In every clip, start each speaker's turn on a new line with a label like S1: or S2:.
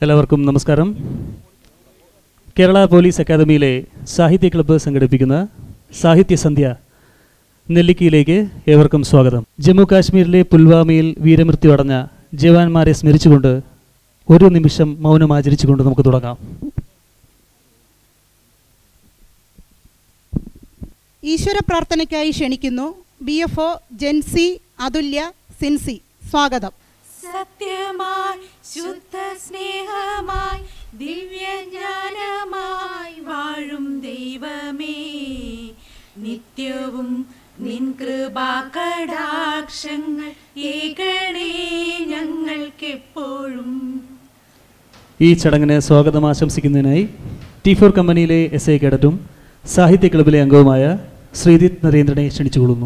S1: എല്ലാവർക്കും നമസ്കാരം കേരള പോലീസ് അക്കാദമിയിലെ സാഹിത്യ ക്ലബ്ബ് സംഘടിപ്പിക്കുന്ന സാഹിത്യ സന്ധ്യ നെല്ലിക്കയിലേക്ക് ഏവർക്കും സ്വാഗതം ജമ്മു കാശ്മീരിലെ പുൽവാമയിൽ വീരമൃത്യു അടഞ്ഞ ജവാന്മാരെ സ്മരിച്ചുകൊണ്ട് ഒരു നിമിഷം മൗനം ആചരിച്ചുകൊണ്ട് നമുക്ക് തുടങ്ങാം
S2: ഈശ്വര പ്രാർത്ഥനയ്ക്കായി ക്ഷണിക്കുന്നു B F O Jency Athulya Sincy സ്വാഗതം
S3: സത്യമായി ശുദ്ധ സ്നേഹമായി ദിവ്യജ്ഞാനമായി വാഴും ദൈവമേ നിത്യവും നിൻ കൃപാകടാക്ഷങ്ങൾ ഏകണേ ഞങ്ങൾക്കെപ്പോഴും
S1: ഈ ചടങ്ങിന് സ്വാഗതം ആശംസിക്കുന്നതിനായി ടി ഫോർ കമ്പനിയിലെ എസ് ഐ കേഡറ്റും സാഹിത്യ ക്ലബ്ബിലെ അംഗവുമായ ശ്രീജിത്ത് നരേന്ദ്രനെ ക്ഷണിച്ചുകൊള്ളുന്നു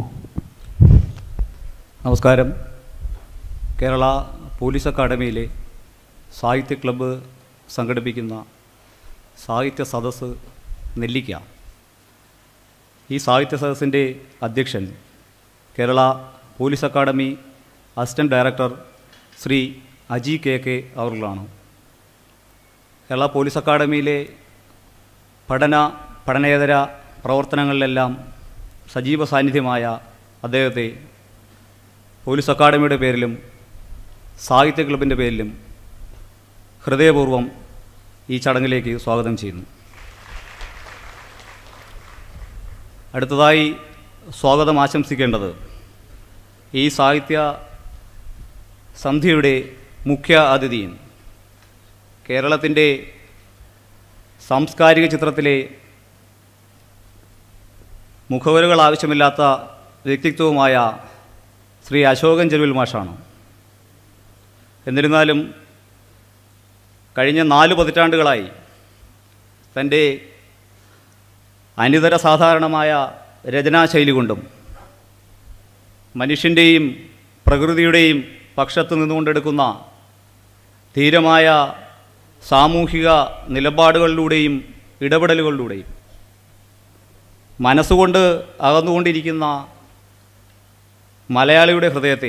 S4: നമസ്കാരം കേരള പോലീസ് അക്കാഡമിയിലെ സാഹിത്യ ക്ലബ്ബ് സംഘടിപ്പിക്കുന്ന സാഹിത്യ സദസ്സ് നെല്ലിക്ക ഈ സാഹിത്യ സദസ്സിൻ്റെ അധ്യക്ഷൻ Kerala police academy assistant director Shri Aji K K അവറുകളാണ് കേരള പോലീസ് അക്കാഡമിയിലെ പഠന പഠനേതര പ്രവർത്തനങ്ങളിലെല്ലാം സജീവ സാന്നിധ്യമായ അദ്ദേഹത്തെ പോലീസ് അക്കാഡമിയുടെ പേരിലും സാഹിത്യ ക്ലബിൻ്റെ പേരിലും ഹൃദയപൂർവ്വം ഈ ചടങ്ങിലേക്ക് സ്വാഗതം ചെയ്യുന്നു അടുത്തതായി സ്വാഗതം ആശംസിക്കേണ്ടത് ഈ സാഹിത്യ സന്ധ്യയുടെ മുഖ്യ അതിഥിയും കേരളത്തിൻ്റെ സാംസ്കാരിക ചിത്രത്തിലെ മുഖവരുകൾ ആവശ്യമില്ലാത്ത വ്യക്തിത്വവുമായ ശ്രീ അശോകൻ ചെരുവിൽ മാഷാണ് എന്നിരുന്നാലും കഴിഞ്ഞ നാല് പതിറ്റാണ്ടുകളായി തൻ്റെ അനിതര സാധാരണമായ രചനാശൈലി കൊണ്ടും മനുഷ്യൻ്റെയും പ്രകൃതിയുടെയും പക്ഷത്ത് നിന്നുകൊണ്ടെടുക്കുന്ന ധീരമായ സാമൂഹിക നിലപാടുകളിലൂടെയും ഇടപെടലുകളിലൂടെയും മനസ്സുകൊണ്ട് അകന്നുകൊണ്ടിരിക്കുന്ന മലയാളിയുടെ ഹൃദയത്തെ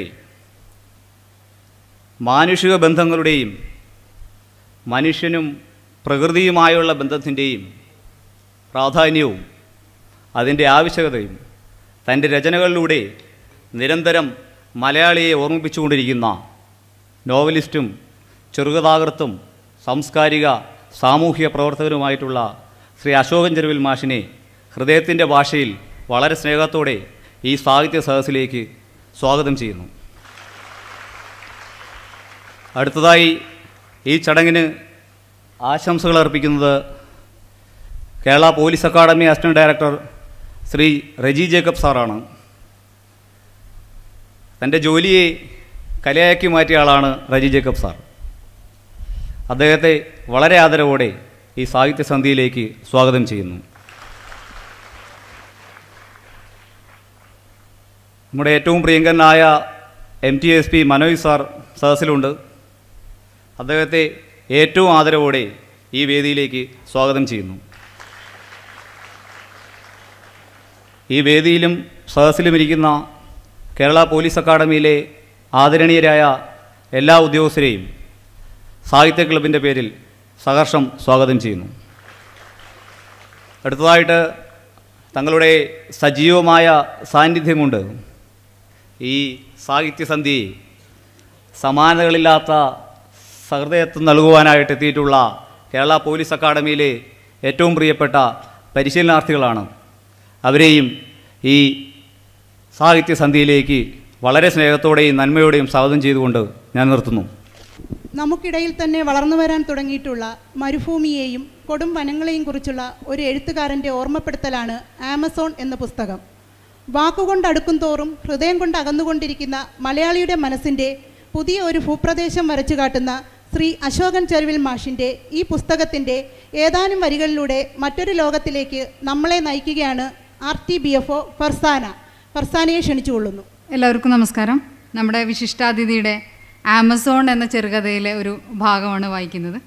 S4: മാനുഷിക ബന്ധങ്ങളുടെയും മനുഷ്യനും പ്രകൃതിയുമായുള്ള ബന്ധത്തിൻ്റെയും പ്രാധാന്യവും അതിൻ്റെ ആവശ്യകതയും തൻ്റെ രചനകളിലൂടെ നിരന്തരം മലയാളിയെ ഓർമ്മിപ്പിച്ചുകൊണ്ടിരിക്കുന്ന നോവലിസ്റ്റും ചെറുകഥാകൃത്തും സാംസ്കാരിക സാമൂഹിക പ്രവർത്തകനുമായിട്ടുള്ള ശ്രീ അശോകൻ ചെരുവിൽ മാഷിനെ ഹൃദയത്തിൻ്റെ ഭാഷയിൽ വളരെ സ്നേഹത്തോടെ ഈ സാഹിത്യ സദസ്സിലേക്ക് സ്വാഗതം ചെയ്യുന്നു അടുത്തതായി ഈ ചടങ്ങിന് ആശംസകൾ അർപ്പിക്കുന്നത് Kerala police academy assistant director Shri Reji Jacob സാറാണ് തൻ്റെ ജോലിയെ കലയാക്കി മാറ്റിയ ആളാണ് റജി ജേക്കബ് സാർ അദ്ദേഹത്തെ വളരെ ആദരവോടെ ഈ സാഹിത്യ സന്ധ്യയിലേക്ക് സ്വാഗതം ചെയ്യുന്നു നമ്മുടെ ഏറ്റവും പ്രിയങ്കരനായ M T S P Manoj sir സദസ്സിലുണ്ട് അദ്ദേഹത്തെ ഏറ്റവും ആദരവോടെ ഈ വേദിയിലേക്ക് സ്വാഗതം ചെയ്യുന്നു ഈ വേദിയിലും സദസ്സിലും ഇരിക്കുന്ന കേരള പോലീസ് അക്കാദമിയിലെ ആദരണീയരായ എല്ലാ ഉദ്യോഗസ്ഥരെയും സാഹിത്യ ക്ലബിൻ്റെ പേരിൽ സഹർഷം സ്വാഗതം ചെയ്യുന്നു അടുത്തതായിട്ട് തങ്ങളുടെ സജീവമായ സാന്നിധ്യം കൊണ്ട് ഈ സാഹിത്യസന്ധ്യയെ സമാനതകളില്ലാത്ത സഹൃദയത്വം നൽകുവാനായിട്ട് എത്തിയിട്ടുള്ള കേരള പോലീസ് അക്കാദമിയിലെ ഏറ്റവും പ്രിയപ്പെട്ട പരിശീലനാർത്ഥികളാണ് അവരെയും ഈ സാഹിത്യസന്ധ്യയിലേക്ക് വളരെ സ്നേഹത്തോടെയും നന്മയോടെയും സ്വാഗതം ചെയ്തുകൊണ്ട് ഞാൻ നിർത്തുന്നു
S2: നമുക്കിടയിൽ തന്നെ വളർന്നു വരാൻ തുടങ്ങിയിട്ടുള്ള മരുഭൂമിയെയും കൊടും വനങ്ങളെയും കുറിച്ചുള്ള ഒരു എഴുത്തുകാരൻ്റെ ഓർമ്മപ്പെടുത്തലാണ് ആമസോൺ എന്ന പുസ്തകം വാക്കുകൊണ്ട് അടുക്കും തോറും ഹൃദയം കൊണ്ട് അകന്നുകൊണ്ടിരിക്കുന്ന മലയാളിയുടെ മനസ്സിൻ്റെ പുതിയ ഒരു ഭൂപ്രദേശം വരച്ചു കാട്ടുന്ന ശ്രീ അശോകൻ ചെരുവിൽ മാഷിൻ്റെ ഈ പുസ്തകത്തിൻ്റെ ഏതാനും വരികളിലൂടെ മറ്റൊരു ലോകത്തിലേക്ക് നമ്മളെ നയിക്കുകയാണ് R T B F O Farsana ഫർസാനയെ ക്ഷണിച്ചുകൊള്ളുന്നു
S5: എല്ലാവർക്കും നമസ്കാരം നമ്മുടെ വിശിഷ്ടാതിഥിയുടെ ആമസോൺ എന്ന ചെറുകഥയിലെ ഒരു ഭാഗമാണ് വായിക്കുന്നത്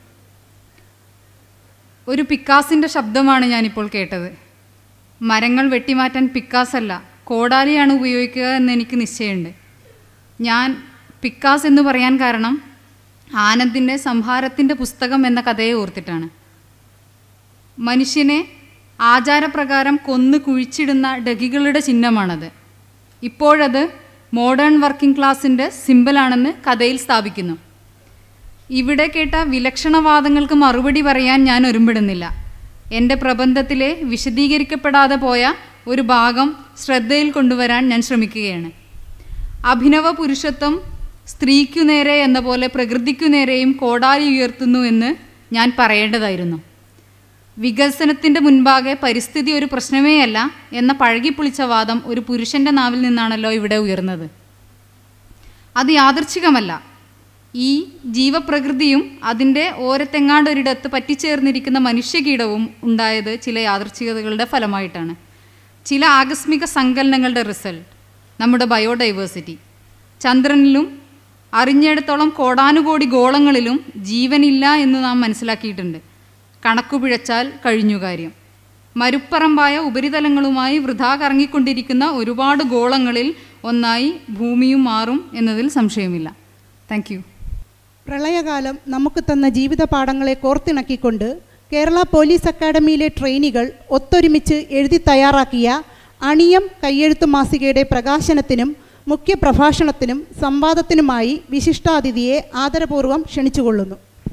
S5: ഒരു പിക്കാസിൻ്റെ ശബ്ദമാണ് ഞാനിപ്പോൾ കേട്ടത് മരങ്ങൾ വെട്ടിമാറ്റാൻ പിക്കാസ് അല്ല കോടാലിയാണ് ഉപയോഗിക്കുക എന്ന് എനിക്ക് നിശ്ചയമുണ്ട് ഞാൻ പിക്കാസ് എന്ന് പറയാൻ കാരണം ആനന്ദിൻ്റെ സംഹാരത്തിൻ്റെ പുസ്തകം എന്ന കഥയെ ഓർത്തിട്ടാണ് മനുഷ്യനെ ആചാരപ്രകാരം കൊന്നു കുഴിച്ചിടുന്ന ഡഗികളുടെ ചിഹ്നമാണത് ഇപ്പോഴത് മോഡേൺ വർക്കിംഗ് ക്ലാസിൻ്റെ സിമ്പലാണെന്ന് കഥയിൽ സ്ഥാപിക്കുന്നു ഇവിടെ കേട്ട വിലക്ഷണവാദങ്ങൾക്ക് മറുപടി പറയാൻ ഞാൻ ഒരുമ്പിടുന്നില്ല എൻ്റെ പ്രബന്ധത്തിലെ വിശദീകരിക്കപ്പെടാതെ പോയ ഒരു ഭാഗം ശ്രദ്ധയിൽ കൊണ്ടുവരാൻ ഞാൻ ശ്രമിക്കുകയാണ് അഭിനവ പുരുഷത്വം സ്ത്രീക്കു നേരെ എന്ന പോലെ പ്രകൃതിക്കു നേരെയും കോടാലി ഉയർത്തുന്നു എന്ന് ഞാൻ പറയേണ്ടതായിരുന്നു വികസനത്തിൻ്റെ മുൻപാകെ പരിസ്ഥിതി ഒരു പ്രശ്നമേയല്ല എന്ന പഴകിപ്പൊളിച്ച വാദം ഒരു പുരുഷൻ്റെ നാവിൽ നിന്നാണല്ലോ ഇവിടെ ഉയർന്നത് അത് യാദർച്ഛികമല്ല ഈ ജീവപ്രകൃതിയും അതിൻ്റെ ഓരത്തെങ്ങാണ്ടൊരിടത്ത് പറ്റിച്ചേർന്നിരിക്കുന്ന മനുഷ്യകീടവും ഉണ്ടായത് ചില യാദർച്ഛികതകളുടെ ഫലമായിട്ടാണ് ചില ആകസ്മിക സങ്കലനങ്ങളുടെ റിസൾട്ട് നമ്മുടെ ബയോഡൈവേഴ്സിറ്റി ചന്ദ്രനിലും അറിഞ്ഞിടത്തോളം കോടാനുകോടി ഗോളങ്ങളിലും ജീവനില്ല എന്ന് നാം മനസ്സിലാക്കിയിട്ടുണ്ട് കണക്കു പിഴച്ചാൽ കഴിഞ്ഞു കാര്യം മരുപ്പറമ്പായ ഉപരിതലങ്ങളുമായി വൃഥാ കറങ്ങിക്കൊണ്ടിരിക്കുന്ന ഒരുപാട് ഗോളങ്ങളിൽ ഒന്നായി ഭൂമിയും മാറും എന്നതിൽ സംശയമില്ല താങ്ക് യു
S2: പ്രളയകാലം നമുക്ക് തന്ന ജീവിത പാഠങ്ങളെ കോർത്തിണക്കിക്കൊണ്ട് കേരള പോലീസ് അക്കാദമിയിലെ ട്രെയിനികൾ ഒത്തൊരുമിച്ച് എഴുതി തയ്യാറാക്കിയ അണിയം കയ്യെഴുത്ത് മാസികയുടെ പ്രകാശനത്തിനും മുഖ്യ പ്രഭാഷണത്തിനും സംവാദത്തിനുമായി വിശിഷ്ടാതിഥിയെ ആദരപൂർവ്വം ക്ഷണിച്ചുകൊള്ളുന്നു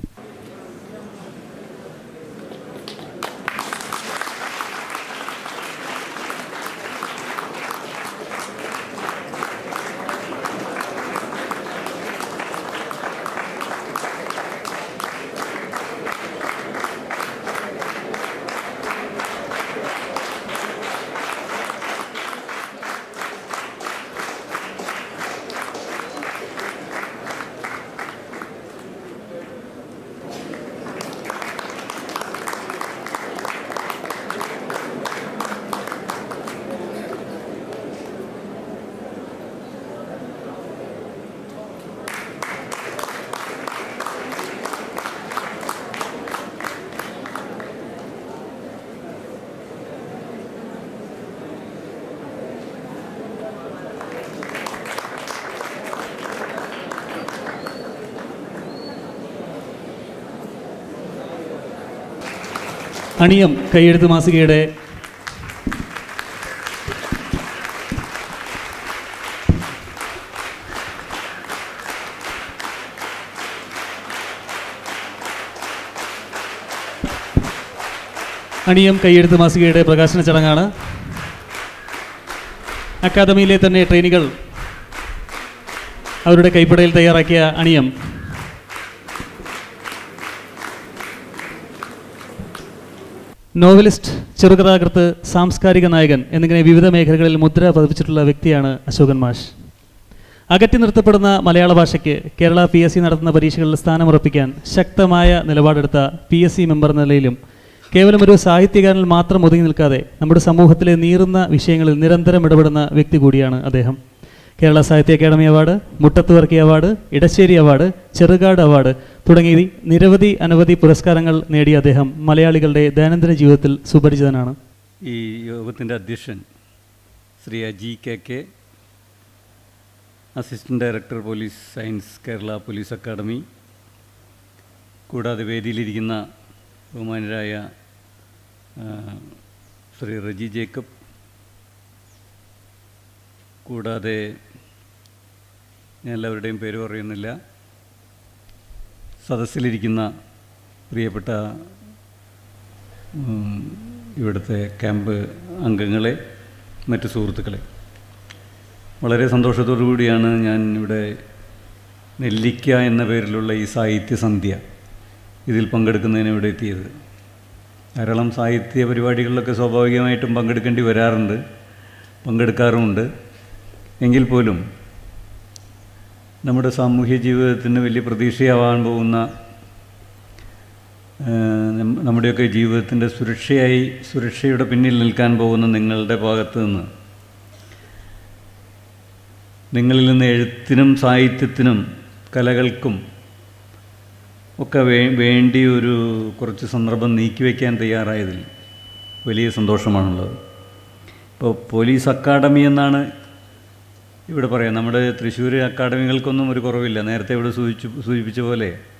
S1: അണിയം കൈയെഴുത്ത് മാസികയുടെ അണിയം കൈയെഴുത്ത് മാസികയുടെ പ്രകാശന ചടങ്ങാണ് അക്കാദമിയിലെ തന്നെ ട്രെയിനികൾ അവരുടെ കൈപ്പടയിൽ തയ്യാറാക്കിയ അണിയം നോവലിസ്റ്റ് ചെറുകഥാകൃത്ത് സാംസ്കാരിക നായകൻ എന്നിങ്ങനെ വിവിധ മേഖലകളിൽ മുദ്ര പതിപ്പിച്ചിട്ടുള്ള വ്യക്തിയാണ് അശോകൻ മാഷ് അകറ്റി നിർത്തപ്പെടുന്ന മലയാള ഭാഷയ്ക്ക് കേരള പി എസ് സി നടത്തുന്ന പരീക്ഷകളിൽ സ്ഥാനമുറപ്പിക്കാൻ ശക്തമായ നിലപാടെടുത്ത പി എസ് സി മെമ്പർ എന്ന നിലയിലും കേവലം ഒരു സാഹിത്യകാരനിൽ മാത്രം ഒതുങ്ങി നിൽക്കാതെ നമ്മുടെ സമൂഹത്തിലെ നീറുന്ന വിഷയങ്ങളിൽ നിരന്തരം ഇടപെടുന്ന വ്യക്തി കൂടിയാണ് അദ്ദേഹം Kerala Sahitya Akademi award Muttathu Varkey award Edasseri award Cherukad award തുടങ്ങി നിരവധി അനവധി പുരസ്കാരങ്ങൾ നേടിയ അദ്ദേഹം മലയാളികളുടെ ദൈനംദിന ജീവിതത്തിൽ സുപരിചിതനാണ്
S6: ഈ യോഗത്തിൻ്റെ അധ്യക്ഷൻ Shri Aji K K assistant director police science Kerala police academy കൂടാതെ വേദിയിലിരിക്കുന്ന ബഹുമാനരായ ആ, ശ്രീ റജി ജേക്കബ് കൂടാതെ ഞാൻ എല്ലാവരുടെയും പേര് പറയുന്നില്ല സദസ്സിലിരിക്കുന്ന പ്രിയപ്പെട്ട ഉം, ഇവിടുത്തെ ക്യാമ്പ് അംഗങ്ങളെ മറ്റു സുഹൃത്തുക്കളെ വളരെ സന്തോഷത്തോടു കൂടിയാണ് ഞാൻ ഇവിടെ നെല്ലിക്ക എന്ന പേരിലുള്ള ഈ സാഹിത്യസന്ധ്യ ഇതിൽ പങ്കെടുക്കുന്നതിന് ഇവിടെ എത്തിയത് ധാരാളം സാഹിത്യ പരിപാടികളിലൊക്കെ സ്വാഭാവികമായിട്ടും പങ്കെടുക്കേണ്ടി വരാറുണ്ട് പങ്കെടുക്കാറുമുണ്ട് എങ്കിൽ പോലും നമ്മുടെ സാമൂഹ്യ ജീവിതത്തിന് വലിയ പ്രതീക്ഷയാവാൻ പോകുന്ന ഏഹ്, നം- നമ്മുടെയൊക്കെ ജീവിതത്തിൻ്റെ സുരക്ഷയായി സുരക്ഷയുടെ പിന്നിൽ നിൽക്കാൻ പോകുന്ന നിങ്ങളുടെ ഭാഗത്ത് നിന്ന് നിങ്ങളിൽ നിന്ന് എഴുത്തിനും സാഹിത്യത്തിനും കലകൾക്കും ഒക്കെ വേ വേണ്ടി ഒരു കുറച്ച് സന്ദർഭം നീക്കിവെക്കാൻ തയ്യാറായതിൽ വലിയ സന്തോഷമാണുള്ളത് ഇപ്പോൾ പോലീസ് അക്കാഡമി എന്നാണ് ഇവിടെ പറയാം നമ്മുടെ തൃശ്ശൂർ അക്കാഡമികൾക്കൊന്നും ഒരു കുറവില്ല നേരത്തെ ഇവിടെ സൂചിച്ചു സൂചിപ്പിച്ച പോലെ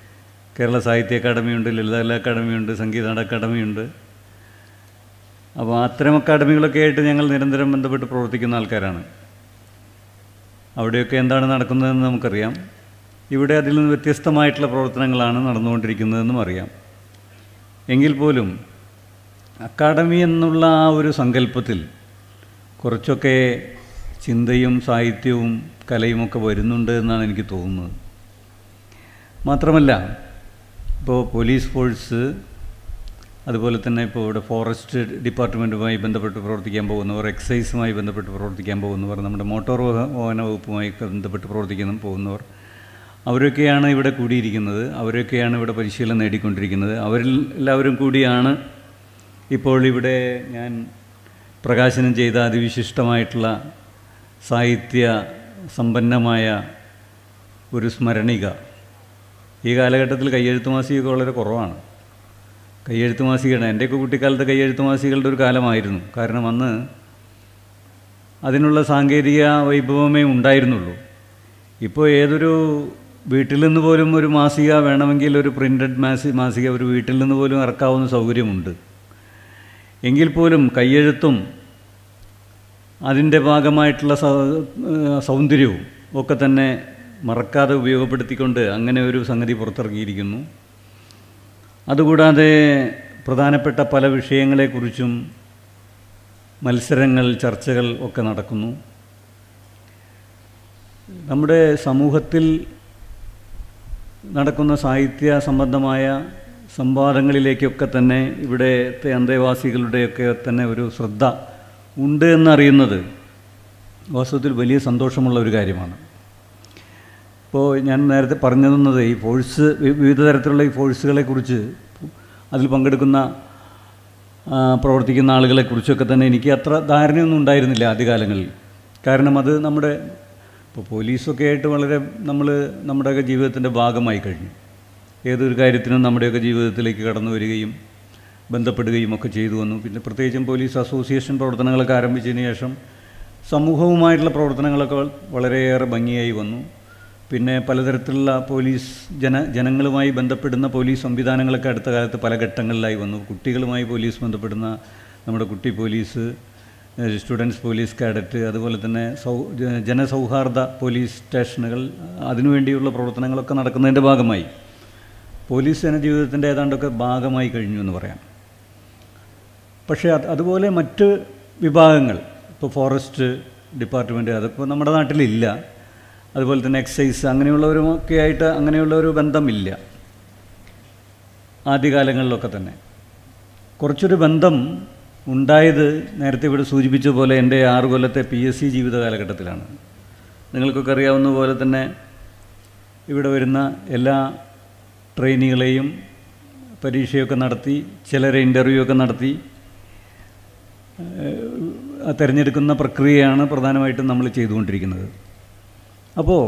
S6: കേരള സാഹിത്യ അക്കാദമിയുണ്ട് ലളിതകലാ അക്കാദമിയുണ്ട് സംഗീത അക്കാദമിയുണ്ട് അപ്പോൾ അത്തരം അക്കാദമികളൊക്കെ ആയിട്ട് ഞങ്ങൾ നിരന്തരം ബന്ധപ്പെട്ട് പ്രവർത്തിക്കുന്ന ആൾക്കാരാണ് അവിടെയൊക്കെ എന്താണ് നടക്കുന്നതെന്ന് നമുക്കറിയാം ഇവിടെ അതിൽ നിന്ന് വ്യത്യസ്തമായിട്ടുള്ള പ്രവർത്തനങ്ങളാണ് നടന്നുകൊണ്ടിരിക്കുന്നതെന്നും അറിയാം എങ്കിൽ പോലും അക്കാദമി എന്നുള്ള ആ ഒരു സങ്കല്പത്തിൽ കുറച്ചൊക്കെ ചിന്തയും സാഹിത്യവും കലയുമൊക്കെ വരുന്നുണ്ട് എന്നാണ് എനിക്ക് തോന്നുന്നത് മാത്രമല്ല ഇപ്പോൾ പോലീസ് ഫോഴ്സ് അതുപോലെ തന്നെ ഇപ്പോൾ ഇവിടെ ഫോറസ്റ്റ് ഡിപ്പാർട്ട്മെൻറ്റുമായി ബന്ധപ്പെട്ട് പ്രവർത്തിക്കാൻ പോകുന്നവർ എക്സൈസുമായി ബന്ധപ്പെട്ട് പ്രവർത്തിക്കാൻ പോകുന്നവർ നമ്മുടെ മോട്ടോർ വാഹ- വാഹന വകുപ്പുമായി ബന്ധപ്പെട്ട് പ്രവർത്തിക്കുന്ന പോകുന്നവർ അവരൊക്കെയാണ് ഇവിടെ കൂടിയിരിക്കുന്നത് അവരൊക്കെയാണ് ഇവിടെ പരിശീലനം നേടിക്കൊണ്ടിരിക്കുന്നത് അവരിൽ എല്ലാവരും കൂടിയാണ് ഇപ്പോൾ ഇവിടെ ഞാൻ പ്രകാശനം ചെയ്ത അതിവിശിഷ്ടമായിട്ടുള്ള സാഹിത്യ സമ്പന്നമായ ഒരു സ്മരണിക ഈ കാലഘട്ടത്തിൽ കയ്യെഴുത്ത് മാസികയൊക്കെ വളരെ കുറവാണ് കയ്യെഴുത്ത് മാസികയാണ് എൻ്റെയൊക്കെ കുട്ടിക്കാലത്ത് കയ്യെഴുത്ത് മാസികകളുടെ ഒരു കാലമായിരുന്നു കാരണം അന്ന് അതിനുള്ള സാങ്കേതിക വൈഭവമേ ഉണ്ടായിരുന്നുള്ളൂ ഇപ്പോൾ ഏതൊരു വീട്ടിൽ നിന്ന് പോലും ഒരു മാസിക വേണമെങ്കിൽ ഒരു പ്രിൻ്റഡ് മാസി മാസിക ഒരു വീട്ടിൽ നിന്ന് പോലും ഇറക്കാവുന്ന സൗകര്യമുണ്ട് എങ്കിൽ പോലും കയ്യെഴുത്തും അതിൻ്റെ ഭാഗമായിട്ടുള്ള സൗ- ഏഹ് സൗന്ദര്യവും ഒക്കെ തന്നെ മറക്കാതെ ഉപയോഗപ്പെടുത്തിക്കൊണ്ട് അങ്ങനെ ഒരു സംഗതി പുറത്തിറങ്ങിയിരിക്കുന്നു അതുകൂടാതെ പ്രധാനപ്പെട്ട പല വിഷയങ്ങളെക്കുറിച്ചും മത്സരങ്ങൾ ചർച്ചകൾ ഒക്കെ നടക്കുന്നു നമ്മുടെ സമൂഹത്തിൽ നടക്കുന്ന സാഹിത്യ സംബന്ധമായ സംവാദങ്ങളിലേക്കൊക്കെ തന്നെ ഇവിടുത്തെ അന്തേവാസികളുടെയൊക്കെ തന്നെ ഒരു ശ്രദ്ധ ഉണ്ട് എന്നറിയുന്നത് വാസ്തവത്തിൽ വലിയ സന്തോഷമുള്ള ഒരു കാര്യമാണ് ഇപ്പോൾ ഞാൻ നേരത്തെ പറഞ്ഞു തന്നത് ഈ ഫോഴ്സ് വി- വിവിധ തരത്തിലുള്ള ഈ ഫോഴ്സുകളെക്കുറിച്ച് അതിൽ പങ്കെടുക്കുന്ന ആ, പ്രവർത്തിക്കുന്ന ആളുകളെക്കുറിച്ചൊക്കെ തന്നെ എനിക്ക് അത്ര ധാരണയൊന്നും ഉണ്ടായിരുന്നില്ല ആദ്യകാലങ്ങളിൽ കാരണം അത് നമ്മുടെ ഇപ്പോൾ പോലീസൊക്കെ ആയിട്ട് വളരെ നമ്മൾ നമ്മുടെയൊക്കെ ജീവിതത്തിൻ്റെ ഭാഗമായി കഴിഞ്ഞു ഏതൊരു കാര്യത്തിനും നമ്മുടെയൊക്കെ ജീവിതത്തിലേക്ക് കടന്നു വരികയും ബന്ധപ്പെടുകയും ഒക്കെ ചെയ്തു വന്നു പിന്നെ പ്രത്യേകിച്ചും പോലീസ് അസോസിയേഷൻ പ്രവർത്തനങ്ങളൊക്കെ ആരംഭിച്ചതിന് ശേഷം സമൂഹവുമായിട്ടുള്ള പ്രവർത്തനങ്ങളൊക്കെ വളരെയേറെ ഭംഗിയായി വന്നു പിന്നെ പലതരത്തിലുള്ള പോലീസ് ജന ജനങ്ങളുമായി ബന്ധപ്പെടുന്ന പോലീസ് സംവിധാനങ്ങളൊക്കെ അടുത്ത കാലത്ത് പല ഘട്ടങ്ങളിലായി വന്നു കുട്ടികളുമായി പോലീസ് ബന്ധപ്പെടുന്ന നമ്മുടെ കുട്ടി police uh students police cadet അതുപോലെ തന്നെ സൗ ജ- ജനസൗഹാർദ്ദ പോലീസ് സ്റ്റേഷനുകൾ അതിനുവേണ്ടിയുള്ള പ്രവർത്തനങ്ങളൊക്കെ നടക്കുന്നതിൻ്റെ ഭാഗമായി പോലീസ് ജനജീവിതത്തിൻ്റെ ഏതാണ്ടൊക്കെ ഭാഗമായി കഴിഞ്ഞു എന്ന് പറയാം പക്ഷേ അത് അതുപോലെ മറ്റ് വിഭാഗങ്ങൾ ഇപ്പോൾ ഫോറസ്റ്റ് ഡിപ്പാർട്ട്മെൻറ്റ് അതിപ്പോൾ നമ്മുടെ നാട്ടിലില്ല അതുപോലെ തന്നെ എക്സൈസ് അങ്ങനെയുള്ളവരുമൊക്കെ ആയിട്ട് അങ്ങനെയുള്ള ഒരു ബന്ധമില്ല ആദ്യകാലങ്ങളിലൊക്കെ തന്നെ കുറച്ചൊരു ബന്ധം ഉണ്ടായത് നേരത്തെ ഇവിടെ സൂചിപ്പിച്ച പോലെ എൻ്റെ ആറ് കൊല്ലത്തെ പി എസ് സി ജീവിത കാലഘട്ടത്തിലാണ് നിങ്ങൾക്കൊക്കെ അറിയാവുന്ന പോലെ തന്നെ ഇവിടെ വരുന്ന എല്ലാ ട്രെയിനികളെയും പരീക്ഷയൊക്കെ നടത്തി ചിലരെ ഇൻ്റർവ്യൂ ഒക്കെ നടത്തി ഏഹ്, തിരഞ്ഞെടുക്കുന്ന പ്രക്രിയയാണ് പ്രധാനമായിട്ടും നമ്മൾ ചെയ്തുകൊണ്ടിരിക്കുന്നത് അപ്പോൾ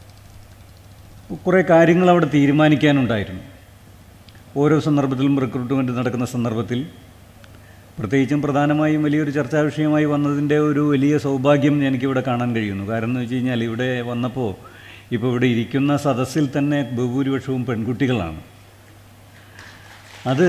S6: കുറേ കാര്യങ്ങൾ അവിടെ തീരുമാനിക്കാനുണ്ടായിരുന്നു ഓരോ സന്ദർഭത്തിലും റിക്രൂട്ട്മെൻറ്റ് നടക്കുന്ന സന്ദർഭത്തിൽ പ്രത്യേകിച്ചും പ്രധാനമായും വലിയൊരു ചർച്ചാ വിഷയമായി വന്നതിൻ്റെ ഒരു വലിയ സൗഭാഗ്യം എനിക്കിവിടെ കാണാൻ കഴിയുന്നു കാരണം എന്ന് വെച്ച് കഴിഞ്ഞാൽ ഇവിടെ വന്നപ്പോൾ ഇപ്പോൾ ഇവിടെ ഇരിക്കുന്ന സദസ്സിൽ തന്നെ ബഹുഭൂരിപക്ഷവും പെൺകുട്ടികളാണ് അത്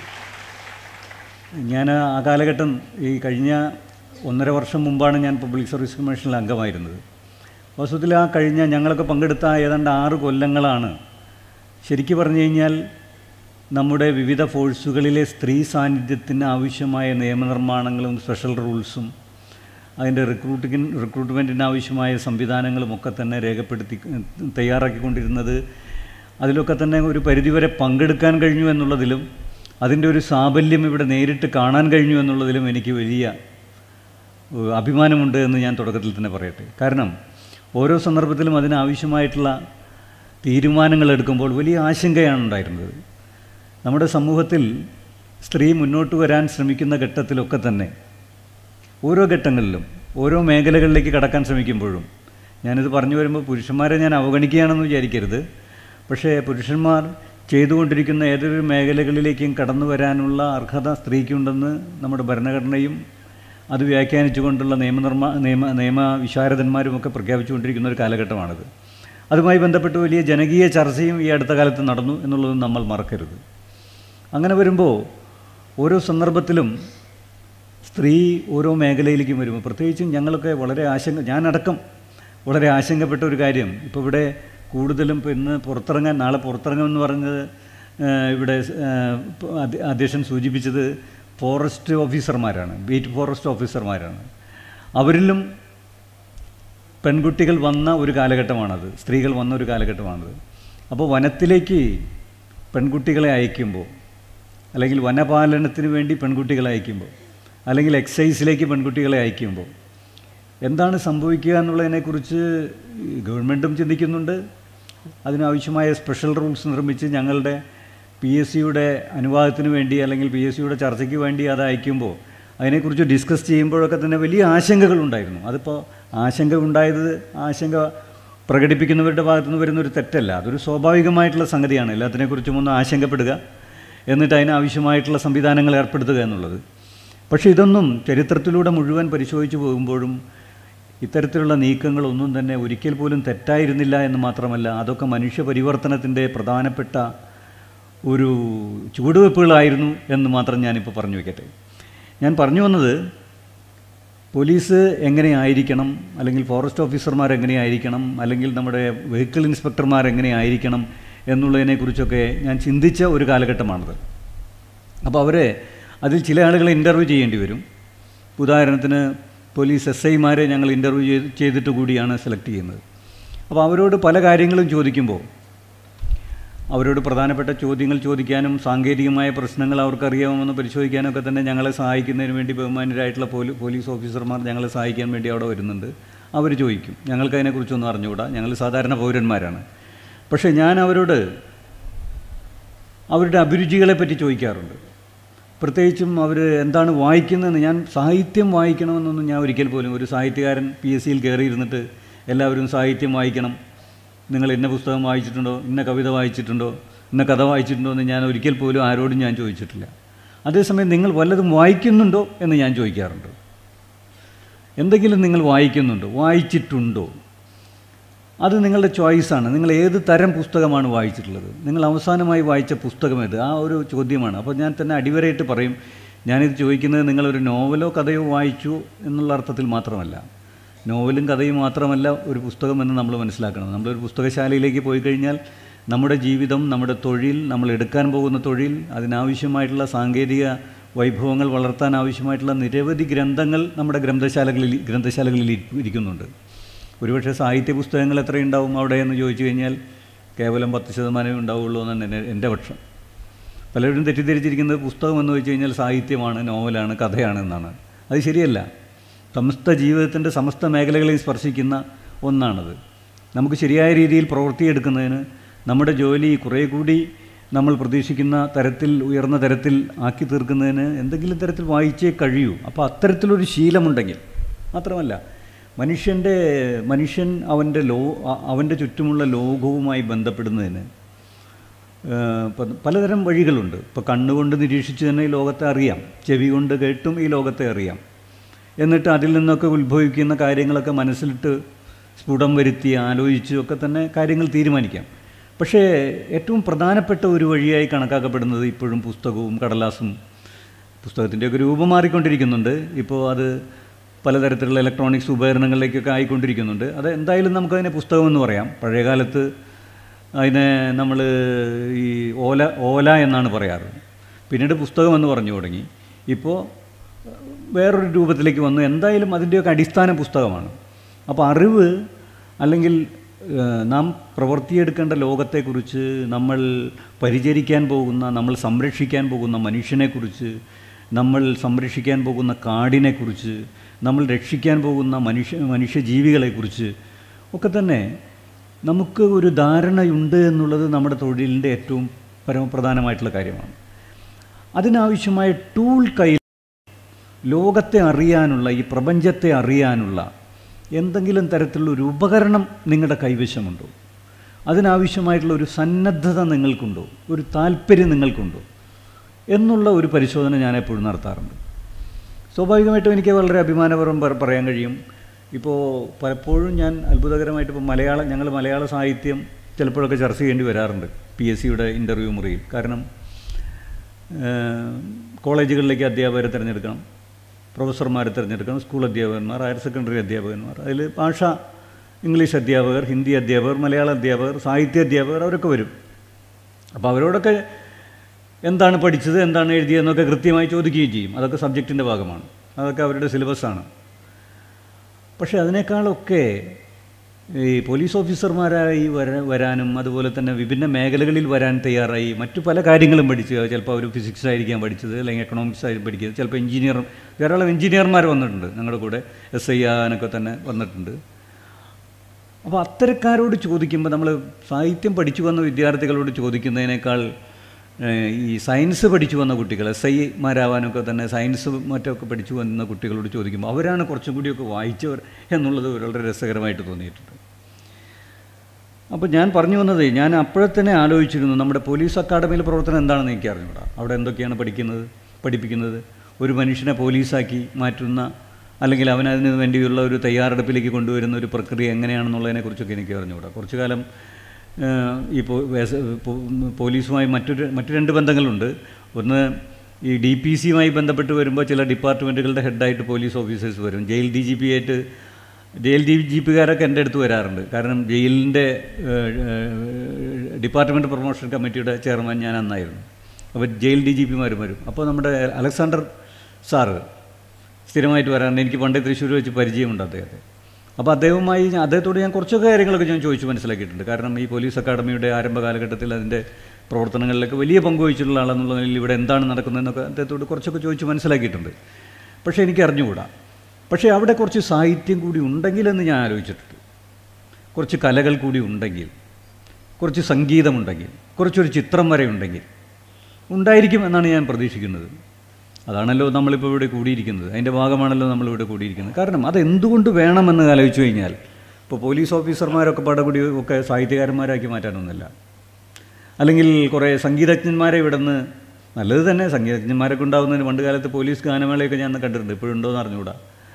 S6: ഞാൻ ആ കാലഘട്ടം ഈ കഴിഞ്ഞ ഒന്നര വർഷം മുമ്പാണ് ഞാൻ പബ്ലിക് സർവീസ് കമ്മീഷനിൽ അംഗമായിരുന്നത് വാസ്തവത്തിൽ ആ കഴിഞ്ഞ ഞങ്ങളൊക്കെ പങ്കെടുത്ത ഏതാണ്ട് ആറ് കൊല്ലങ്ങളാണ് ശരിക്കു പറഞ്ഞു കഴിഞ്ഞാൽ നമ്മുടെ വിവിധ ഫോഴ്സുകളിലെ സ്ത്രീ സാന്നിധ്യത്തിന് ആവശ്യമായ നിയമനിർമ്മാണങ്ങളും സ്പെഷ്യൽ റൂൾസും അതിൻ്റെ റിക്രൂട്ടിങ് റിക്രൂട്ട്മെൻറ്റിന് ആവശ്യമായ സംവിധാനങ്ങളും ഒക്കെ തന്നെ രേഖപ്പെടുത്തി തയ്യാറാക്കിക്കൊണ്ടിരുന്നത് അതിലൊക്കെ തന്നെ ഒരു പരിധിവരെ പങ്കെടുക്കാൻ കഴിഞ്ഞു എന്നുള്ളതിലും അതിൻ്റെ ഒരു സാബല്യം ഇവിടെ നേരിട്ട് കാണാൻ കഴിഞ്ഞു എന്നുള്ളതിലും എനിക്ക് വലിയ ഏഹ്, അഭിമാനമുണ്ട് എന്ന് ഞാൻ തുടക്കത്തിൽ തന്നെ പറയട്ടെ കാരണം ഓരോ സന്ദർഭത്തിലും അതിനാവശ്യമായിട്ടുള്ള തീരുമാനങ്ങൾ എടുക്കുമ്പോൾ വലിയ ആശങ്കയാണ് ഉണ്ടായിരുന്നത് നമ്മുടെ സമൂഹത്തിൽ സ്ത്രീ മുന്നോട്ട് വരാൻ ശ്രമിക്കുന്ന ഘട്ടത്തിലൊക്കെ തന്നെ ഓരോ ഘട്ടങ്ങളിലും ഓരോ മേഖലകളിലേക്ക് കടക്കാൻ ശ്രമിക്കുമ്പോഴും ഞാനിത് പറഞ്ഞു വരുമ്പോൾ പുരുഷന്മാരെ ഞാൻ അവഗണിക്കുകയാണെന്ന് വിചാരിക്കരുത് പക്ഷേ പുരുഷന്മാർ ചെയ്തുകൊണ്ടിരിക്കുന്ന ഏതൊരു മേഖലകളിലേക്കും കടന്നു വരാനുള്ള അർഹത സ്ത്രീക്കുണ്ടെന്ന് നമ്മുടെ ഭരണഘടനയും അത് വ്യാഖ്യാനിച്ചുകൊണ്ടുള്ള നിയമനിർമ്മാ നിയമ നിയമ വിശാരദന്മാരുമൊക്കെ പ്രഖ്യാപിച്ചുകൊണ്ടിരിക്കുന്ന ഒരു കാലഘട്ടമാണിത് അതുമായി ബന്ധപ്പെട്ട് വലിയ ജനകീയ ചർച്ചയും ഈ അടുത്ത കാലത്ത് നടന്നു എന്നുള്ളത് നമ്മൾ മറക്കരുത് അങ്ങനെ വരുമ്പോൾ ഓരോ സന്ദർഭത്തിലും സ്ത്രീ ഓരോ മേഖലയിലേക്കും വരുമ്പോൾ പ്രത്യേകിച്ചും ഞങ്ങളൊക്കെ വളരെ ആശങ്ക ഞാനടക്കം വളരെ ആശങ്കപ്പെട്ട ഒരു കാര്യം ഇപ്പോൾ ഇവിടെ കൂടുതലും ഇപ്പോൾ ഇന്ന് പുറത്തിറങ്ങാൻ നാളെ പുറത്തിറങ്ങുമെന്ന് പറഞ്ഞത് ആ, ഇവിടെ ആ, ഇപ്പൊ അധ്യ- അധ്യക്ഷൻ സൂചിപ്പിച്ചത് ഫോറസ്റ്റ് ഓഫീസർമാരാണ് ബീറ്റ് ഫോറസ്റ്റ് ഓഫീസർമാരാണ് അവരിലും പെൺകുട്ടികൾ വന്ന ഒരു കാലഘട്ടമാണത് സ്ത്രീകൾ വന്ന ഒരു കാലഘട്ടമാണത് അപ്പോൾ വനത്തിലേക്ക് പെൺകുട്ടികളെ അയക്കുമ്പോൾ അല്ലെങ്കിൽ വനപാലനത്തിന് വേണ്ടി പെൺകുട്ടികളെ അയക്കുമ്പോൾ അല്ലെങ്കിൽ എക്സൈസിലേക്ക് പെൺകുട്ടികളെ അയക്കുമ്പോൾ എന്താണ് സംഭവിക്കുക എന്നുള്ളതിനെക്കുറിച്ച് ഈ ഗവൺമെൻറ്റും ചിന്തിക്കുന്നുണ്ട് അതിനാവശ്യമായ സ്പെഷ്യൽ റൂൾസ് നിർമ്മിച്ച് ഞങ്ങളുടെ പി എസ് സിയുടെ അനുവാദത്തിന് വേണ്ടി അല്ലെങ്കിൽ പി എസ് സിയുടെ ചർച്ചയ്ക്ക് വേണ്ടി അത് അയക്കുമ്പോൾ അതിനെക്കുറിച്ച് ഡിസ്കസ് ചെയ്യുമ്പോഴൊക്കെ തന്നെ വലിയ ആശങ്കകളുണ്ടായിരുന്നു അതിപ്പോൾ ആശങ്ക ഉണ്ടായത് ആശങ്ക പ്രകടിപ്പിക്കുന്നവരുടെ ഭാഗത്തു നിന്ന് വരുന്നൊരു തെറ്റല്ല അതൊരു സ്വാഭാവികമായിട്ടുള്ള സംഗതിയാണ് എല്ലാത്തിനെക്കുറിച്ചും ഒന്ന് ആശങ്കപ്പെടുക എന്നിട്ട് അതിനാവശ്യമായിട്ടുള്ള സംവിധാനങ്ങൾ ഏർപ്പെടുത്തുക എന്നുള്ളത് പക്ഷേ ഇതൊന്നും ചരിത്രത്തിലൂടെ മുഴുവൻ പരിശോധിച്ച് പോകുമ്പോഴും ഇത്തരത്തിലുള്ള നീക്കങ്ങളൊന്നും തന്നെ ഒരിക്കൽ പോലും തെറ്റായിരുന്നില്ല എന്ന് മാത്രമല്ല അതൊക്കെ മനുഷ്യ പരിവർത്തനത്തിൻ്റെ പ്രധാനപ്പെട്ട ഒരു ചുവടുവെപ്പുകളായിരുന്നു എന്ന് മാത്രം ഞാനിപ്പോൾ പറഞ്ഞു വയ്ക്കട്ടെ ഞാൻ പറഞ്ഞു വന്നത് പോലീസ് എങ്ങനെയായിരിക്കണം അല്ലെങ്കിൽ ഫോറസ്റ്റ് ഓഫീസർമാർ എങ്ങനെയായിരിക്കണം അല്ലെങ്കിൽ നമ്മുടെ വെഹിക്കിൾ ഇൻസ്പെക്ടർമാർ എങ്ങനെയായിരിക്കണം എന്നുള്ളതിനെക്കുറിച്ചൊക്കെ ഞാൻ ചിന്തിച്ച ഒരു കാലഘട്ടമാണത് അപ്പോൾ അവരെ അതിൽ ചില ആളുകളെ ഇൻ്റർവ്യൂ ചെയ്യേണ്ടി വരും ഉദാഹരണത്തിന് പോലീസ് എസ് ഐമാരെ ഞങ്ങൾ ഇൻ്റർവ്യൂ ചെയ്ത് ചെയ്തിട്ട് കൂടിയാണ് സെലക്ട് ചെയ്യുന്നത് അപ്പോൾ അവരോട് പല കാര്യങ്ങളും ചോദിക്കുമ്പോൾ അവരോട് പ്രധാനപ്പെട്ട ചോദ്യങ്ങൾ ചോദിക്കാനും സാങ്കേതികമായ പ്രശ്നങ്ങൾ അവർക്കറിയാമെന്ന് പരിശോധിക്കാനൊക്കെ തന്നെ ഞങ്ങളെ സഹായിക്കുന്നതിന് വേണ്ടി ബഹുമാനരായിട്ടുള്ള പോലീ പോലീസ് ഓഫീസർമാർ ഞങ്ങളെ സഹായിക്കാൻ വേണ്ടി അവിടെ വരുന്നുണ്ട് അവർ ചോദിക്കും ഞങ്ങൾക്ക് അതിനെക്കുറിച്ചൊന്നും അറിഞ്ഞുകൂടാ ഞങ്ങൾ സാധാരണ പൗരന്മാരാണ് പക്ഷേ ഞാൻ അവരോട് അവരുടെ അഭിരുചികളെ പറ്റി ചോദിക്കാറുണ്ട് പ്രത്യേകിച്ചും അവർ എന്താണ് വായിക്കുന്നതെന്ന് ഞാൻ സാഹിത്യം വായിക്കണമെന്നൊന്നും ഞാൻ ഒരിക്കൽ പോലും ഒരു സാഹിത്യകാരൻ പി എസ് സിയിൽ കയറിയിരുന്നിട്ട് എല്ലാവരും സാഹിത്യം വായിക്കണം നിങ്ങൾ ഇന്ന പുസ്തകം വായിച്ചിട്ടുണ്ടോ ഇന്ന കവിത വായിച്ചിട്ടുണ്ടോ ഇന്ന കഥ വായിച്ചിട്ടുണ്ടോ എന്ന് ഞാൻ ഒരിക്കൽ പോലും ആരോടും ഞാൻ ചോദിച്ചിട്ടില്ല അതേസമയം നിങ്ങൾ വല്ലതും വായിക്കുന്നുണ്ടോ എന്ന് ഞാൻ ചോദിക്കാറുണ്ട് എന്തെങ്കിലും നിങ്ങൾ വായിക്കുന്നുണ്ടോ വായിച്ചിട്ടുണ്ടോ അത് നിങ്ങളുടെ ചോയ്സാണ് നിങ്ങൾ ഏത് തരം പുസ്തകമാണ് വായിച്ചിട്ടുള്ളത് നിങ്ങൾ അവസാനമായി വായിച്ച പുസ്തകം ഏത് ആ ഒരു ചോദ്യമാണ് അപ്പോൾ ഞാൻ തന്നെ അടിവരയിട്ട് പറയും ഞാനിത് ചോദിക്കുന്നത് നിങ്ങളൊരു നോവലോ കഥയോ വായിച്ചു എന്നുള്ള അർത്ഥത്തിൽ മാത്രമല്ല നോവലും കഥയും മാത്രമല്ല ഒരു പുസ്തകം എന്ന് നമ്മൾ മനസ്സിലാക്കണം നമ്മളൊരു പുസ്തകശാലയിലേക്ക് പോയി കഴിഞ്ഞാൽ നമ്മുടെ ജീവിതം നമ്മുടെ തൊഴിൽ നമ്മൾ എടുക്കാൻ പോകുന്ന തൊഴിൽ അതിനാവശ്യമായിട്ടുള്ള സാങ്കേതിക വൈഭവങ്ങൾ വളർത്താൻ ആവശ്യമായിട്ടുള്ള നിരവധി ഗ്രന്ഥങ്ങൾ നമ്മുടെ ഗ്രന്ഥശാലകളിൽ ഗ്രന്ഥശാലകളിൽ ഇരി- ഇരിക്കുന്നുണ്ട് ഒരുപക്ഷെ സാഹിത്യ പുസ്തകങ്ങൾ എത്രയുണ്ടാവും അവിടെ എന്ന് ചോദിച്ചു കഴിഞ്ഞാൽ കേവലം പത്ത് ശതമാനമേ ഉണ്ടാവുള്ളൂ എന്നാണ് എൻ്റെ എൻ്റെ പക്ഷം പലരും തെറ്റിദ്ധരിച്ചിരിക്കുന്നത് പുസ്തകം എന്ന് വെച്ച് കഴിഞ്ഞാൽ സാഹിത്യമാണ് നോവലാണ് കഥയാണ് എന്നാണ് അത് ശരിയല്ല സമസ്ത ജീവിതത്തിൻ്റെ സമസ്ത മേഖലകളെയും സ്പർശിക്കുന്ന ഒന്നാണത് നമുക്ക് ശരിയായ രീതിയിൽ പ്രവൃത്തിയെടുക്കുന്നതിന് നമ്മുടെ ജോലി കുറേ കൂടി നമ്മൾ പ്രതീക്ഷിക്കുന്ന തരത്തിൽ ഉയർന്ന തരത്തിൽ ആക്കി തീർക്കുന്നതിന് എന്തെങ്കിലും തരത്തിൽ വായിച്ചേ കഴിയൂ അപ്പോൾ അത്തരത്തിലൊരു ശീലമുണ്ടെങ്കിൽ മാത്രമല്ല മനുഷ്യൻ്റെ മനുഷ്യൻ അവൻ്റെ ലോ അ- അവൻ്റെ ചുറ്റുമുള്ള ലോകവുമായി ബന്ധപ്പെടുന്നതിന് ഏഹ് പ- പലതരം വഴികളുണ്ട് ഇപ്പോൾ കണ്ണുകൊണ്ട് നിരീക്ഷിച്ച് തന്നെ ഈ ലോകത്തെ അറിയാം ചെവി കൊണ്ട് കേട്ടും ഈ ലോകത്തെ അറിയാം എന്നിട്ട് അതിൽ നിന്നൊക്കെ ഉത്ഭവിക്കുന്ന കാര്യങ്ങളൊക്കെ മനസ്സിലിട്ട് സ്ഫുടം വരുത്തി ആലോചിച്ച് ഒക്കെ തന്നെ കാര്യങ്ങൾ തീരുമാനിക്കാം പക്ഷേ ഏറ്റവും പ്രധാനപ്പെട്ട ഒരു വഴിയായി കണക്കാക്കപ്പെടുന്നത് ഇപ്പോഴും പുസ്തകവും കടലാസും പുസ്തകത്തിൻ്റെയൊക്കെ രൂപം മാറിക്കൊണ്ടിരിക്കുന്നുണ്ട് ഇപ്പോൾ അത് പലതരത്തിലുള്ള ഇലക്ട്രോണിക്സ് ഉപകരണങ്ങളിലേക്കൊക്കെ ആയിക്കൊണ്ടിരിക്കുന്നുണ്ട് അത് എന്തായാലും നമുക്കതിനെ പുസ്തകമെന്ന് പറയാം പഴയകാലത്ത് അതിനെ നമ്മൾ ഈ ഓല ഓല എന്നാണ് പറയാറ് പിന്നീട് പുസ്തകം എന്ന് പറഞ്ഞു തുടങ്ങി ഇപ്പോൾ വേറൊരു രൂപത്തിലേക്ക് വന്നു എന്തായാലും അതിൻ്റെയൊക്കെ അടിസ്ഥാന പുസ്തകമാണ് അപ്പോൾ അറിവ് അല്ലെങ്കിൽ ഏഹ്, നാം പ്രവർത്തിയെടുക്കേണ്ട ലോകത്തെക്കുറിച്ച് നമ്മൾ പരിചരിക്കാൻ പോകുന്ന നമ്മൾ സംരക്ഷിക്കാൻ പോകുന്ന മനുഷ്യനെക്കുറിച്ച് നമ്മൾ സംരക്ഷിക്കാൻ പോകുന്ന കാടിനെക്കുറിച്ച് നമ്മൾ രക്ഷിക്കാൻ പോകുന്ന മനുഷ്യ മനുഷ്യജീവികളെക്കുറിച്ച് ഒക്കെ തന്നെ നമുക്ക് ഒരു ധാരണയുണ്ട് എന്നുള്ളത് നമ്മുടെ തൊഴിലിൻ്റെ ഏറ്റവും പരമപ്രധാനമായിട്ടുള്ള കാര്യമാണ് അതിനാവശ്യമായ ടൂൾ കയ്യിൽ ലോകത്തെ അറിയാനുള്ള ഈ പ്രപഞ്ചത്തെ അറിയാനുള്ള എന്തെങ്കിലും തരത്തിലുള്ള ഒരു ഉപകരണം നിങ്ങളുടെ കൈവശമുണ്ടോ അതിനാവശ്യമായിട്ടുള്ള ഒരു സന്നദ്ധത നിങ്ങൾക്കുണ്ടോ ഒരു താല്പര്യം നിങ്ങൾക്കുണ്ടോ എന്നുള്ള ഒരു പരിശോധന ഞാൻ എപ്പോഴും നടത്താറുണ്ട് സ്വാഭാവികമായിട്ടും എനിക്ക് വളരെ അഭിമാനപൂർവ്വം പറ- പറയാൻ കഴിയും ഇപ്പോൾ പലപ്പോഴും ഞാൻ അത്ഭുതകരമായിട്ട് ഇപ്പോൾ മലയാളം ഞങ്ങൾ മലയാള സാഹിത്യം ചിലപ്പോഴൊക്കെ ചർച്ച ചെയ്യേണ്ടി വരാറുണ്ട് പി എസ് സിയുടെ ഇൻ്റർവ്യൂ മുറിയിൽ കാരണം ഏഹ്, കോളേജുകളിലേക്ക് അധ്യാപകരെ തിരഞ്ഞെടുക്കണം പ്രൊഫസർമാരെ തിരഞ്ഞെടുക്കണം സ്കൂൾ അധ്യാപകന്മാർ ഹയർ സെക്കൻഡറി അധ്യാപകന്മാർ അതിൽ ഭാഷ ഇംഗ്ലീഷ് അധ്യാപകർ ഹിന്ദി അധ്യാപകർ മലയാള അധ്യാപകർ സാഹിത്യ അധ്യാപകർ അവരൊക്കെ വരും അപ്പോൾ അവരോടൊക്കെ എന്താണ് പഠിച്ചത് എന്താണ് എഴുതിയതെന്നൊക്കെ കൃത്യമായി ചോദിക്കുകയും ചെയ്യും അതൊക്കെ സബ്ജക്റ്റിൻ്റെ ഭാഗമാണ് അതൊക്കെ അവരുടെ സിലബസാണ് പക്ഷേ അതിനേക്കാളൊക്കെ ഈ പോലീസ് ഓഫീസർമാരായി വര വരാനും അതുപോലെ തന്നെ വിഭിന്ന മേഖലകളിൽ വരാൻ തയ്യാറായി മറ്റു പല കാര്യങ്ങളും പഠിച്ച് ചിലപ്പോൾ അവർ ഫിസിക്സ് ആയിരിക്കാം പഠിച്ചത് അല്ലെങ്കിൽ എക്കണോമിക്സ് ആയിരിക്കും പഠിക്കുന്നത് ചിലപ്പോൾ എഞ്ചിനീയർ ധാരാളം എഞ്ചിനീയർമാർ വന്നിട്ടുണ്ട് ഞങ്ങളുടെ കൂടെ എസ് ഐ ആകാനൊക്കെ തന്നെ വന്നിട്ടുണ്ട് അപ്പോൾ അത്തരക്കാരോട് ചോദിക്കുമ്പോൾ നമ്മൾ സാഹിത്യം പഠിച്ചു വന്ന വിദ്യാർത്ഥികളോട് ചോദിക്കുന്നതിനേക്കാൾ ഏഹ്, ഈ സയൻസ് പഠിച്ചു വന്ന കുട്ടികൾ എസ് ഐമാരാവാനൊക്കെ തന്നെ സയൻസ് മറ്റൊക്കെ പഠിച്ചു വന്ന കുട്ടികളോട് ചോദിക്കുമ്പോൾ അവരാണ് കുറച്ചും കൂടിയൊക്കെ വായിച്ചവർ എന്നുള്ളത് വളരെ രസകരമായിട്ട് തോന്നിയിട്ടുണ്ട് അപ്പോൾ ഞാൻ പറഞ്ഞു വന്നത് ഞാൻ അപ്പോഴെ തന്നെ ആലോചിച്ചിരുന്നു നമ്മുടെ പോലീസ് അക്കാഡമിയിലെ പ്രവർത്തനം എന്താണെന്ന് എനിക്ക് അറിഞ്ഞൂടാ അവിടെ എന്തൊക്കെയാണ് പഠിക്കുന്നത് പഠിപ്പിക്കുന്നത് ഒരു മനുഷ്യനെ പോലീസാക്കി മാറ്റുന്ന അല്ലെങ്കിൽ അവൻ അതിന് വേണ്ടിയുള്ള ഒരു തയ്യാറെടുപ്പിലേക്ക് കൊണ്ടുവരുന്ന ഒരു പ്രക്രിയ എങ്ങനെയാണെന്നുള്ളതിനെക്കുറിച്ചൊക്കെ എനിക്ക് അറിഞ്ഞുകൂടാ കുറച്ചു കാലം ഏഹ്, ഈ പോ- വേസ- പോ- പോലീസുമായി മറ്റൊരു മറ്റു രണ്ട് ബന്ധങ്ങളുണ്ട് ഒന്ന് ഈ ഡി പി സിയുമായി ബന്ധപ്പെട്ട് വരുമ്പോൾ ചില ഡിപ്പാർട്ട്മെൻറ്റുകളുടെ ഹെഡായിട്ട് പോലീസ് ഓഫീസേഴ്സ് വരും ജയിൽ ഡി ജി പി ആയിട്ട് ജയിൽ ഡി ജി പിക്കാരൊക്കെ എൻ്റെ അടുത്ത് വരാറുണ്ട് കാരണം ജയിലിൻ്റെ ഡിപ്പാർട്ട്മെൻറ്റ് പ്രൊമോഷൻ കമ്മിറ്റിയുടെ ചെയർമാൻ ഞാൻ അന്നായിരുന്നു അപ്പോൾ ജയിൽ ഡി ജി പിമാരും വരും അപ്പോൾ നമ്മുടെ അലക്സാണ്ടർ സാറ് സ്ഥിരമായിട്ട് വരാറുണ്ട് എനിക്ക് പണ്ടേ തൃശ്ശൂർ വെച്ച് പരിചയമുണ്ട് അദ്ദേഹത്തെ അപ്പോൾ അദ്ദേഹവുമായി ഞാൻ അദ്ദേഹത്തോട് ഞാൻ കുറച്ചൊക്കെ കാര്യങ്ങളൊക്കെ ഞാൻ ചോദിച്ചു മനസ്സിലാക്കിയിട്ടുണ്ട് കാരണം ഈ പോലീസ് അക്കാഡമിയുടെ ആരംഭ കാലഘട്ടത്തിൽ അതിൻ്റെ പ്രവർത്തനങ്ങളിലൊക്കെ വലിയ പങ്ക് വഹിച്ചിട്ടുള്ള ആളെന്നുള്ള നിലയിൽ ഇവിടെ എന്താണ് നടക്കുന്നതെന്നൊക്കെ അദ്ദേഹത്തോട് കുറച്ചൊക്കെ ചോദിച്ച് മനസ്സിലാക്കിയിട്ടുണ്ട് പക്ഷേ എനിക്ക് അറിഞ്ഞുകൂടാ പക്ഷേ അവിടെ കുറച്ച് സാഹിത്യം കൂടി ഉണ്ടെങ്കിലെന്ന് ഞാൻ ആലോചിച്ചിട്ടുണ്ട് കുറച്ച് കലകൾ കൂടി ഉണ്ടെങ്കിൽ കുറച്ച് സംഗീതമുണ്ടെങ്കിൽ കുറച്ചൊരു ചിത്രം വരെ ഉണ്ടെങ്കിൽ ഉണ്ടായിരിക്കും എന്നാണ് ഞാൻ പ്രതീക്ഷിക്കുന്നത് അതാണല്ലോ നമ്മളിപ്പോൾ ഇവിടെ കൂടിയിരിക്കുന്നത് അതിൻ്റെ ഭാഗമാണല്ലോ നമ്മളിവിടെ കൂടിയിരിക്കുന്നത് കാരണം അത് എന്തുകൊണ്ട് വേണമെന്ന് ആലോചിച്ചു കഴിഞ്ഞാൽ ഇപ്പോൾ പോലീസ് ഓഫീസർമാരൊക്കെ പടകൂടി ഒക്കെ സാഹിത്യകാരന്മാരാക്കി മാറ്റാനൊന്നുമില്ല അല്ലെങ്കിൽ കുറേ സംഗീതജ്ഞന്മാരെ ഇവിടെ നിന്ന് നല്ലത് തന്നെ സംഗീതജ്ഞന്മാരൊക്കെ ഉണ്ടാവുന്നതിന് പണ്ട് കാലത്ത് പോലീസ് ഗാനമേളയൊക്കെ ഞാൻ കണ്ടിട്ടുണ്ട് ഇപ്പോഴുണ്ടോ എന്ന് അറിഞ്ഞുകൂടാ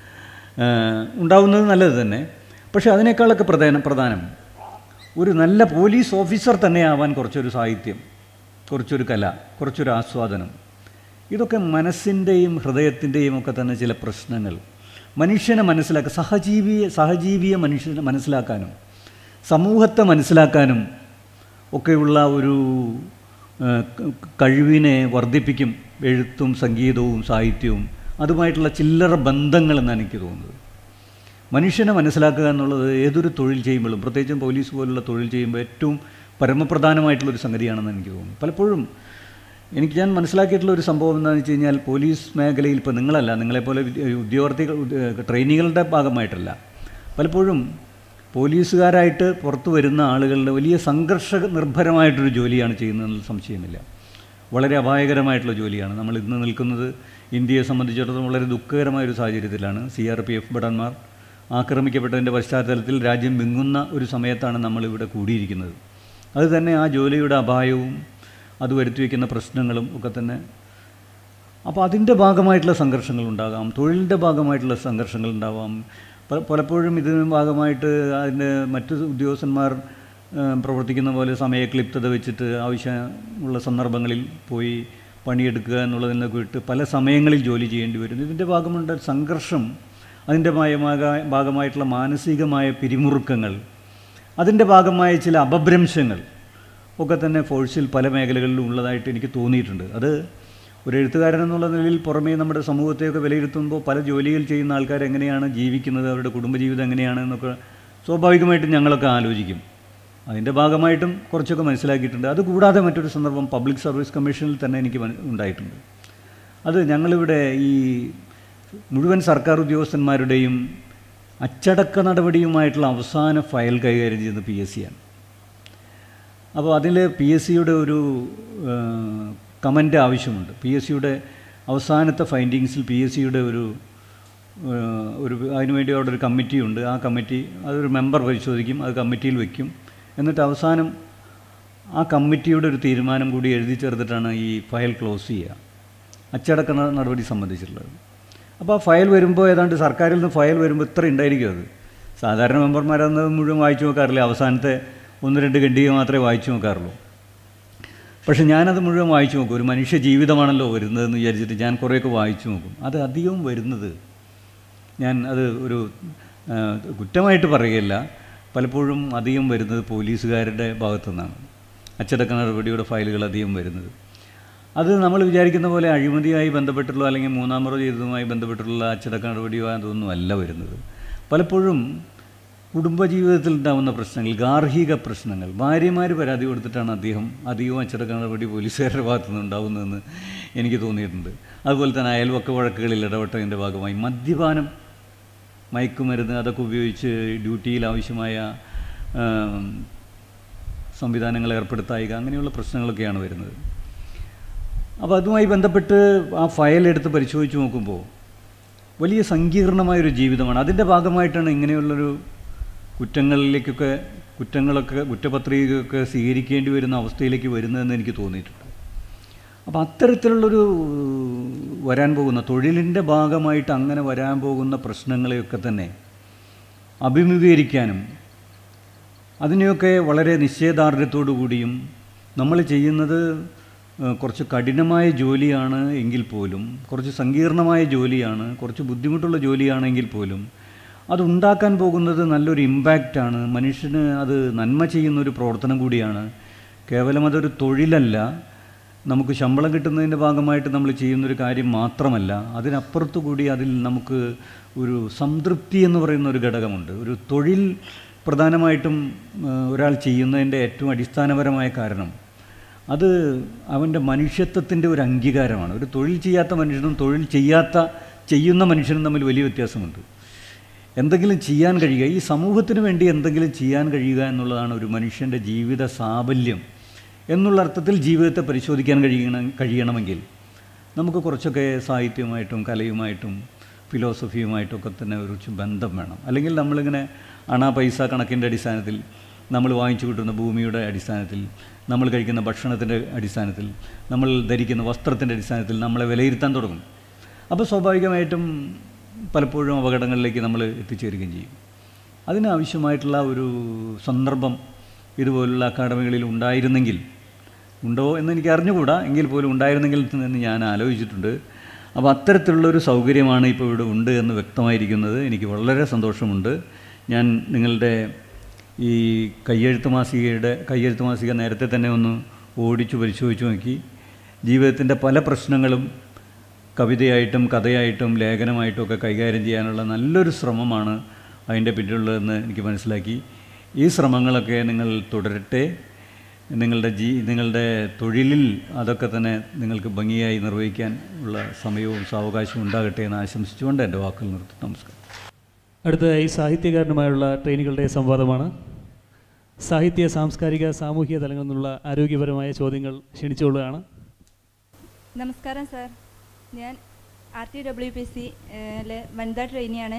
S6: ഏഹ് ഉണ്ടാവുന്നത് നല്ലത് തന്നെ പക്ഷേ അതിനേക്കാളൊക്കെ പ്രധാനം പ്രധാനം ഒരു നല്ല പോലീസ് ഓഫീസർ തന്നെ ആവാൻ കുറച്ചൊരു സാഹിത്യം കുറച്ചൊരു കല കുറച്ചൊരു ആസ്വാദനം ഇതൊക്കെ മനസ്സിൻ്റെയും ഹൃദയത്തിൻ്റെയും ഒക്കെ തന്നെ ചില പ്രശ്നങ്ങൾ മനുഷ്യനെ മനസ്സിലാക്കുക സഹജീവിയെ സഹജീവിയെ മനുഷ്യനെ മനസ്സിലാക്കാനും സമൂഹത്തെ മനസ്സിലാക്കാനും ഒക്കെയുള്ള ഒരു ആ, ക- കഴിവിനെ വർദ്ധിപ്പിക്കും എഴുത്തും സംഗീതവും സാഹിത്യവും അതുമായിട്ടുള്ള ചില്ലറ ബന്ധങ്ങളെന്നാണ് എനിക്ക് തോന്നുന്നത് മനുഷ്യനെ മനസ്സിലാക്കുക എന്നുള്ളത് ഏതൊരു തൊഴിൽ ചെയ്യുമ്പോഴും പ്രത്യേകിച്ചും പോലീസ് പോലുള്ള തൊഴിൽ ചെയ്യുമ്പോൾ ഏറ്റവും പരമപ്രധാനമായിട്ടുള്ളൊരു സംഗതിയാണെന്ന് എനിക്ക് തോന്നുന്നു പലപ്പോഴും എനിക്ക് ഞാൻ മനസ്സിലാക്കിയിട്ടുള്ള ഒരു സംഭവം എന്താണെന്ന് വെച്ച് കഴിഞ്ഞാൽ പോലീസ് മേഖലയിൽ ഇപ്പോൾ നിങ്ങളല്ല നിങ്ങളെപ്പോലെ വിദ്യ- ഉദ്യോഗാർത്ഥികൾ ഉദ്യ- ട്രെയിനികളുടെ ഭാഗമായിട്ടല്ല പലപ്പോഴും പോലീസുകാരായിട്ട് പുറത്തു വരുന്ന ആളുകളുടെ വലിയ സംഘർഷ നിർഭരമായിട്ടൊരു ജോലിയാണ് ചെയ്യുന്നതെന്ന് സംശയമില്ല വളരെ അപായകരമായിട്ടുള്ള ജോലിയാണ് നമ്മൾ ഇന്ന് നിൽക്കുന്നത് ഇന്ത്യയെ സംബന്ധിച്ചിടത്തോളം വളരെ ദുഃഖകരമായ ഒരു സാഹചര്യത്തിലാണ് സി ആർ പി എഫ് ഭടന്മാർ ആക്രമിക്കപ്പെട്ടതിൻ്റെ പശ്ചാത്തലത്തിൽ രാജ്യം വിങ്ങുന്ന ഒരു സമയത്താണ് നമ്മളിവിടെ കൂടിയിരിക്കുന്നത് അത് തന്നെ ആ ജോലിയുടെ അപായവും അത് വരുത്തി വയ്ക്കുന്ന പ്രശ്നങ്ങളും ഒക്കെ തന്നെ അപ്പോൾ അതിൻ്റെ ഭാഗമായിട്ടുള്ള സംഘർഷങ്ങൾ ഉണ്ടാകാം തൊഴിലിൻ്റെ ഭാഗമായിട്ടുള്ള സംഘർഷങ്ങൾ ഉണ്ടാവാം പ- പലപ്പോഴും ഇതിന് ഭാഗമായിട്ട് അതിൻ്റെ മറ്റു ഉദ്യോഗസ്ഥന്മാർ ആ, പ്രവർത്തിക്കുന്ന പോലെ സമയക്ലിപ്തത വെച്ചിട്ട് ആവശ്യമുള്ള സന്ദർഭങ്ങളിൽ പോയി പണിയെടുക്കുക എന്നുള്ളതിൽ നിന്നൊക്കെ വിട്ട് പല സമയങ്ങളിൽ ജോലി ചെയ്യേണ്ടി വരും ഇതിൻ്റെ ഭാഗമുണ്ട് സംഘർഷം അതിൻ്റെ ഭാഗമായ- ഭാഗമായിട്ടുള്ള മാനസികമായ പിരിമുറുക്കങ്ങൾ അതിൻ്റെ ഭാഗമായ ചില അപഭ്രംശങ്ങൾ ഒക്കെ തന്നെ ഫോഴ്സിൽ പല മേഖലകളിലും ഉള്ളതായിട്ട് എനിക്ക് തോന്നിയിട്ടുണ്ട് അത് ഒരു എഴുത്തുകാരൻ എന്നുള്ള നിലയിൽ പുറമേ നമ്മുടെ സമൂഹത്തെയൊക്കെ വിലയിരുത്തുമ്പോൾ പല ജോലികൾ ചെയ്യുന്ന ആൾക്കാർ എങ്ങനെയാണ് ജീവിക്കുന്നത് അവരുടെ കുടുംബജീവിതം എങ്ങനെയാണ് എന്നൊക്കെ സ്വാഭാവികമായിട്ടും ഞങ്ങളൊക്കെ ആലോചിക്കും അതിൻ്റെ ഭാഗമായിട്ടും കുറച്ചൊക്കെ മനസ്സിലാക്കിയിട്ടുണ്ട് അതുകൂടാതെ മറ്റൊരു സന്ദർഭം പബ്ലിക് സർവീസ് കമ്മീഷനിൽ തന്നെ എനിക്ക് മന- ഉണ്ടായിട്ടുണ്ട് അത് ഞങ്ങളിവിടെ ഈ മുഴുവൻ സർക്കാർ ഉദ്യോഗസ്ഥന്മാരുടെയും അച്ചടക്ക നടപടിയുമായിട്ടുള്ള അവസാന ഫയൽ കൈകാര്യം ചെയ്യുന്നത് പി എസ് സിയാണ് അപ്പോൾ അതിൽ പി എസ് സിയുടെ ഒരു കമൻ്റ് ആവശ്യമുണ്ട് പി എസ് സിയുടെ അവസാനത്തെ ഫൈൻഡിങ്സിൽ പി എസ് സിയുടെ ഒരു ആ, ഒരു അതിനുവേണ്ടി അവിടെ ഒരു കമ്മിറ്റി ഉണ്ട് ആ കമ്മിറ്റി അതൊരു മെമ്പർ പരിശോധിക്കും അത് കമ്മിറ്റിയിൽ വയ്ക്കും എന്നിട്ട് അവസാനം ആ കമ്മിറ്റിയുടെ ഒരു തീരുമാനം കൂടി എഴുതി ചേർത്തിട്ടാണ് ഈ ഫയൽ ക്ലോസ് ചെയ്യുക അച്ചടക്ക ന- നടപടി സംബന്ധിച്ചിട്ടുള്ളത് അപ്പോൾ ആ ഫയൽ വരുമ്പോൾ ഏതാണ്ട് സർക്കാരിൽ നിന്ന് ഫയൽ വരുമ്പോൾ ഇത്ര ഉണ്ടായിരിക്കും അത് സാധാരണ മെമ്പർമാരത് മുഴുവൻ വായിച്ചു നോക്കാറില്ല അവസാനത്തെ ഒന്ന് രണ്ട് ഖണ്ഡിക മാത്രമേ വായിച്ചു നോക്കാറുള്ളൂ പക്ഷെ ഞാനത് മുഴുവൻ വായിച്ചു നോക്കും ഒരു മനുഷ്യ ജീവിതമാണല്ലോ വരുന്നതെന്ന് വിചാരിച്ചിട്ട് ഞാൻ കുറേയൊക്കെ വായിച്ചു നോക്കും അത് അധികവും വരുന്നത് ഞാൻ അത് ഒരു ആ, കുറ്റമായിട്ട് പറയുകയില്ല പലപ്പോഴും അധികം വരുന്നത് പോലീസുകാരുടെ ഭാഗത്തു നിന്നാണ് അച്ചടക്ക നടപടിയുടെ ഫയലുകൾ അധികം വരുന്നത് അത് നമ്മൾ വിചാരിക്കുന്ന പോലെ അഴിമതിയായി ബന്ധപ്പെട്ടുള്ള അല്ലെങ്കിൽ മൂന്നാം മുറ ചെയ്തതുമായി ബന്ധപ്പെട്ടുള്ള അച്ചടക്ക നടപടിയോ അതൊന്നും അല്ല വരുന്നത് പലപ്പോഴും കുടുംബജീവിതത്തിൽ ഉണ്ടാകുന്ന പ്രശ്നങ്ങൾ ഗാർഹിക പ്രശ്നങ്ങൾ ഭാര്യമാർ പരാതി കൊടുത്തിട്ടാണ് അദ്ദേഹം അധികവും അച്ചടക്ക നടപടി പോലീസുകാരുടെ ഭാഗത്തു നിന്ന് ഉണ്ടാകുന്നതെന്ന് എനിക്ക് തോന്നിയിട്ടുണ്ട് അതുപോലെ തന്നെ അയൽവക്ക വഴക്കുകളിൽ ഇടപെട്ടതിൻ്റെ ഭാഗമായി മദ്യപാനം മയക്കുമരുന്ന് അതൊക്കെ ഉപയോഗിച്ച് ഡ്യൂട്ടിയിൽ ആവശ്യമായ ആം, സംവിധാനങ്ങൾ ഏർപ്പെടുത്തായിക അങ്ങനെയുള്ള പ്രശ്നങ്ങളൊക്കെയാണ് വരുന്നത് അപ്പോൾ അതുമായി ബന്ധപ്പെട്ട് ആ ഫയൽ എടുത്ത് പരിശോധിച്ച് നോക്കുമ്പോൾ വലിയ സങ്കീർണമായൊരു ജീവിതമാണ് അതിൻ്റെ ഭാഗമായിട്ടാണ് ഇങ്ങനെയുള്ളൊരു കുറ്റങ്ങളിലേക്കൊക്കെ കുറ്റങ്ങളൊക്കെ കുറ്റപത്രികയൊക്കെ സ്വീകരിക്കേണ്ടി വരുന്ന അവസ്ഥയിലേക്ക് വരുന്നതെന്ന് എനിക്ക് തോന്നിയിട്ടുണ്ട് അപ്പോൾ അത്തരത്തിലുള്ളൊരു വരാൻ പോകുന്ന തൊഴിലിൻ്റെ ഭാഗമായിട്ട് അങ്ങനെ വരാൻ പോകുന്ന പ്രശ്നങ്ങളെയൊക്കെ തന്നെ അഭിമുഖീകരിക്കാനും അതിനെയൊക്കെ വളരെ നിശ്ചയദാർഢ്യത്തോടു കൂടിയും നമ്മൾ ചെയ്യുന്നത് ഏഹ്, കുറച്ച് കഠിനമായ ജോലിയാണ് എങ്കിൽ പോലും കുറച്ച് സങ്കീർണമായ ജോലിയാണ് കുറച്ച് ബുദ്ധിമുട്ടുള്ള ജോലിയാണെങ്കിൽ പോലും അതുണ്ടാക്കാൻ പോകുന്നത് നല്ലൊരു ഇമ്പാക്റ്റാണ് മനുഷ്യന് അത് നന്മ ചെയ്യുന്ന ഒരു പ്രവർത്തനം കൂടിയാണ് കേവലം അതൊരു തൊഴിലല്ല നമുക്ക് ശമ്പളം കിട്ടുന്നതിൻ്റെ ഭാഗമായിട്ട് നമ്മൾ ചെയ്യുന്നൊരു കാര്യം മാത്രമല്ല അതിനപ്പുറത്തു കൂടി അതിൽ നമുക്ക് ഒരു സംതൃപ്തി എന്ന് പറയുന്ന ഒരു ഘടകമുണ്ട് ഒരു തൊഴിൽ പ്രധാനമായിട്ടും ആ, ഒരാൾ ചെയ്യുന്നതിൻ്റെ ഏറ്റവും അടിസ്ഥാനപരമായ കാരണം അത് അവൻ്റെ മനുഷ്യത്വത്തിൻ്റെ ഒരു അംഗീകാരമാണ് ഒരു തൊഴിൽ ചെയ്യാത്ത മനുഷ്യനും തൊഴിൽ ചെയ്യാത്ത ചെയ്യുന്ന മനുഷ്യനും തമ്മിൽ വലിയ വ്യത്യാസമുണ്ട് എന്തെങ്കിലും ചെയ്യാൻ കഴിയുക ഈ സമൂഹത്തിന് വേണ്ടി എന്തെങ്കിലും ചെയ്യാൻ കഴിയുക എന്നുള്ളതാണ് ഒരു മനുഷ്യൻ്റെ ജീവിത സാഫല്യം എന്നുള്ള അർത്ഥത്തിൽ ജീവിതത്തെ പരിശോധിക്കാൻ കഴിയണം കഴിയണമെങ്കിൽ നമുക്ക് കുറച്ചൊക്കെ സാഹിത്യവുമായിട്ടും കലയുമായിട്ടും ഫിലോസഫിയുമായിട്ടും ഒക്കെ തന്നെ ഒരു ചു- ബന്ധം വേണം അല്ലെങ്കിൽ നമ്മളിങ്ങനെ അണ പൈസ കണക്കിൻ്റെ അടിസ്ഥാനത്തിൽ നമ്മൾ വാങ്ങിച്ചു കിട്ടുന്ന ഭൂമിയുടെ അടിസ്ഥാനത്തിൽ നമ്മൾ കഴിക്കുന്ന ഭക്ഷണത്തിൻ്റെ അടിസ്ഥാനത്തിൽ നമ്മൾ ധരിക്കുന്ന വസ്ത്രത്തിൻ്റെ അടിസ്ഥാനത്തിൽ നമ്മളെ വിലയിരുത്താൻ തുടങ്ങും അപ്പോൾ സ്വാഭാവികമായിട്ടും പലപ്പോഴും അപകടങ്ങളിലേക്ക് നമ്മൾ എത്തിച്ചേരുകയും ചെയ്യും അതിനാവശ്യമായിട്ടുള്ള ഒരു സന്ദർഭം ഇതുപോലുള്ള അക്കാഡമികളിൽ ഉണ്ടായിരുന്നെങ്കിൽ ഉണ്ടോ എന്ന് എനിക്ക് അറിഞ്ഞുകൂടാ എങ്കിൽ പോലും ഉണ്ടായിരുന്നെങ്കിൽ എന്ന് ഞാൻ ആലോചിച്ചിട്ടുണ്ട് അപ്പോൾ അത്തരത്തിലുള്ളൊരു സൗകര്യമാണ് ഇപ്പോൾ ഇവിടെ ഉണ്ട് എന്ന് വ്യക്തമായിരിക്കുന്നത് എനിക്ക് വളരെ സന്തോഷമുണ്ട് ഞാൻ നിങ്ങളുടെ ഈ കയ്യെഴുത്ത് മാസികയുടെ കയ്യെഴുത്ത് മാസിക നേരത്തെ തന്നെ ഒന്ന് ഓടിച്ചു പരിശോധിച്ചു നോക്കി ജീവിതത്തിൻ്റെ പല പ്രശ്നങ്ങളും കവിതയായിട്ടും കഥയായിട്ടും ലേഖനമായിട്ടും ഒക്കെ കൈകാര്യം ചെയ്യാനുള്ള നല്ലൊരു ശ്രമമാണ് അതിൻ്റെ പിന്നിലുള്ളതെന്ന് എനിക്ക് മനസ്സിലാക്കി ഈ ശ്രമങ്ങളൊക്കെ നിങ്ങൾ തുടരട്ടെ നിങ്ങളുടെ ജീ നിങ്ങളുടെ തൊഴിലിൽ അതൊക്കെ തന്നെ നിങ്ങൾക്ക് ഭംഗിയായി നിർവഹിക്കാൻ ഉള്ള സമയവും സാവകാശവും ഉണ്ടാകട്ടെ എന്ന് ആശംസിച്ചുകൊണ്ട് എൻ്റെ വാക്കുകൾ നിർത്തും നമസ്കാരം
S1: അടുത്തതായി സാഹിത്യകാരനുമായുള്ള ട്രെയിനികളുടെ സംവാദമാണ് സാഹിത്യ സാംസ്കാരിക സാമൂഹിക തലങ്ങളിൽ നിന്നുള്ള ആരോഗ്യപരമായ ചോദ്യങ്ങൾ ക്ഷണിച്ചുകൊള്ളുകയാണ്
S7: നമസ്കാരം സാർ ഞാൻ R T W P C വനിതാ ട്രെയിനിയാണ്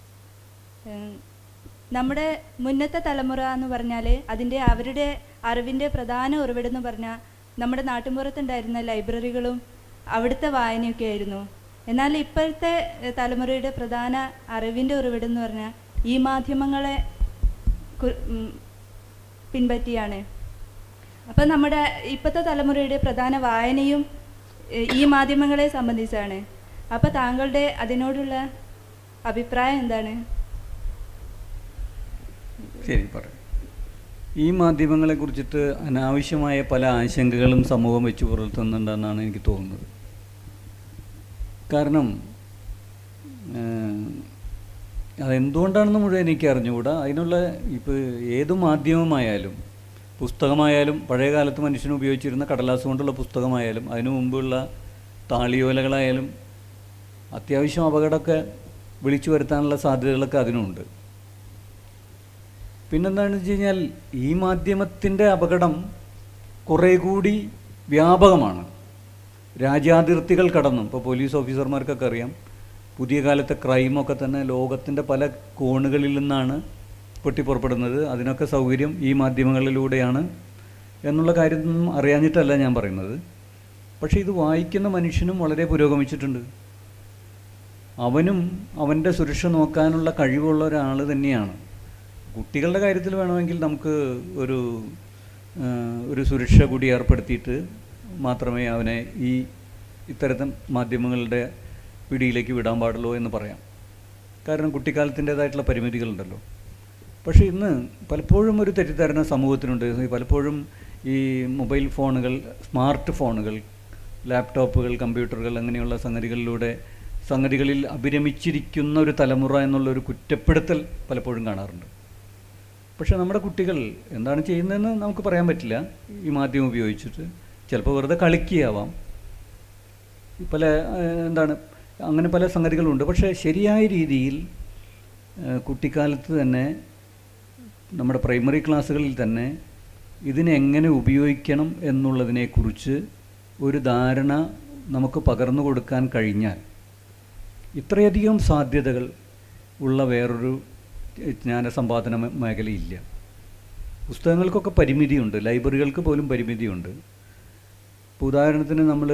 S7: ഏഹ്, നമ്മുടെ മുന്നത്തെ തലമുറ എന്ന് പറഞ്ഞാൽ അതിൻ്റെ അവരുടെ അറിവിൻ്റെ പ്രധാന ഉറവിടം എന്ന് പറഞ്ഞാൽ നമ്മുടെ നാട്ടുമ്പുറത്തുണ്ടായിരുന്ന ലൈബ്രറികളും അവിടുത്തെ വായനയൊക്കെ ആയിരുന്നു എന്നാൽ ഇപ്പോഴത്തെ ഏഹ്, തലമുറയുടെ പ്രധാന അറിവിൻ്റെ ഉറവിടം എന്ന് പറഞ്ഞാൽ ഈ മാധ്യമങ്ങളെ കു- ഉം, പിൻപറ്റിയാണ് അപ്പം നമ്മുടെ ഇപ്പോഴത്തെ തലമുറയുടെ പ്രധാന വായനയും ഏഹ്, ഈ മാധ്യമങ്ങളെ സംബന്ധിച്ചാണ് അപ്പോൾ താങ്കളുടെ അതിനോടുള്ള അഭിപ്രായം എന്താണ്
S6: ശരി പറയാം ഈ മാധ്യമങ്ങളെ കുറിച്ചിട്ട് അനാവശ്യമായ പല ആശങ്കകളും സമൂഹം വെച്ച് പുലർത്തുന്നുണ്ടെന്നാണ് എനിക്ക് തോന്നുന്നത് കാരണം ഏഹ്, അതെന്തുകൊണ്ടാണെന്ന് മുഴുവൻ എനിക്ക് അറിഞ്ഞുകൂടാ അതിനുള്ള ഇപ്പോൾ ഏത് മാധ്യമമായാലും പുസ്തകമായാലും പഴയ കാലത്ത് മനുഷ്യൻ ഉപയോഗിച്ചിരുന്ന കടലാസ് കൊണ്ടുള്ള പുസ്തകമായാലും അതിനു മുമ്പുള്ള താളിയോലകളായാലും അത്യാവശ്യം അപകടമൊക്കെ വിളിച്ചു വരുത്താനുള്ള സാധ്യതകളൊക്കെ അതിനുണ്ട് പിന്നെന്താണെന്ന് വെച്ച് കഴിഞ്ഞാൽ ഈ മാധ്യമത്തിൻ്റെ അപകടം കുറേ കൂടി വ്യാപകമാണ് രാജ്യാതിർത്തികൾ കടന്നും ഇപ്പോൾ പോലീസ് ഓഫീസർമാർക്കൊക്കെ അറിയാം പുതിയ കാലത്തെ ക്രൈമൊക്കെ തന്നെ ലോകത്തിൻ്റെ പല കോണുകളിൽ നിന്നാണ് പൊട്ടിപ്പുറപ്പെടുന്നത് അതിനൊക്കെ സൗകര്യം ഈ മാധ്യമങ്ങളിലൂടെയാണ് എന്നുള്ള കാര്യം അറിയാഞ്ഞിട്ടല്ല ഞാൻ പറയുന്നത് പക്ഷേ ഇത് വായിക്കുന്ന മനുഷ്യനും വളരെ പുരോഗമിച്ചിട്ടുണ്ട് അവനും അവൻ്റെ സുരക്ഷ നോക്കാനുള്ള കഴിവുള്ള ഒരാൾ തന്നെയാണ് കുട്ടികളുടെ കാര്യത്തിൽ വേണമെങ്കിൽ നമുക്ക് ഒരു ആ, ഒരു സുരക്ഷ കൂടി ഏർപ്പെടുത്തിയിട്ട് മാത്രമേ അവനെ ഈ ഇത്തരത്തിൽ മാധ്യമങ്ങളുടെ പിടിയിലേക്ക് വിടാൻ പാടുള്ളൂ എന്ന് പറയാം കാരണം കുട്ടിക്കാലത്തിൻ്റേതായിട്ടുള്ള പരിമിതികളുണ്ടല്ലോ പക്ഷേ ഇന്ന് പലപ്പോഴും ഒരു തെറ്റിദ്ധാരണ സമൂഹത്തിനുണ്ട് ഈ പലപ്പോഴും ഈ മൊബൈൽ ഫോണുകൾ സ്മാർട്ട് ഫോണുകൾ ലാപ്ടോപ്പുകൾ കമ്പ്യൂട്ടറുകൾ അങ്ങനെയുള്ള സംഗതികളിലൂടെ സംഗതികളിൽ അഭിരമിച്ചിരിക്കുന്ന ഒരു തലമുറ എന്നുള്ളൊരു കുറ്റപ്പെടുത്തൽ പലപ്പോഴും കാണാറുണ്ട് പക്ഷേ നമ്മുടെ കുട്ടികൾ എന്താണ് ചെയ്യുന്നതെന്ന് നമുക്ക് പറയാൻ പറ്റില്ല ഈ മാധ്യമം ഉപയോഗിച്ചിട്ട് ചിലപ്പോൾ വെറുതെ കളിക്കുകയാവാം ഈ പല ഏഹ്, എന്താണ് അങ്ങനെ പല സംഗതികളുണ്ട് പക്ഷേ ശരിയായ രീതിയിൽ ഏഹ്, കുട്ടിക്കാലത്ത് തന്നെ നമ്മുടെ പ്രൈമറി ക്ലാസ്സുകളിൽ തന്നെ ഇതിനെ എങ്ങനെ ഉപയോഗിക്കണം എന്നുള്ളതിനെക്കുറിച്ച് ഒരു ധാരണ നമുക്ക് പകർന്നു കൊടുക്കാൻ കഴിഞ്ഞാൽ ഇത്രയധികം സാധ്യതകൾ ഉള്ള വേറൊരു ജ്ഞാനസമ്പാദന മേ- മേഖലയില്ല പുസ്തകങ്ങൾക്കൊക്കെ പരിമിതിയുണ്ട് ലൈബ്രറികൾക്ക് പോലും പരിമിതിയുണ്ട് ഇപ്പോൾ ഉദാഹരണത്തിന് നമ്മൾ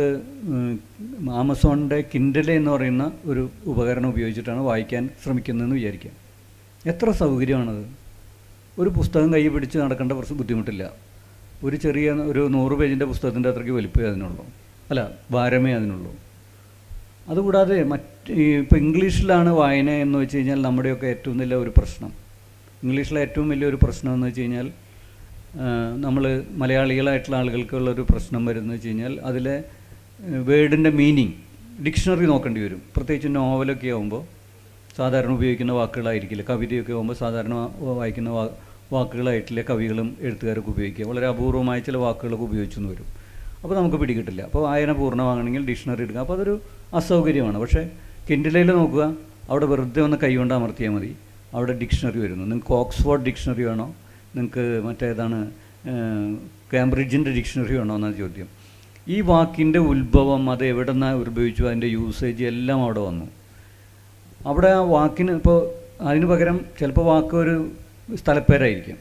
S6: ആമസോണിൻ്റെ കിൻഡല എന്ന് പറയുന്ന ഒരു ഉപകരണം ഉപയോഗിച്ചിട്ടാണ് വായിക്കാൻ ശ്രമിക്കുന്നതെന്ന് വിചാരിക്കാം എത്ര സൗകര്യമാണത് ഒരു പുസ്തകം കൈ പിടിച്ച് നടക്കേണ്ട പ്രശ്നം ബുദ്ധിമുട്ടില്ല ഒരു ചെറിയ ഒരു നൂറ് പേജിൻ്റെ പുസ്തകത്തിൻ്റെ അത്രയ്ക്ക് വലിപ്പമേ അതിനുള്ളൂ അല്ല ഭാരമേ അതിനുള്ളൂ അതുകൂടാതെ മറ്റ് ഈ ഇപ്പോൾ ഇംഗ്ലീഷിലാണ് വായന എന്ന് വെച്ച് കഴിഞ്ഞാൽ നമ്മുടെയൊക്കെ ഏറ്റവും വലിയ ഒരു പ്രശ്നം ഇംഗ്ലീഷിലെ ഏറ്റവും വലിയൊരു പ്രശ്നം എന്ന് വെച്ച് കഴിഞ്ഞാൽ നമ്മൾ മലയാളികളായിട്ടുള്ള ആളുകൾക്കുള്ള ഒരു പ്രശ്നം വരുന്നത് വെച്ച് കഴിഞ്ഞാൽ അതിലെ വേർഡിൻ്റെ മീനിങ് ഡിക്ഷണറി നോക്കേണ്ടി വരും പ്രത്യേകിച്ച് നോവലൊക്കെ ആകുമ്പോൾ സാധാരണ ഉപയോഗിക്കുന്ന വാക്കുകളായിരിക്കില്ല കവിതയൊക്കെ ആകുമ്പോൾ സാധാരണ വാ- വായിക്കുന്ന വാ വാക്കുകളായിട്ടില്ല കവികളും എഴുത്തുകാരൊക്കെ ഉപയോഗിക്കുക വളരെ അപൂർവമായ ചില വാക്കുകളൊക്കെ ഉപയോഗിച്ചെന്ന് വരും അപ്പോൾ നമുക്ക് പിടികിട്ടില്ല അപ്പോൾ വായന പൂർണ്ണമാകണമെങ്കിൽ ഡിക്ഷണറി എടുക്കുക അപ്പോൾ അതൊരു അസൗകര്യമാണ് പക്ഷേ കിൻഡിലയിൽ നോക്കുക അവിടെ വെറുതെ ഒന്ന് കൈകൊണ്ട് അമർത്തിയാൽ മതി അവിടെ ഡിക്ഷണറി വരുന്നു നിങ്ങൾക്ക് ഓക്സ്ഫോർഡ് ഡിക്ഷണറി വേണോ നിങ്ങൾക്ക് മറ്റേതാണ് കാംബ്രിഡ്ജിൻ്റെ ഡിക്ഷണറി വേണോ എന്നാണ് ചോദ്യം ഈ വാക്കിൻ്റെ ഉത്ഭവം അത് എവിടെ നിന്നാണ് ഉത്ഭവിച്ചു അതിൻ്റെ യൂസേജ് എല്ലാം അവിടെ വന്നു അവിടെ ആ വാക്കിന് ഇപ്പോൾ അതിന് പകരം ചിലപ്പോൾ വാക്ക് ഒരു സ്ഥലപ്പേരായിരിക്കും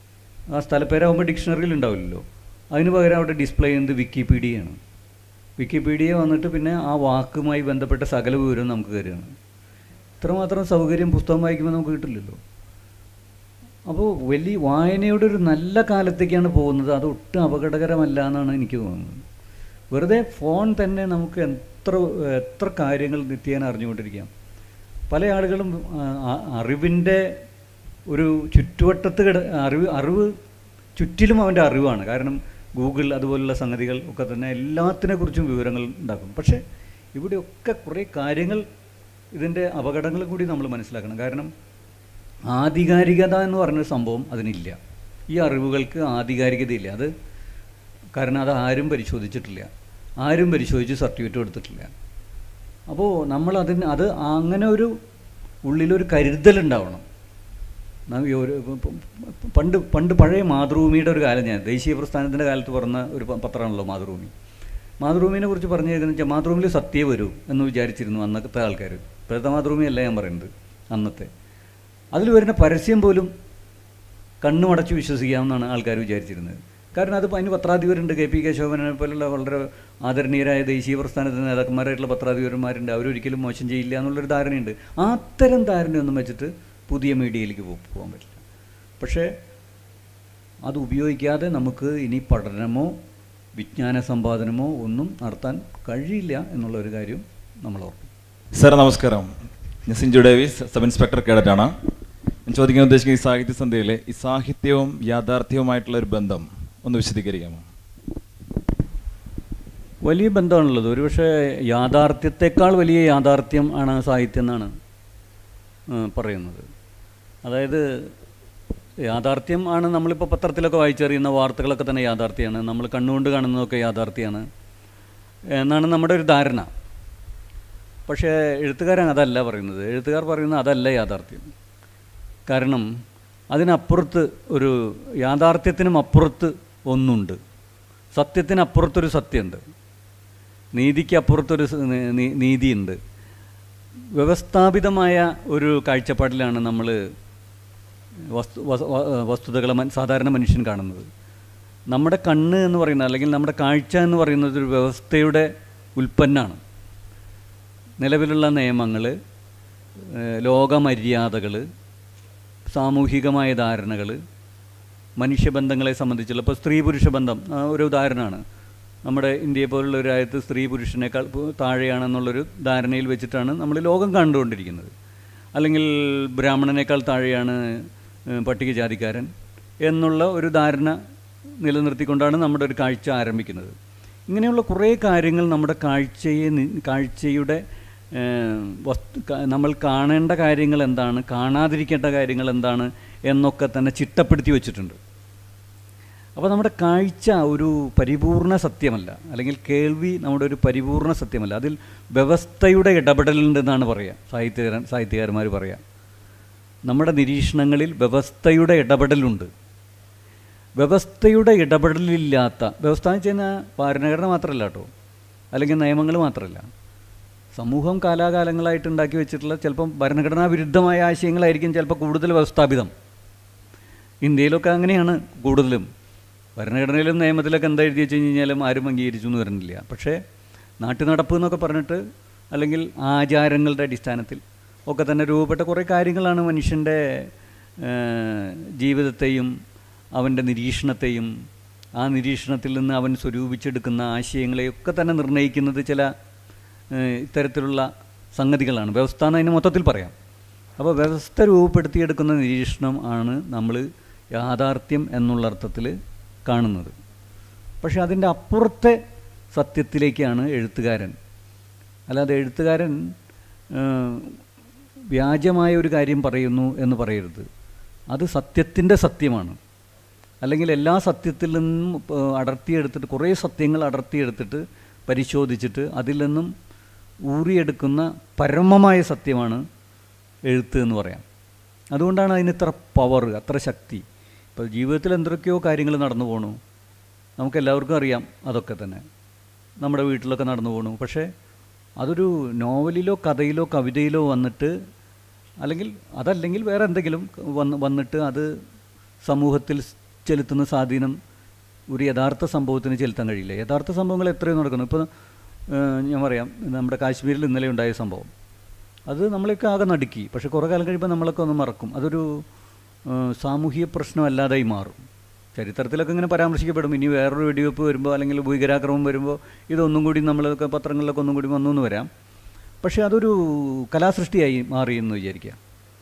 S6: ആ സ്ഥലപ്പേരാകുമ്പോൾ ഡിക്ഷണറിയിൽ ഉണ്ടാവില്ലല്ലോ അതിന് പകരം അവിടെ ഡിസ്പ്ലേ ചെയ്യുന്നത് വിക്കിപീഡിയയാണ് വിക്കിപീഡിയ വന്നിട്ട് പിന്നെ ആ വാക്കുമായി ബന്ധപ്പെട്ട സകല വിവരവും നമുക്ക് തരികയാണ് ഇത്രമാത്രം സൗകര്യം പുസ്തകം വായിക്കുമ്പോൾ നമുക്ക് കിട്ടില്ലല്ലോ അപ്പോൾ വലിയ വായനയുടെ ഒരു നല്ല കാലത്തേക്കാണ് പോകുന്നത് അത് ഒട്ടും അപകടകരമല്ല എന്നാണ് എനിക്ക് തോന്നുന്നത് വെറുതെ ഫോൺ തന്നെ നമുക്ക് എത്ര എത്ര കാര്യങ്ങൾ നിത്യേന അറിഞ്ഞുകൊണ്ടിരിക്കാം പല ആളുകളും ആ, ആ- അറിവിൻ്റെ ഒരു ചുറ്റുവട്ടത്ത് കിട അറിവ് അറിവ് ചുറ്റിലും അവൻ്റെ അറിവാണ് കാരണം ഗൂഗിൾ അതുപോലുള്ള സംഗതികൾ ഒക്കെ തന്നെ എല്ലാത്തിനെ കുറിച്ചും വിവരങ്ങൾ ഉണ്ടാക്കും പക്ഷേ ഇവിടെയൊക്കെ കുറേ കാര്യങ്ങൾ ഇതിൻ്റെ അപകടങ്ങൾ കൂടി നമ്മൾ മനസ്സിലാക്കണം കാരണം ആധികാരികത എന്ന് പറഞ്ഞ സംഭവം അതിനില്ല ഈ അറിവുകൾക്ക് ആധികാരികതയില്ല അത് കാരണം അത് ആരും പരിശോധിച്ചിട്ടില്ല ആരും പരിശോധിച്ച് സർട്ടിഫിക്കറ്റ് കൊടുത്തിട്ടില്ല അപ്പോൾ നമ്മൾ അതിന് അത് അങ്ങനെ ഒരു ഉള്ളിലൊരു കരുതലുണ്ടാവണം നാം ഈ ഒരു ഇപ്പം- ഇപ്പം പണ്ട് പണ്ട് പഴയ മാതൃഭൂമിയുടെ ഒരു കാലം ഞാൻ ദേശീയ പ്രസ്ഥാനത്തിൻ്റെ കാലത്ത് പറഞ്ഞ ഒരു പ- പത്രമാണല്ലോ മാതൃഭൂമി മാതൃഭൂമിനെ കുറിച്ച് പറഞ്ഞു കേൾക്കുന്നത് വെച്ചാൽ മാതൃഭൂമിയിൽ സത്യം വരൂ എന്ന് വിചാരിച്ചിരുന്നു അന്നത്തെ ആൾക്കാർ ഇപ്പോഴത്തെ മാതൃഭൂമിയല്ല ഞാൻ പറയുന്നത് അന്നത്തെ അതിൽ വരുന്ന പരസ്യം പോലും കണ്ണുമടച്ച് വിശ്വസിക്കാമെന്നാണ് ആൾക്കാർ വിചാരിച്ചിരുന്നത് കാരണം അത് അതിന് പത്രാധിപരുണ്ട് കെ പി കേശവനെ പോലുള്ള വളരെ ആദരണീയരായ ദേശീയ പ്രസ്ഥാനത്തിന് നേതാക്കന്മാരായിട്ടുള്ള പത്രാധിപന്മാരുണ്ട് അവരൊരിക്കലും മോശം ചെയ്യില്ല എന്നുള്ളൊരു ധാരണയുണ്ട് ആ അത്തരം ധാരണയൊന്നും വെച്ചിട്ട് പുതിയ മീഡിയയിലേക്ക് പോ- പോകാൻ പറ്റില്ല പക്ഷേ അത് ഉപയോഗിക്കാതെ നമുക്ക് ഇനി പഠനമോ വിജ്ഞാന സമ്പാദനമോ ഒന്നും നടത്താൻ കഴിയില്ല എന്നുള്ള ഒരു കാര്യം നമ്മൾ ഓർക്കും
S8: സാർ നമസ്കാരം ഞാൻ സിഞ്ചു ഡേവിസ് സബ് ഇൻസ്പെക്ടർ കേഡറ്റാണ് ഞാൻ ചോദിക്കാൻ ഉദ്ദേശിക്കുന്ന ഈ സാഹിത്യ സന്ധ്യയിലെ ഈ സാഹിത്യവും യാഥാർത്ഥ്യവുമായിട്ടുള്ള ഒരു ബന്ധം ഒന്ന് വിശദീകരിക്കാമോ
S6: വലിയ ബന്ധമാണുള്ളത് ഒരുപക്ഷെ യാഥാർത്ഥ്യത്തെക്കാൾ വലിയ യാഥാർത്ഥ്യം ആണ് സാഹിത്യം എന്നാണ് ആ, പറയുന്നത് അതായത് യാഥാർത്ഥ്യം ആണ് നമ്മളിപ്പോൾ പത്രത്തിലൊക്കെ വായിച്ചറിയുന്ന വാർത്തകളൊക്കെ തന്നെ യാഥാർത്ഥ്യമാണ് നമ്മൾ കണ്ണുകൊണ്ട് കാണുന്നതൊക്കെ യാഥാർത്ഥ്യമാണ് എന്നാണ് നമ്മുടെ ഒരു ധാരണ പക്ഷേ എഴുത്തുകാരൻ അതല്ല പറയുന്നത് എഴുത്തുകാർ പറയുന്നത് അതല്ല യാഥാർത്ഥ്യം കാരണം അതിനപ്പുറത്ത് ഒരു യാഥാർത്ഥ്യത്തിനും അപ്പുറത്ത് ഒന്നുണ്ട് സത്യത്തിനപ്പുറത്തൊരു സത്യമുണ്ട് നീതിക്ക് അപ്പുറത്തൊരു സ- നീ- നീ- നീതിയുണ്ട് വ്യവസ്ഥാപിതമായ ഒരു കാഴ്ചപ്പാടിലാണ് നമ്മൾ വസ്തു വസ്- വ- വസ്തുതകളെ മൻ- സാധാരണ മനുഷ്യൻ കാണുന്നത് നമ്മുടെ കണ്ണ് എന്ന് പറയുന്നത് അല്ലെങ്കിൽ നമ്മുടെ കാഴ്ച എന്ന് പറയുന്നത് ഒരു വ്യവസ്ഥയുടെ ഉൽപ്പന്നമാണ് നിലവിലുള്ള നിയമങ്ങൾ ഏഹ് ലോകമര്യാദകൾ സാമൂഹികമായ ധാരണകൾ മനുഷ്യബന്ധങ്ങളെ സംബന്ധിച്ചുള്ള ഇപ്പോൾ സ്ത്രീ പുരുഷ ബന്ധം ആ, ഒരു ഉദാഹരണമാണ് നമ്മുടെ ഇന്ത്യയെ പോലുള്ള ഒരു രാജ്യത്ത് സ്ത്രീ പുരുഷനേക്കാൾ പു- താഴെയാണെന്നുള്ളൊരു ധാരണയിൽ വെച്ചിട്ടാണ് നമ്മൾ ലോകം കണ്ടുകൊണ്ടിരിക്കുന്നത് അല്ലെങ്കിൽ ബ്രാഹ്മണനേക്കാൾ താഴെയാണ് ഏഹ്, പട്ടികജാതിക്കാരൻ എന്നുള്ള ഒരു ധാരണ നിലനിർത്തിക്കൊണ്ടാണ് നമ്മുടെ ഒരു കാഴ്ച ആരംഭിക്കുന്നത് ഇങ്ങനെയുള്ള കുറേ കാര്യങ്ങൾ നമ്മുടെ കാഴ്ചയെ നി- കാഴ്ചയുടെ ഏഹ്, വസ്തു ക- നമ്മൾ കാണേണ്ട കാര്യങ്ങൾ എന്താണ് കാണാതിരിക്കേണ്ട കാര്യങ്ങൾ എന്താണ് എന്നൊക്കെ തന്നെ ചിട്ടപ്പെടുത്തി വെച്ചിട്ടുണ്ട് അപ്പോൾ നമ്മുടെ കാഴ്ച ഒരു പരിപൂർണ സത്യമല്ല അല്ലെങ്കിൽ കേൾവി നമ്മുടെ ഒരു പരിപൂർണ സത്യമല്ല അതിൽ വ്യവസ്ഥയുടെ ഇടപെടലുണ്ടെന്നാണ് പറയുക സാഹിത്യകാരൻ സാഹിത്യകാരന്മാർ പറയാം നമ്മുടെ നിരീക്ഷണങ്ങളിൽ വ്യവസ്ഥയുടെ ഇടപെടലുണ്ട് വ്യവസ്ഥയുടെ ഇടപെടലില്ലാത്ത വ്യവസ്ഥ എന്ന് വെച്ച് കഴിഞ്ഞാൽ ഭരണഘടന മാത്രമല്ല കേട്ടോ അല്ലെങ്കിൽ നിയമങ്ങൾ മാത്രമല്ല സമൂഹം കാലാകാലങ്ങളായിട്ട് ഉണ്ടാക്കി വെച്ചിട്ടുള്ള ചിലപ്പം ഭരണഘടനാ വിരുദ്ധമായ ആശയങ്ങളായിരിക്കും ചിലപ്പോൾ കൂടുതൽ വ്യവസ്ഥാപിതം ഇന്ത്യയിലൊക്കെ അങ്ങനെയാണ് കൂടുതലും ഭരണഘടനയിലും നിയമത്തിലൊക്കെ എന്താ എഴുതി വെച്ച് കഴിഞ്ഞാലും ആരും അംഗീകരിച്ചു എന്ന് വരുന്നില്ല പക്ഷേ നാട്ടു നടപ്പ് എന്നൊക്കെ പറഞ്ഞിട്ട് അല്ലെങ്കിൽ ആചാരങ്ങളുടെ അടിസ്ഥാനത്തിൽ ഒക്കെ തന്നെ രൂപപ്പെട്ട കുറേ കാര്യങ്ങളാണ് മനുഷ്യൻ്റെ ഏഹ്, ജീവിതത്തെയും അവൻ്റെ നിരീക്ഷണത്തെയും ആ നിരീക്ഷണത്തിൽ നിന്ന് അവൻ സ്വരൂപിച്ചെടുക്കുന്ന ആശയങ്ങളെയൊക്കെ തന്നെ നിർണ്ണയിക്കുന്നത് ചില ഏഹ്, ഇത്തരത്തിലുള്ള സംഗതികളാണ് വ്യവസ്ഥ എന്ന് അതിന് മൊത്തത്തിൽ പറയാം അപ്പോൾ വ്യവസ്ഥ രൂപപ്പെടുത്തിയെടുക്കുന്ന നിരീക്ഷണം ആണ് നമ്മൾ യാഥാർത്ഥ്യം എന്നുള്ള അർത്ഥത്തിൽ കാണുന്നത് പക്ഷെ അതിൻ്റെ അപ്പുറത്തെ സത്യത്തിലേക്കാണ് എഴുത്തുകാരൻ അല്ലാതെ എഴുത്തുകാരൻ ഏഹ്, വ്യാജമായ ഒരു കാര്യം പറയുന്നു എന്ന് പറയരുത് അത് സത്യത്തിൻ്റെ സത്യമാണ് അല്ലെങ്കിൽ എല്ലാ സത്യത്തിൽ നിന്നും ഏഹ്, അടർത്തിയെടുത്തിട്ട് കുറേ സത്യങ്ങൾ അടർത്തിയെടുത്തിട്ട് പരിശോധിച്ചിട്ട് അതിൽ നിന്നും ഊറിയെടുക്കുന്ന പരമമായ സത്യമാണ് എഴുത്ത് എന്ന് പറയാം അതുകൊണ്ടാണ് അതിന് ഇത്ര പവർ അത്ര ശക്തി ഇപ്പോൾ ജീവിതത്തിൽ എന്തൊക്കെയോ കാര്യങ്ങൾ നടന്നു പോകണു നമുക്കെല്ലാവർക്കും അറിയാം അതൊക്കെ തന്നെ നമ്മുടെ വീട്ടിലൊക്കെ നടന്നു പോകണു പക്ഷേ അതൊരു നോവലിലോ കഥയിലോ കവിതയിലോ വന്നിട്ട് അല്ലെങ്കിൽ അതല്ലെങ്കിൽ വേറെ എന്തെങ്കിലും വന്ന് വന്നിട്ട് അത് സമൂഹത്തിൽ ചെലുത്തുന്ന സ്വാധീനം ഒരു യഥാർത്ഥ സംഭവത്തിന് ചെലുത്താൻ കഴിയില്ല യഥാർത്ഥ സംഭവങ്ങൾ എത്രയോ നടക്കുന്നു ഇപ്പോൾ ഞാൻ പറയാം നമ്മുടെ കാശ്മീരിൽ ഇന്നലെ ഉണ്ടായ സംഭവം അത് നമ്മളെയൊക്കെ ആകെ നടുക്കി പക്ഷെ കുറേ കാലം കഴിയുമ്പോൾ നമ്മളൊക്കെ ഒന്ന് മറക്കും അതൊരു ആ, സാമൂഹിക പ്രശ്നമല്ലാതായി മാറും ചരിത്രത്തിലൊക്കെ ഇങ്ങനെ പരാമർശിക്കപ്പെടും ഇനി വേറൊരു വെടിവെപ്പ് വരുമ്പോൾ അല്ലെങ്കിൽ ഭീകരാക്രമണം വരുമ്പോൾ ഇതൊന്നും കൂടി നമ്മളൊക്കെ പത്രങ്ങളിലൊക്കെ ഒന്നും കൂടി വന്നു എന്ന് വരാം പക്ഷേ അതൊരു കലാസൃഷ്ടിയായി മാറി എന്ന് വിചാരിക്കുക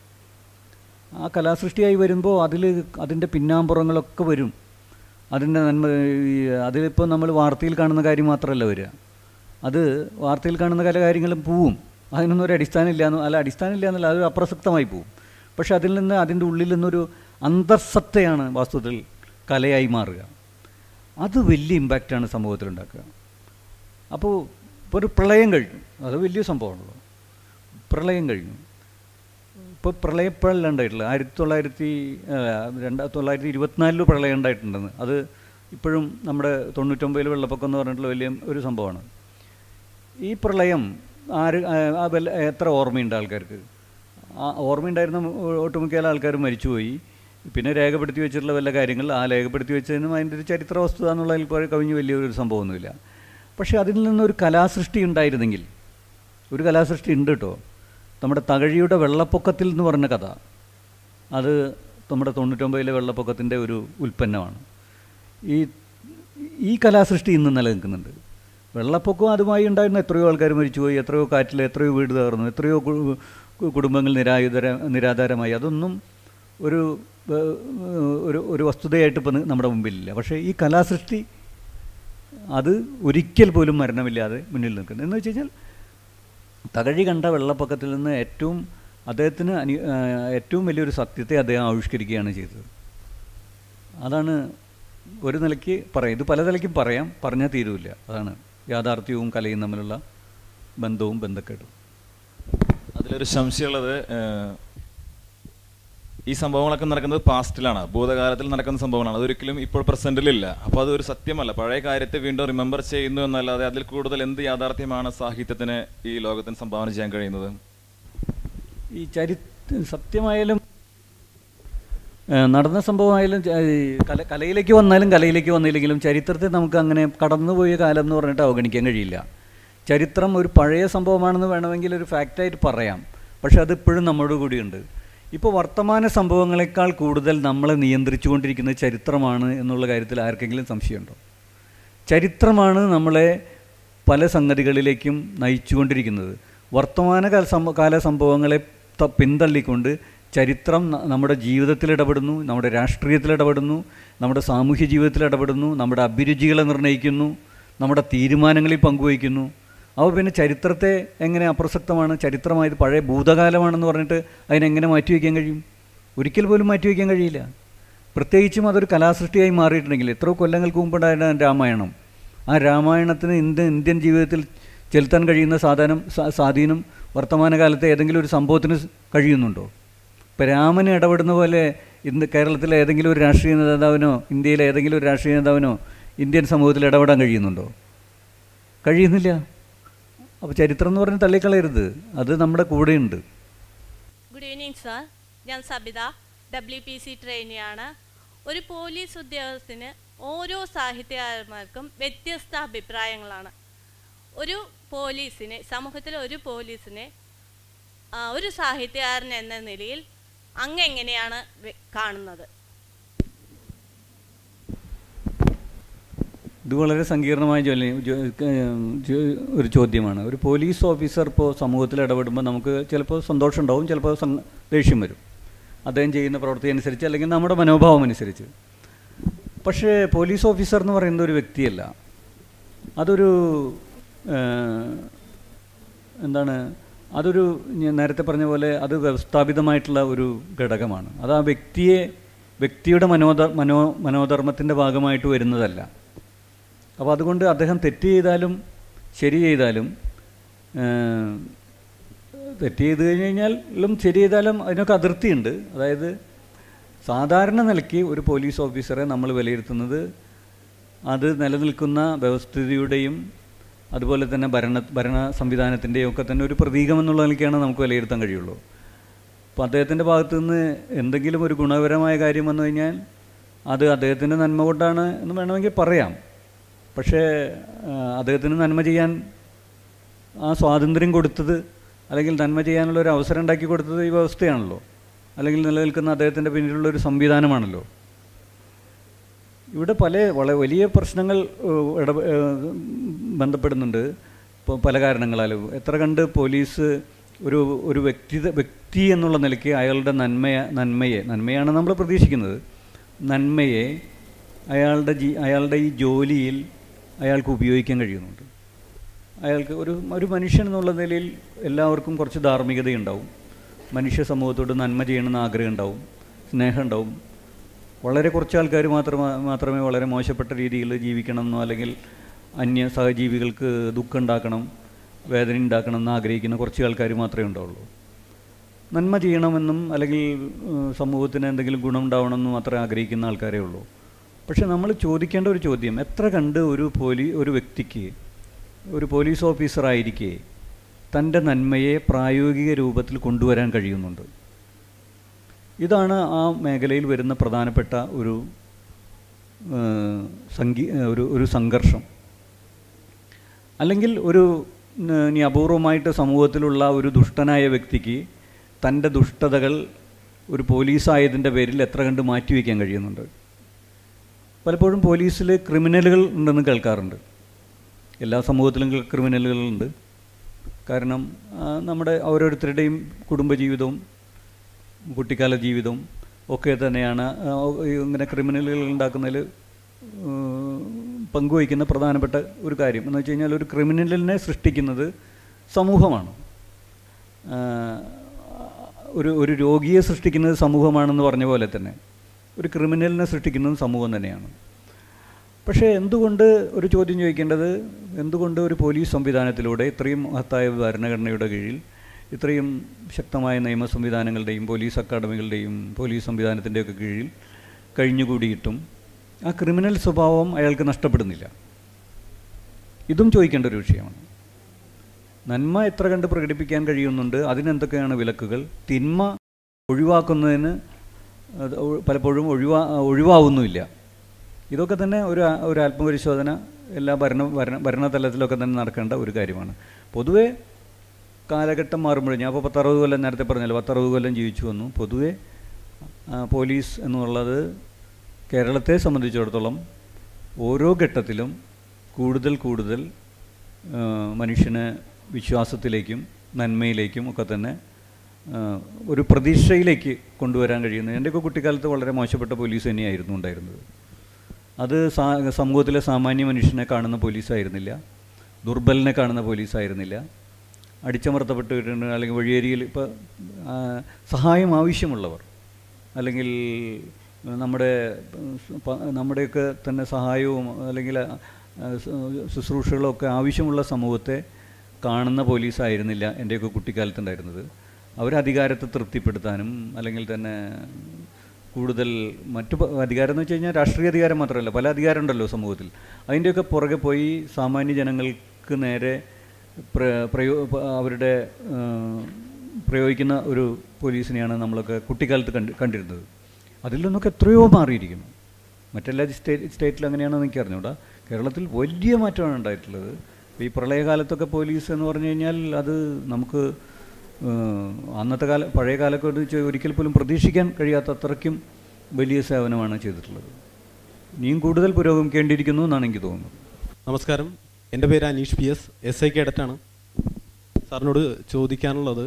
S6: ആ കലാസൃഷ്ടിയായി വരുമ്പോൾ അതിൽ അതിൻ്റെ പിന്നാമ്പുറങ്ങളൊക്കെ വരും അതിൻ്റെ നന്മ ഈ അതിലിപ്പോൾ നമ്മൾ വാർത്തയിൽ കാണുന്ന കാര്യം മാത്രമല്ല വരിക അത് വാർത്തയിൽ കാണുന്ന പല കാര്യങ്ങളും പോവും അതിനൊന്നും ഒരു അടിസ്ഥാനം ഇല്ല എന്ന് അല്ല അടിസ്ഥാനം ഇല്ല എന്നല്ല അത് അപ്രസക്തമായി പോവും പക്ഷെ അതിൽ നിന്ന് അതിൻ്റെ ഉള്ളിൽ നിന്നൊരു അന്തർസത്തയാണ് വാസ്തുവിൽ കലയായി മാറുക അത് വലിയ ഇമ്പാക്റ്റാണ് സമൂഹത്തിലുണ്ടാക്കുക അപ്പോൾ ഇപ്പോൾ ഒരു പ്രളയം കഴിഞ്ഞു അത് വലിയ സംഭവമാണല്ലോ പ്രളയം കഴിഞ്ഞു ഇപ്പോൾ പ്രളയം ഇപ്പോഴല്ല ഉണ്ടായിട്ടുള്ളത് ആയിരത്തി തൊള്ളായിരത്തി രണ്ടാ തൊള്ളായിരത്തി ഇരുപത്തിനാലിൽ പ്രളയം ഉണ്ടായിട്ടുണ്ടെന്ന് അത് ഇപ്പോഴും നമ്മുടെ തൊണ്ണൂറ്റൊമ്പതിൽ വെള്ളപ്പൊക്കം എന്ന് പറഞ്ഞിട്ടുള്ള വലിയ ഒരു സംഭവമാണ് ഈ പ്രളയം ആര് ആ, ആ വല്ല എത്ര ഓർമ്മയുണ്ട് ആൾക്കാർക്ക് ആ ഓർമ്മയുണ്ടായിരുന്ന ഒട്ടുമിക്ക ആൾക്കാർ മരിച്ചുപോയി പിന്നെ രേഖപ്പെടുത്തി വെച്ചിട്ടുള്ള വല്ല കാര്യങ്ങൾ ആ രേഖപ്പെടുത്തി വെച്ചതിനും അതിൻ്റെ ഒരു ചരിത്ര വസ്തുത എന്നുള്ളതിൽ കുറെ കവിഞ്ഞ് വലിയൊരു സംഭവമൊന്നുമില്ല പക്ഷേ അതിൽ നിന്നൊരു കലാസൃഷ്ടി ഉണ്ടായിരുന്നെങ്കിൽ ഒരു കലാസൃഷ്ടി ഉണ്ട് കേട്ടോ നമ്മുടെ തകഴിയുടെ വെള്ളപ്പൊക്കത്തിൽ എന്ന് പറഞ്ഞ കഥ അത് നമ്മുടെ തൊണ്ണൂറ്റൊമ്പതിലെ വെള്ളപ്പൊക്കത്തിൻ്റെ ഒരു ഉൽപ്പന്നമാണ് ഈ ഈ കലാസൃഷ്ടി ഇന്ന് നിലനിൽക്കുന്നുണ്ട് വെള്ളപ്പൊക്കം അതുമായി ഉണ്ടായിരുന്ന എത്രയോ ആൾക്കാർ മരിച്ചുപോയി എത്രയോ കാറ്റിൽ എത്രയോ വീട് തകർന്നു എത്രയോ കു- കു- കുടുംബങ്ങൾ നിരായുധര നിരാധാരമായി അതൊന്നും ഒരു ഏഹ്, ഒരു ഒരു വസ്തുതയായിട്ട് ഇപ്പം നമ്മുടെ മുമ്പിലില്ല പക്ഷേ ഈ കലാസൃഷ്ടി അത് ഒരിക്കൽ പോലും മരണമില്ലാതെ മുന്നിൽ നിൽക്കുന്നത് എന്ന് വെച്ച് കഴിഞ്ഞാൽ തകഴി കണ്ട വെള്ളപ്പൊക്കത്തിൽ നിന്ന് ഏറ്റവും അദ്ദേഹത്തിന് അനി ആ, ഏറ്റവും വലിയൊരു സത്യത്തെ അദ്ദേഹം ആവിഷ്കരിക്കുകയാണ് ചെയ്തത് അതാണ് ഒരു നിലയ്ക്ക് പറയാം ഇത് പല നിലയ്ക്കും പറയാം പറഞ്ഞാൽ തീരുമില്ല അതാണ് യാഥാർത്ഥ്യവും കലയും തമ്മിലുള്ള ബന്ധവും ബന്ധക്കേടും
S8: അതിലൊരു സംശയമുള്ളത് ഏഹ്, ഈ സംഭവങ്ങളൊക്കെ നടക്കുന്നത് പാസ്റ്റിലാണ് ഭൂതകാലത്തിൽ നടക്കുന്ന സംഭവങ്ങളാണ് അതൊരിക്കലും ഇപ്പോൾ പ്രസന്റിലില്ല അപ്പോൾ അതൊരു സത്യമല്ല പഴയ കാര്യത്തെ വീണ്ടും റിമെമ്പർ ചെയ്യുന്നു എന്നല്ലാതെ അതിൽ കൂടുതൽ എന്ത് യാഥാർത്ഥ്യമാണ് സാഹിത്യത്തിന് ഈ ലോകത്തിന് സംഭാവന ചെയ്യാൻ കഴിയുന്നത്
S6: ഈ ചരി സത്യമായാലും ഏഹ്, നടന്ന സംഭവമായാലും ച- ഈ കല കലയിലേക്ക് വന്നാലും കലയിലേക്ക് വന്നില്ലെങ്കിലും ചരിത്രത്തെ നമുക്ക് അങ്ങനെ കടന്നുപോയ കാലം എന്ന് പറഞ്ഞിട്ട് അവഗണിക്കാൻ കഴിയില്ല ചരിത്രം ഒരു പഴയ സംഭവമാണെന്ന് വേണമെങ്കിൽ ഒരു ഫാക്റ്റായിട്ട് പറയാം പക്ഷെ അത് ഇപ്പോഴും നമ്മുടെ കൂടിയുണ്ട് ഇപ്പോൾ വർത്തമാന സംഭവങ്ങളെക്കാൾ കൂടുതൽ നമ്മളെ നിയന്ത്രിച്ചുകൊണ്ടിരിക്കുന്നത് ചരിത്രമാണ് എന്നുള്ള കാര്യത്തിൽ ആർക്കെങ്കിലും സംശയമുണ്ടോ ചരിത്രമാണ് നമ്മളെ പല സംഗതികളിലേക്കും നയിച്ചുകൊണ്ടിരിക്കുന്നത് വർത്തമാനകാല സംഭ കാല സംഭവങ്ങളെ ത- പിന്തള്ളിക്കൊണ്ട് ചരിത്രം ന- നമ്മുടെ ജീവിതത്തിൽ ഇടപെടുന്നു നമ്മുടെ രാഷ്ട്രീയത്തിൽ ഇടപെടുന്നു നമ്മുടെ സാമൂഹ്യ ജീവിതത്തിൽ ഇടപെടുന്നു നമ്മുടെ അഭിരുചികളെ നിർണ്ണയിക്കുന്നു നമ്മുടെ തീരുമാനങ്ങളിൽ പങ്കുവയ്ക്കുന്നു അപ്പോൾ പിന്നെ ചരിത്രത്തെ എങ്ങനെ അപ്രസക്തമാണ് ചരിത്രമായത് പഴയ ഭൂതകാലമാണെന്ന് പറഞ്ഞിട്ട് അതിനെങ്ങനെ മാറ്റിവെക്കാൻ കഴിയും ഒരിക്കൽ പോലും മാറ്റിവെക്കാൻ കഴിയില്ല പ്രത്യേകിച്ചും അതൊരു കലാസൃഷ്ടിയായി മാറിയിട്ടുണ്ടെങ്കിൽ എത്രയോ കൊല്ലങ്ങൾക്ക് മുമ്പുണ്ടായിരുന്ന രാമായണം ആ രാമായണത്തിന് ഇന്ത്യ ഇന്ത്യൻ ജീവിതത്തിൽ ചെലുത്താൻ കഴിയുന്ന സാധനം സാ- സ്വാധീനം വർത്തമാനകാലത്തെ ഏതെങ്കിലും ഒരു സംഭവത്തിന് സ് കഴിയുന്നുണ്ടോ ഇപ്പം രാമന് ഇടപെടുന്ന പോലെ ഇന്ന് കേരളത്തിലെ ഏതെങ്കിലും ഒരു രാഷ്ട്രീയ നേതാവിനോ ഇന്ത്യയിലെ ഏതെങ്കിലും ഒരു രാഷ്ട്രീയ നേതാവിനോ ഇന്ത്യൻ സമൂഹത്തിൽ ഇടപെടാൻ കഴിയുന്നുണ്ടോ കഴിയുന്നില്ല അപ്പോൾ ചരിത്രം എന്ന് പറഞ്ഞ് തള്ളിക്കളയരുത് അത് നമ്മുടെ കൂടെയുണ്ട്
S9: ഗുഡ് ഈവനിങ് സാർ ഞാൻ സബിത ഡബ്ല്യു പി സി ട്രെയിനിയാണ് ഒരു പോലീസ് ഉദ്യോഗസ്ഥന് ഓരോ സാഹിത്യകാരന്മാർക്കും വ്യത്യസ്ത അഭിപ്രായങ്ങളാണ് ഒരു പോലീസിനെ സമൂഹത്തിലെ ഒരു പോലീസിനെ ആ, ഒരു സാഹിത്യകാരൻ എന്ന നിലയിൽ അങ്ങ് എങ്ങനെയാണ് വെ- കാണുന്നത്
S6: ഇത് വളരെ സങ്കീർണമായ ജോലി ജോ- ഏഹ് ജോ- ഒരു ചോദ്യമാണ് ഒരു പോലീസ് ഓഫീസർ ഇപ്പോൾ സമൂഹത്തിൽ ഇടപെടുമ്പോൾ നമുക്ക് ചിലപ്പോൾ സന്തോഷം ഉണ്ടാവും ചിലപ്പോൾ സം- ദേഷ്യം വരും അദ്ദേഹം ചെയ്യുന്ന പ്രവൃത്തി അനുസരിച്ച് അല്ലെങ്കിൽ നമ്മുടെ മനോഭാവം അനുസരിച്ച് പക്ഷേ പോലീസ് ഓഫീസർ എന്ന് പറയുന്നത് ഒരു വ്യക്തിയല്ല അതൊരു ഏഹ്, എന്താണ് അതൊരു ഞാൻ നേരത്തെ പറഞ്ഞ പോലെ അത് വ്യവസ്ഥാപിതമായിട്ടുള്ള ഒരു ഘടകമാണ് അത് ആ വ്യക്തിയെ വ്യക്തിയുടെ മനോധ മനോ മനോധർമ്മത്തിൻ്റെ ഭാഗമായിട്ട് വരുന്നതല്ല അപ്പോൾ അതുകൊണ്ട് അദ്ദേഹം തെറ്റ് ചെയ്താലും ശരി ചെയ്താലും ഏഹ്, തെറ്റ് ചെയ്ത് കഴിഞ്ഞ് കഴിഞ്ഞാലും ശരി ചെയ്താലും അതിനൊക്കെ അതിർത്തിയുണ്ട് അതായത് സാധാരണ നിലയ്ക്ക് ഒരു പോലീസ് ഓഫീസറെ നമ്മൾ വിലയിരുത്തുന്നത് അത് നിലനിൽക്കുന്ന വ്യവസ്ഥിതിയുടെയും അതുപോലെ തന്നെ ഭരണ ഭരണ സംവിധാനത്തിൻ്റെയും ഒക്കെ തന്നെ ഒരു പ്രതീകം എന്നുള്ള നിലയ്ക്കാണ് നമുക്ക് വിലയിരുത്താൻ കഴിയുള്ളൂ അപ്പോൾ അദ്ദേഹത്തിൻ്റെ ഭാഗത്തു നിന്ന് എന്തെങ്കിലും ഒരു ഗുണപരമായ കാര്യം വന്നു കഴിഞ്ഞാൽ അത് അദ്ദേഹത്തിൻ്റെ നന്മ കൊണ്ടാണ് എന്ന് വേണമെങ്കിൽ പറയാം പക്ഷേ ആ, അദ്ദേഹത്തിന് നന്മ ചെയ്യാൻ ആ സ്വാതന്ത്ര്യം കൊടുത്തത് അല്ലെങ്കിൽ നന്മ ചെയ്യാനുള്ള ഒരു അവസരം ഉണ്ടാക്കി കൊടുത്തത് ഈ വ്യവസ്ഥയാണല്ലോ അല്ലെങ്കിൽ നിലനിൽക്കുന്ന അദ്ദേഹത്തിൻ്റെ പിന്നിലുള്ള ഒരു സംവിധാനമാണല്ലോ ഇവിടെ പല വളരെ വലിയ പ്രശ്നങ്ങൾ ഏഹ്, ഇട ഏഹ്, ബന്ധപ്പെടുന്നുണ്ട് ഇപ്പോൾ പല കാരണങ്ങളാലും എത്ര കണ്ട് പോലീസ് ഒരു ഒരു വ്യക്തി വ്യക്തി എന്നുള്ള നിലയ്ക്ക് അയാളുടെ നന്മയെ നന്മയെ നന്മയാണ് നമ്മൾ പ്രതീക്ഷിക്കുന്നത് നന്മയെ അയാളുടെ ജീ അയാളുടെ ഈ ജോലിയിൽ അയാൾക്ക് ഉപയോഗിക്കാൻ കഴിയുന്നുണ്ട് അയാൾക്ക് ഒരു ഒരു മനുഷ്യൻ എന്നുള്ള നിലയിൽ എല്ലാവർക്കും കുറച്ച് ധാർമ്മികതയുണ്ടാവും മനുഷ്യ സമൂഹത്തോട് നന്മ ചെയ്യണമെന്ന് ആഗ്രഹം ഉണ്ടാവും സ്നേഹം ഉണ്ടാവും വളരെ കുറച്ച് ആൾക്കാർ മാത്രമേ മാത്രമേ വളരെ മോശപ്പെട്ട രീതിയിൽ ജീവിക്കണമെന്നോ അല്ലെങ്കിൽ അന്യ സഹജീവികൾക്ക് ദുഃഖം ഉണ്ടാക്കണം വേദന ഉണ്ടാക്കണം എന്ന് ആഗ്രഹിക്കുന്ന കുറച്ച് ആൾക്കാർ മാത്രമേ ഉണ്ടാവുള്ളൂ നന്മ ചെയ്യണമെന്നും അല്ലെങ്കിൽ ഏഹ്, സമൂഹത്തിന് എന്തെങ്കിലും ഗുണം ഉണ്ടാവണമെന്നും മാത്രമേ ആഗ്രഹിക്കുന്ന ആൾക്കാരേ ഉള്ളൂ പക്ഷെ നമ്മൾ ചോദിക്കേണ്ട ഒരു ചോദ്യം എത്ര കണ്ട് ഒരു പോലീ ഒരു വ്യക്തിക്ക് ഒരു പോലീസ് ഓഫീസറായിരിക്കെ തൻ്റെ നന്മയെ പ്രായോഗിക രൂപത്തിൽ കൊണ്ടുവരാൻ കഴിയുന്നുണ്ട് ഇതാണ് ആ മേഖലയിൽ വരുന്ന പ്രധാനപ്പെട്ട ഒരു ഏഹ്, സംഗീ ഏഹ്, ഒരു ഒരു സംഘർഷം അല്ലെങ്കിൽ ഒരു ഏഹ്, ഇനി അപൂർവമായിട്ട് സമൂഹത്തിലുള്ള ഒരു ദുഷ്ടനായ വ്യക്തിക്ക് തൻ്റെ ദുഷ്ടതകൾ ഒരു പോലീസായതിൻ്റെ പേരിൽ എത്ര കണ്ട് മാറ്റിവെക്കാൻ കഴിയുന്നുണ്ട് പലപ്പോഴും പോലീസിൽ ക്രിമിനലുകൾ ഉണ്ടെന്ന് കേൾക്കാറുണ്ട് എല്ലാ സമൂഹത്തിലും ക്രിമിനലുകളുണ്ട് കാരണം ആ, നമ്മുടെ ഓരോരുത്തരുടെയും കുടുംബജീവിതവും കുട്ടിക്കാല ജീവിതവും ഒക്കെ തന്നെയാണ് ആ, ഈ ഇങ്ങനെ ക്രിമിനലുകൾ ഉണ്ടാക്കുന്നതിൽ പങ്കുവയ്ക്കുന്ന പ്രധാനപ്പെട്ട ഒരു കാര്യം എന്ന് വെച്ച് കഴിഞ്ഞാൽ ഒരു ക്രിമിനലിനെ സൃഷ്ടിക്കുന്നത് സമൂഹമാണ് ആ, ഒരു ഒരു രോഗിയെ സൃഷ്ടിക്കുന്നത് സമൂഹമാണെന്ന് പറഞ്ഞ പോലെ തന്നെ ഒരു ക്രിമിനലിനെ സൃഷ്ടിക്കുന്നത് സമൂഹം തന്നെയാണ് പക്ഷേ എന്തുകൊണ്ട് ഒരു ചോദ്യം ചോദിക്കേണ്ടത് എന്തുകൊണ്ട് ഒരു പോലീസ് സംവിധാനത്തിലൂടെ ഇത്രയും മഹത്തായ ഭരണഘടനയുടെ കീഴിൽ ഇത്രയും ശക്തമായ നിയമ സംവിധാനങ്ങളുടെയും പോലീസ് അക്കാഡമികളുടെയും പോലീസ് സംവിധാനത്തിൻ്റെയൊക്കെ കീഴിൽ കഴിഞ്ഞുകൂടിയിട്ടും ആ ക്രിമിനൽ സ്വഭാവം അയാൾക്ക് നഷ്ടപ്പെടുന്നില്ല ഇതും ചോദിക്കേണ്ട ഒരു വിഷയമാണ് നന്മ എത്ര കണ്ട് പ്രകടിപ്പിക്കാൻ കഴിയുന്നുണ്ട് അതിനെന്തൊക്കെയാണ് വിലക്കുകൾ തിന്മ ഒഴിവാക്കുന്നതിന് അത് ഒ- പലപ്പോഴും ഒഴിവാ ഒഴിവാവുന്നുമില്ല ഇതൊക്കെ തന്നെ ഒരു ആ- ഒരു ആത്മപരിശോധന എല്ലാ ഭരണ ഭരണ ഭരണതലത്തിലൊക്കെ തന്നെ നടക്കേണ്ട ഒരു കാര്യമാണ് പൊതുവേ കാലഘട്ടം മാറുമ്പോൾ ഞാൻ ഇപ്പോൾ പത്തറുപത് കൊല്ലം നേരത്തെ പറഞ്ഞല്ലോ പത്തറുപത് കൊല്ലം ജീവിച്ചു വന്നു പൊതുവെ ആ, പോലീസ് എന്നുള്ളത് കേരളത്തെ സംബന്ധിച്ചിടത്തോളം ഓരോ ഘട്ടത്തിലും കൂടുതൽ കൂടുതൽ ആ, മനുഷ്യനെ വിശ്വാസത്തിലേക്കും നന്മയിലേക്കും ഒക്കെ തന്നെ ആ, ഒരു പ്രതീക്ഷയിലേക്ക് കൊണ്ടുവരാൻ കഴിയുന്നത് എൻ്റെയൊക്കെ കുട്ടിക്കാലത്ത് വളരെ മോശപ്പെട്ട പോലീസ് തന്നെയായിരുന്നു ഉണ്ടായിരുന്നത് അത് സാ സമൂഹത്തിലെ സാമാന്യ മനുഷ്യനെ കാണുന്ന പോലീസായിരുന്നില്ല ദുർബലനെ കാണുന്ന പോലീസായിരുന്നില്ല അടിച്ചമർത്തപ്പെട്ട് വരുന്ന അല്ലെങ്കിൽ വഴിയേരിയിൽ ഇപ്പോൾ സഹായം ആവശ്യമുള്ളവർ അല്ലെങ്കിൽ നമ്മുടെ പ- നമ്മുടെയൊക്കെ തന്നെ സഹായവും അല്ലെങ്കിൽ ആ, ശു- ശുശ്രൂഷകളും ഒക്കെ ആവശ്യമുള്ള സമൂഹത്തെ കാണുന്ന പോലീസായിരുന്നില്ല എൻ്റെയൊക്കെ കുട്ടിക്കാലത്തുണ്ടായിരുന്നത് അവർ അധികാരത്തെ തൃപ്തിപ്പെടുത്താനും അല്ലെങ്കിൽ തന്നെ കൂടുതൽ മറ്റു പ- അധികാരം എന്ന് വെച്ച് കഴിഞ്ഞാൽ രാഷ്ട്രീയ അധികാരം മാത്രമല്ല പല അധികാരം ഉണ്ടല്ലോ സമൂഹത്തിൽ അതിൻ്റെയൊക്കെ പുറകെ പോയി സാമാന്യ ജനങ്ങൾക്ക് നേരെ പ്ര പ്രയോ പ- അവരുടെ ആ, പ്രയോഗിക്കുന്ന ഒരു പോലീസിനെയാണ് നമ്മളൊക്കെ കുട്ടിക്കാലത്ത് കണ്ട് കണ്ടിരുന്നത് അതിൽ നിന്നൊക്കെ എത്രയോ മാറിയിരിക്കുന്നു മറ്റെല്ലാ സ്റ്റേറ്റ് സ്റ്റേറ്റിൽ അങ്ങനെയാണെന്ന് എനിക്ക് അറിഞ്ഞൂടാ കേരളത്തിൽ വലിയ മാറ്റമാണ് ഉണ്ടായിട്ടുള്ളത് ഇപ്പോൾ ഈ പ്രളയകാലത്തൊക്കെ പോലീസ് എന്ന് പറഞ്ഞു കഴിഞ്ഞാൽ അത് നമുക്ക് ഏഹ്, അന്നത്തെ കാല പഴയ കാലമൊക്കെ വെച്ച് ഒരിക്കൽ പോലും പ്രതീക്ഷിക്കാൻ കഴിയാത്ത അത്രയ്ക്കും വലിയ സേവനമാണ് ചെയ്തിട്ടുള്ളത് ഇനിയും കൂടുതൽ പുരോഗമിക്കേണ്ടിയിരിക്കുന്നു എന്നാണ് എനിക്ക് തോന്നുന്നത്
S10: നമസ്കാരം എൻ്റെ പേര് Aneesh P S S I കേഡറ്റാണ് സാറിനോട് ചോദിക്കാനുള്ളത്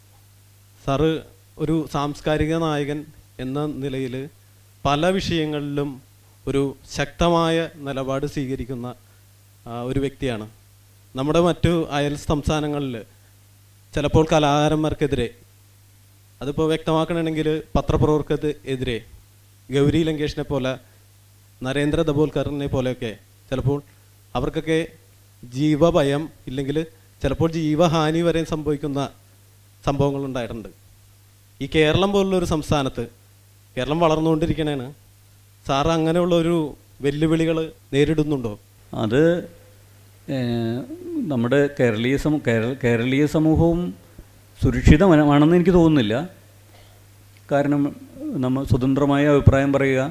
S10: സാറ് ഒരു സാംസ്കാരിക നായകൻ എന്ന നിലയിൽ പല വിഷയങ്ങളിലും ഒരു ശക്തമായ നിലപാട് സ്വീകരിക്കുന്ന ആ, ഒരു വ്യക്തിയാണ് നമ്മുടെ മറ്റു അയൽ സംസ്ഥാനങ്ങളിൽ ചിലപ്പോൾ കലാകാരന്മാർക്കെതിരെ അതിപ്പോൾ വ്യക്തമാക്കണമെങ്കിൽ പത്രപ്രവർത്തകർക്കെതിരെ ഗൗരി ലങ്കേഷിനെ പോലെ നരേന്ദ്ര ദബോൽക്കറിനെ പോലെയൊക്കെ ചിലപ്പോൾ അവർക്കൊക്കെ ജീവഭയം ഇല്ലെങ്കിൽ ചിലപ്പോൾ ജീവഹാനി വരെ സംഭവിക്കുന്ന സംഭവങ്ങൾ ഉണ്ടായിട്ടുണ്ട് ഈ കേരളം പോലുള്ള ഒരു സംസ്ഥാനത്ത് കേരളം വളർന്നുകൊണ്ടിരിക്കണേണ് സാറ് അങ്ങനെയുള്ള ഒരു വെല്ലുവിളികൾ നേരിടുന്നുണ്ടോ
S6: അത് ഏഹ്, നമ്മുടെ കേരളീയ സമൂ കേരള കേരളീയ സമൂഹവും സുരക്ഷിതമാണെന്ന് എനിക്ക് തോന്നുന്നില്ല കാരണം നമ്മൾ സ്വതന്ത്രമായ അഭിപ്രായം പറയുക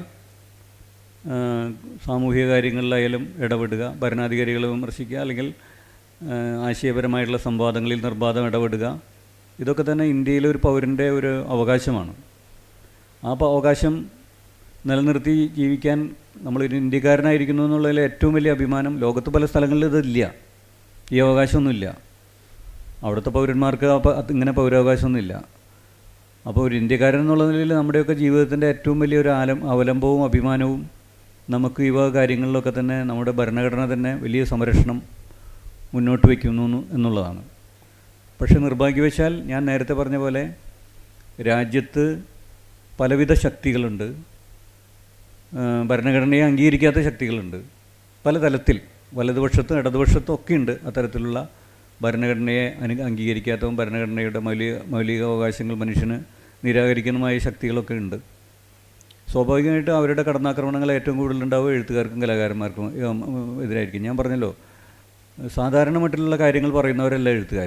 S6: ഏഹ്, സാമൂഹിക കാര്യങ്ങളിലായാലും ഇടപെടുക ഭരണാധികാരികളെ വിമർശിക്കുക അല്ലെങ്കിൽ ഏഹ്, ആശയപരമായിട്ടുള്ള സംവാദങ്ങളിൽ നിർബാധം ഇടപെടുക ഇതൊക്കെ തന്നെ ഇന്ത്യയിലെ ഒരു പൗരൻ്റെ ഒരു അവകാശമാണ് ആ പ- അവകാശം നിലനിർത്തി ജീവിക്കാൻ നമ്മളൊരു ഇന്ത്യക്കാരനായിരിക്കുന്നു എന്നുള്ളതിൽ ഏറ്റവും വലിയ അഭിമാനം ലോകത്ത് പല സ്ഥലങ്ങളിലും ഇതില്ല ഈ അവകാശമൊന്നുമില്ല അവിടുത്തെ പൗരന്മാർക്ക് ആ പ- അത് ഇങ്ങനെ പൗരാവകാശമൊന്നുമില്ല അപ്പോൾ ഒരു ഇന്ത്യക്കാരൻ എന്നുള്ള നിലയിൽ നമ്മുടെയൊക്കെ ജീവിതത്തിൻ്റെ ഏറ്റവും വലിയൊരു ആലം അവലംബവും അഭിമാനവും നമുക്ക് ഈ വക കാര്യങ്ങളിലൊക്കെ തന്നെ നമ്മുടെ ഭരണഘടന തന്നെ വലിയ സംരക്ഷണം മുന്നോട്ട് വയ്ക്കുന്നു എന്ന് എന്നുള്ളതാണ് പക്ഷേ നിർഭാഗ്യവശാൽ ഞാൻ നേരത്തെ പറഞ്ഞ പോലെ രാജ്യത്ത് പലവിധ ശക്തികളുണ്ട് ആ, ഭരണഘടനയെ അംഗീകരിക്കാത്ത ശക്തികളുണ്ട് പല തലത്തിൽ വലതുപക്ഷത്തും ഇടതുപക്ഷത്തും ഒക്കെ ഉണ്ട് അത്തരത്തിലുള്ള ഭരണഘടനയെ അനു അംഗീകരിക്കാത്തതും ഭരണഘടനയുടെ മൗലിക മൗലികാവകാശങ്ങൾ മനുഷ്യന് നിരാകരിക്കുന്നതുമായ ശക്തികളൊക്കെ ഉണ്ട് സ്വാഭാവികമായിട്ടും അവരുടെ കടന്നാക്രമണങ്ങൾ ഏറ്റവും കൂടുതലുണ്ടാവുക എഴുത്തുകാർക്കും കലാകാരന്മാർക്കും ഉം, ഉം, എതിരായിരിക്കും ഞാൻ പറഞ്ഞല്ലോ സാധാരണ മട്ടിലുള്ള കാര്യങ്ങൾ പറയുന്നവരല്ല എഴുത്തുകാർ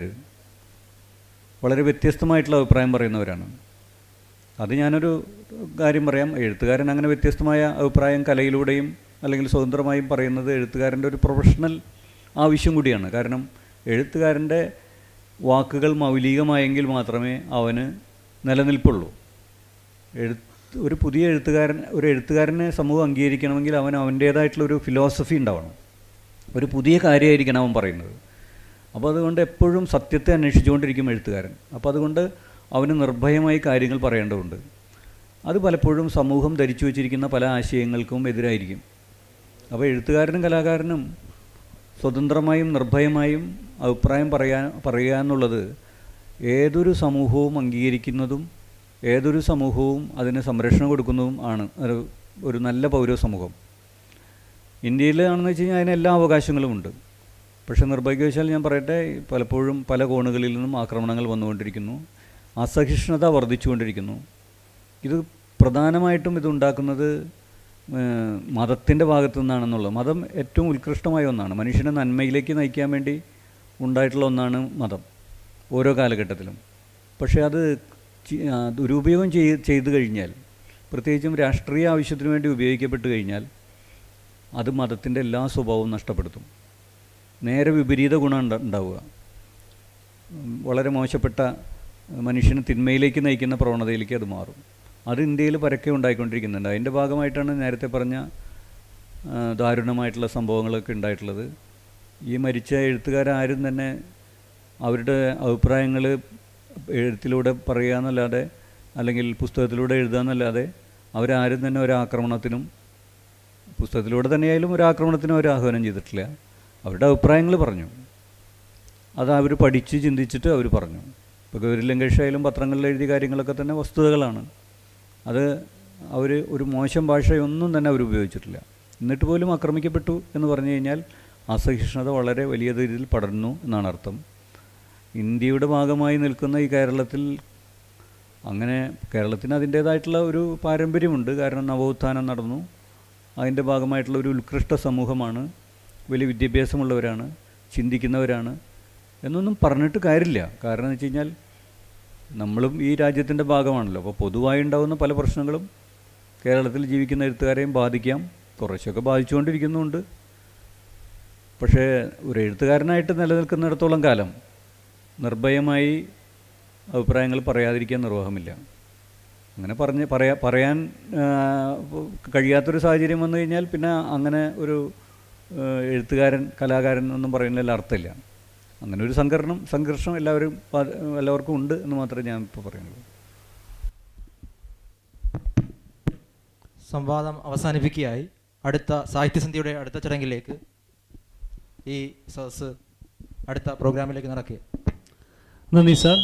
S6: വളരെ വ്യത്യസ്തമായിട്ടുള്ള അഭിപ്രായം പറയുന്നവരാണ് അത് ഞാനൊരു കാര്യം പറയാം എഴുത്തുകാരൻ അങ്ങനെ വ്യത്യസ്തമായ അഭിപ്രായം കലയിലൂടെയും അല്ലെങ്കിൽ സ്വതന്ത്രമായും പറയുന്നത് എഴുത്തുകാരൻ്റെ ഒരു പ്രൊഫഷണൽ ആവശ്യം കൂടിയാണ് കാരണം എഴുത്തുകാരൻ്റെ വാക്കുകൾ മൗലികമായെങ്കിൽ മാത്രമേ അവന് നിലനിൽപ്പുള്ളൂ എഴുത്ത് ഒരു പുതിയ എഴുത്തുകാരൻ ഒരു എഴുത്തുകാരനെ സമൂഹം അംഗീകരിക്കണമെങ്കിൽ അവൻ അവൻ്റേതായിട്ടുള്ള ഒരു ഫിലോസഫി ഉണ്ടാവണം ഒരു പുതിയ കാര്യമായിരിക്കണം അവൻ പറയുന്നത് അപ്പോൾ അതുകൊണ്ട് എപ്പോഴും സത്യത്തെ അന്വേഷിച്ചുകൊണ്ടിരിക്കും എഴുത്തുകാരൻ അപ്പോൾ അതുകൊണ്ട് അവന് നിർഭയമായി കാര്യങ്ങൾ പറയേണ്ടതുണ്ട് അത് പലപ്പോഴും സമൂഹം ധരിച്ചു വച്ചിരിക്കുന്ന പല ആശയങ്ങൾക്കും എതിരായിരിക്കും അപ്പോൾ എഴുത്തുകാരനും കലാകാരനും സ്വതന്ത്രമായും നിർഭയമായും അഭിപ്രായം പറയാൻ പറയുക എന്നുള്ളത് ഏതൊരു സമൂഹവും അംഗീകരിക്കുന്നതും ഏതൊരു സമൂഹവും അതിന് സംരക്ഷണം കൊടുക്കുന്നതും ആണ് ഒരു ഒരു നല്ല പൗര സമൂഹം ഇന്ത്യയിലാണെന്ന് വെച്ച് കഴിഞ്ഞാൽ അതിന് എല്ലാ അവകാശങ്ങളും ഉണ്ട് പക്ഷേ നിർഭാഗ്യവശാൽ ഞാൻ പറയട്ടെ പലപ്പോഴും പല കോണുകളിൽ നിന്നും ആക്രമണങ്ങൾ വന്നുകൊണ്ടിരിക്കുന്നു അസഹിഷ്ണുത വർദ്ധിച്ചുകൊണ്ടിരിക്കുന്നു ഇത് പ്രധാനമായിട്ടും ഇതുണ്ടാക്കുന്നത് മതത്തിൻ്റെ ഭാഗത്തു നിന്നാണെന്നുള്ളത് മതം ഏറ്റവും ഉത്കൃഷ്ടമായ ഒന്നാണ് മനുഷ്യനെ നന്മയിലേക്ക് നയിക്കാൻ വേണ്ടി ഉണ്ടായിട്ടുള്ള ഒന്നാണ് മതം ഓരോ കാലഘട്ടത്തിലും പക്ഷേ അത് ചി- ആ, ദുരുപയോഗം ചെയ് ചെയ്തു കഴിഞ്ഞാൽ പ്രത്യേകിച്ചും രാഷ്ട്രീയ ആവശ്യത്തിന് വേണ്ടി ഉപയോഗിക്കപ്പെട്ട് കഴിഞ്ഞാൽ അത് മതത്തിൻ്റെ എല്ലാ സ്വഭാവവും നഷ്ടപ്പെടുത്തും നേരെ വിപരീത ഗുണം ഉണ്ട- ഉണ്ടാവുക ഉം, വളരെ മോശപ്പെട്ട മനുഷ്യന് തിന്മയിലേക്ക് നയിക്കുന്ന പ്രവണതയിലേക്ക് അത് മാറും അത് ഇന്ത്യയിൽ പരക്കെ ഉണ്ടായിക്കൊണ്ടിരിക്കുന്നുണ്ട് അതിൻ്റെ ഭാഗമായിട്ടാണ് നേരത്തെ പറഞ്ഞ ആ, ദാരുണമായിട്ടുള്ള സംഭവങ്ങളൊക്കെ ഉണ്ടായിട്ടുള്ളത് ഈ മരിച്ച എഴുത്തുകാരാരും തന്നെ അവരുടെ അഭിപ്രായങ്ങൾ എഴുത്തിലൂടെ പറയുക എന്നല്ലാതെ അല്ലെങ്കിൽ പുസ്തകത്തിലൂടെ എഴുതുക എന്നല്ലാതെ അവരാരും തന്നെ ഒരാക്രമണത്തിനും പുസ്തകത്തിലൂടെ തന്നെയായാലും ഒരാക്രമണത്തിനും അവർ ആഹ്വാനം ചെയ്തിട്ടില്ല അവരുടെ അഭിപ്രായങ്ങൾ പറഞ്ഞു അത് അവർ പഠിച്ച് ചിന്തിച്ചിട്ട് അവർ പറഞ്ഞു ഇപ്പോൾ ഗൗരി ലങ്കേഷ് ആയാലും പത്രങ്ങളിൽ എഴുതിയ കാര്യങ്ങളൊക്കെ തന്നെ വസ്തുതകളാണ് അത് അവർ ഒരു മോശം ഭാഷയൊന്നും തന്നെ അവർ ഉപയോഗിച്ചിട്ടില്ല എന്നിട്ട് പോലും ആക്രമിക്കപ്പെട്ടു എന്ന് പറഞ്ഞു കഴിഞ്ഞാൽ അസഹിഷ്ണുത വളരെ വലിയ രീതിയിൽ പടർന്നു എന്നാണ് അർത്ഥം ഇന്ത്യയുടെ ഭാഗമായി നിൽക്കുന്ന ഈ കേരളത്തിൽ അങ്ങനെ കേരളത്തിന് അതിൻ്റേതായിട്ടുള്ള ഒരു പാരമ്പര്യമുണ്ട് കാരണം നവോത്ഥാനം നടന്നു അതിൻ്റെ ഭാഗമായിട്ടുള്ള ഒരു ഉത്കൃഷ്ട സമൂഹമാണ് വലിയ വിദ്യാഭ്യാസമുള്ളവരാണ് ചിന്തിക്കുന്നവരാണ് എന്നൊന്നും പറഞ്ഞിട്ട് കാര്യമില്ല കാരണം എന്ന് വെച്ച് കഴിഞ്ഞാൽ നമ്മളും ഈ രാജ്യത്തിൻ്റെ ഭാഗമാണല്ലോ അപ്പോൾ പൊതുവായി ഉണ്ടാകുന്ന പല പ്രശ്നങ്ങളും കേരളത്തിൽ ജീവിക്കുന്ന എഴുത്തുകാരെയും ബാധിക്കാം കുറച്ചൊക്കെ ബാധിച്ചുകൊണ്ടിരിക്കുന്നുമുണ്ട് പക്ഷേ ഒരു എഴുത്തുകാരനായിട്ട് നിലനിൽക്കുന്നിടത്തോളം കാലം നിർഭയമായി അഭിപ്രായങ്ങൾ പറയാതിരിക്കാൻ നിർവാഹമില്ല അങ്ങനെ പറഞ്ഞ് പറയാ പറയാൻ ആ, കഴിയാത്തൊരു സാഹചര്യം വന്നു കഴിഞ്ഞാൽ പിന്നെ അങ്ങനെ ഒരു ആ, എഴുത്തുകാരൻ കലാകാരൻ ഒന്നും പറയുന്നതിൽ അർത്ഥമില്ല അങ്ങനെ ഒരു സംഘർണം സംഘർഷം എല്ലാവരും പ- എല്ലാവർക്കും ഉണ്ട് എന്ന് മാത്രമേ ഞാൻ ഇപ്പോൾ പറയുന്നുള്ളൂ
S11: സംവാദം അവസാനിപ്പിക്കുകയായി അടുത്ത സാഹിത്യസന്ധ്യയുടെ അടുത്ത ചടങ്ങിലേക്ക് ഈ സദസ് അടുത്ത പ്രോഗ്രാമിലേക്ക് നടക്കുക
S1: നന്ദി സാർ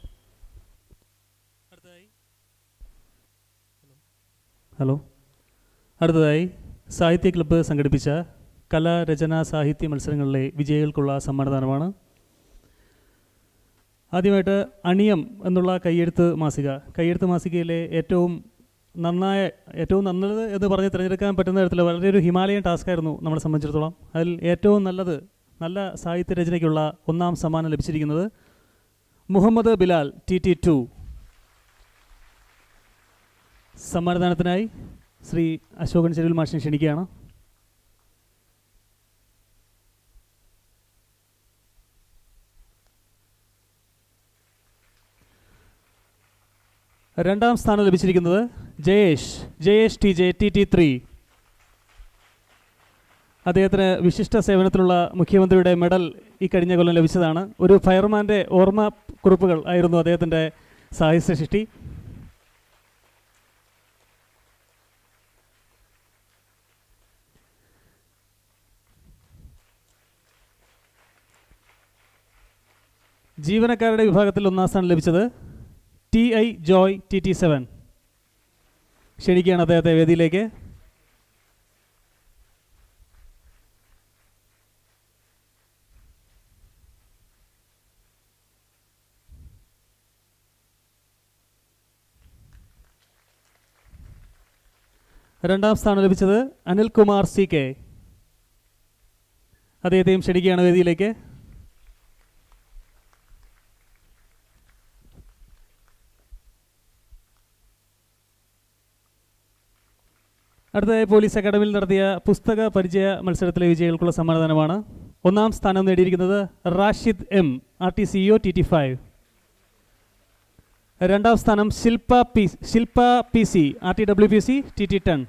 S1: ഹലോ അടുത്തതായി സാഹിത്യ ക്ലബ്ബ് സംഘടിപ്പിച്ച കലാ രചന സാഹിത്യ മത്സരങ്ങളിലെ വിജയികൾക്കുള്ള സമ്മാനദാനമാണ് ആദ്യമായിട്ട് അണിയം എന്നുള്ള കയ്യെഴുത്ത് മാസിക കയ്യെഴുത്ത് മാസികയിലെ ഏറ്റവും നന്നായ ഏറ്റവും നല്ലത് എന്ന് പറഞ്ഞ് തിരഞ്ഞെടുക്കാൻ പറ്റുന്ന തരത്തിൽ വളരെ ഒരു ഹിമാലയൻ ടാസ്ക് ആയിരുന്നു നമ്മളെ സംബന്ധിച്ചിടത്തോളം അതിൽ ഏറ്റവും നല്ലത് നല്ല സാഹിത്യ രചനയ്ക്കുള്ള ഒന്നാം സമ്മാനം ലഭിച്ചിരിക്കുന്നത് Muhammad Bilal T T two സമ്മാനദാനത്തിനായി ശ്രീ അശോകൻ ചെരുവിൽ മാഷിനെ ക്ഷണിക്കുകയാണ് രണ്ടാം സ്ഥാനം ലഭിച്ചിരിക്കുന്നത് Jayesh Jayesh T J T T three അദ്ദേഹത്തിന് വിശിഷ്ട സേവനത്തിനുള്ള മുഖ്യമന്ത്രിയുടെ മെഡൽ ഈ കഴിഞ്ഞ കൊല്ലം ലഭിച്ചതാണ് ഒരു ഫയർമാൻ്റെ ഓർമ്മ കുറിപ്പുകൾ ആയിരുന്നു അദ്ദേഹത്തിൻ്റെ സാഹിത്യ സൃഷ്ടി ജീവനക്കാരുടെ വിഭാഗത്തിൽ ഒന്നാം സ്ഥാനം ലഭിച്ചത് T I Joy T T seven ക്ഷണിക്കുകയാണ് അദ്ദേഹത്തെ വേദിയിലേക്ക് രണ്ടാം സ്ഥാനം ലഭിച്ചത് അനിൽകുമാർ സി കെ അദ്ദേഹത്തെയും ക്ഷണിക്കുകയാണ് വേദിയിലേക്ക് അടുത്തതായി പോലീസ് അക്കാദമിയിൽ നടത്തിയ പുസ്തക പരിചയ മത്സരത്തിലെ വിജയികൾക്കുള്ള സമ്മാനദാനമാണ് ഒന്നാം സ്ഥാനം നേടിയിരിക്കുന്നത് Rashid M R T C O T T five രണ്ടാം സ്ഥാനം Shilpa P Shilpa P C R T W P C T T ten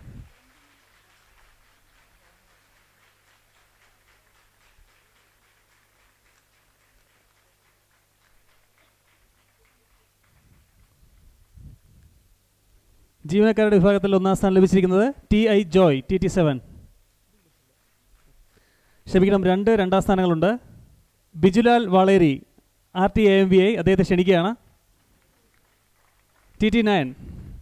S1: ജീവനക്കാരുടെ വിഭാഗത്തിൽ ഒന്നാം സ്ഥാനം ലഭിച്ചിരിക്കുന്നത് T I Joy T T seven ക്ഷമിക്കണം രണ്ട് രണ്ടാം സ്ഥാനങ്ങളുണ്ട് Bijulal Valeri R T A M V I അദ്ദേഹത്തെ ക്ഷണിക്കുകയാണ് ടി ടി നയൻ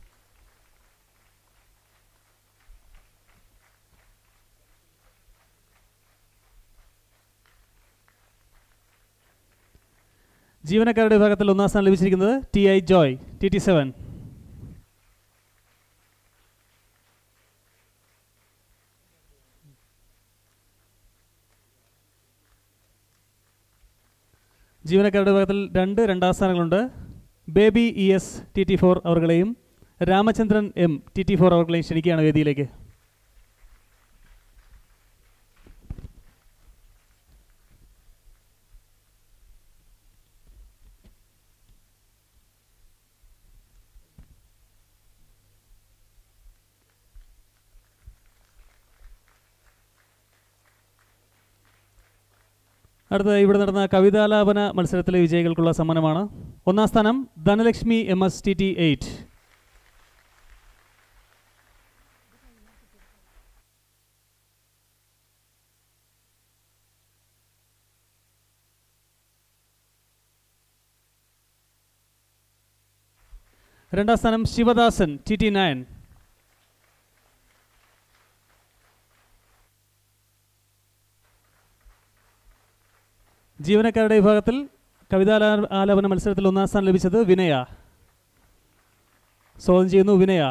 S1: ജീവനക്കാരുടെ വിഭാഗത്തിൽ ഒന്നാം സ്ഥാനം ലഭിച്ചിരിക്കുന്നത് T I Joy T T seven ജീവനക്കാരുടെ വിഭാഗത്തിൽ രണ്ട് രണ്ടാം സ്ഥാനങ്ങളുണ്ട് Baby E S T T four അവർകളെയും Ramachandran M T T four അവർകളെയും ക്ഷണിക്കുകയാണ് വേദിയിലേക്ക് അടുത്ത ഇവിടെ നടന്ന കവിതാലാപന മത്സരത്തിലെ വിജയികൾക്കുള്ള സമ്മാനമാണ് ഒന്നാം സ്ഥാനം Dhanalakshmi M S T T eight രണ്ടാം സ്ഥാനം ശിവദാസൻ ടി ടി നയൻ ജീവനക്കാരുടെ വിഭാഗത്തിൽ കവിതാലാ ആലാപന മത്സരത്തിൽ ഒന്നാം സ്ഥാനം ലഭിച്ചത് വിനയ സ്വാഗതം ചെയ്യുന്നു വിനയ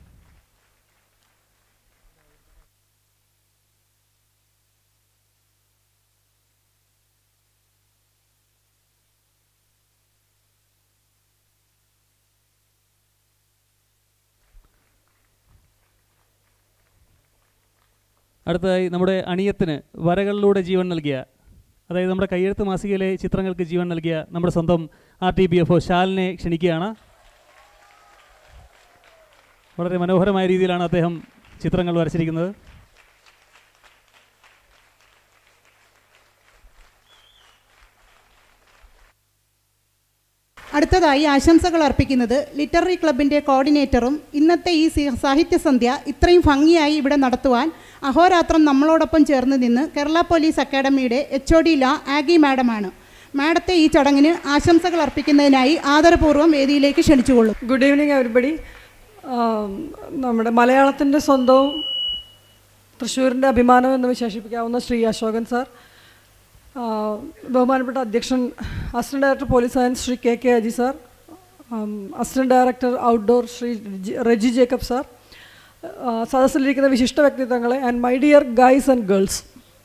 S1: അടുത്തതായി നമ്മുടെ അണിയത്തിന് വരകളിലൂടെ ജീവൻ നൽകിയ അതായത് നമ്മുടെ കയ്യെഴുത്ത് മാസികയിലെ ചിത്രങ്ങൾക്ക് ജീവൻ നൽകിയ നമ്മുടെ സ്വന്തം R T B F O ശാലിനെ ക്ഷണിക്കുകയാണ് വളരെ മനോഹരമായ രീതിയിലാണ് അദ്ദേഹം ചിത്രങ്ങൾ വരച്ചിരിക്കുന്നത്
S2: അടുത്തതായി ആശംസകൾ അർപ്പിക്കുന്നത് ലിറ്റററി ക്ലബിൻ്റെ കോർഡിനേറ്ററും ഇന്നത്തെ ഈ സി- സാഹിത്യസന്ധ്യ ഇത്രയും ഭംഗിയായി ഇവിടെ നടത്തുവാൻ അഹോരാത്രം നമ്മളോടൊപ്പം ചേർന്ന് നിന്ന് കേരള പോലീസ് അക്കാഡമിയുടെ എച്ച് ഒ ഡി ലാ ആഗി മാഡമാണ് മാഡത്തെ ഈ ചടങ്ങിന് ആശംസകൾ അർപ്പിക്കുന്നതിനായി ആദരപൂർവ്വം വേദിയിലേക്ക് ക്ഷണിച്ചുകൊള്ളും
S12: ഗുഡ് ഈവനിങ് എവരിബഡി നമ്മുടെ മലയാളത്തിൻ്റെ സ്വന്തവും തൃശ്ശൂരിൻ്റെ അഭിമാനം എന്ന് വിശേഷിപ്പിക്കാവുന്ന ശ്രീ അശോകൻ സാർ ആ, ബഹുമാനപ്പെട്ട അധ്യക്ഷൻ assistant director police science Shri K K Aji sir assistant director outdoor Shri ജി- റെജി ജേക്കബ് സാർ ആ, സദസ്സിലിരിക്കുന്ന വിശിഷ്ട വ്യക്തിത്വങ്ങളെ and my dear guys and girls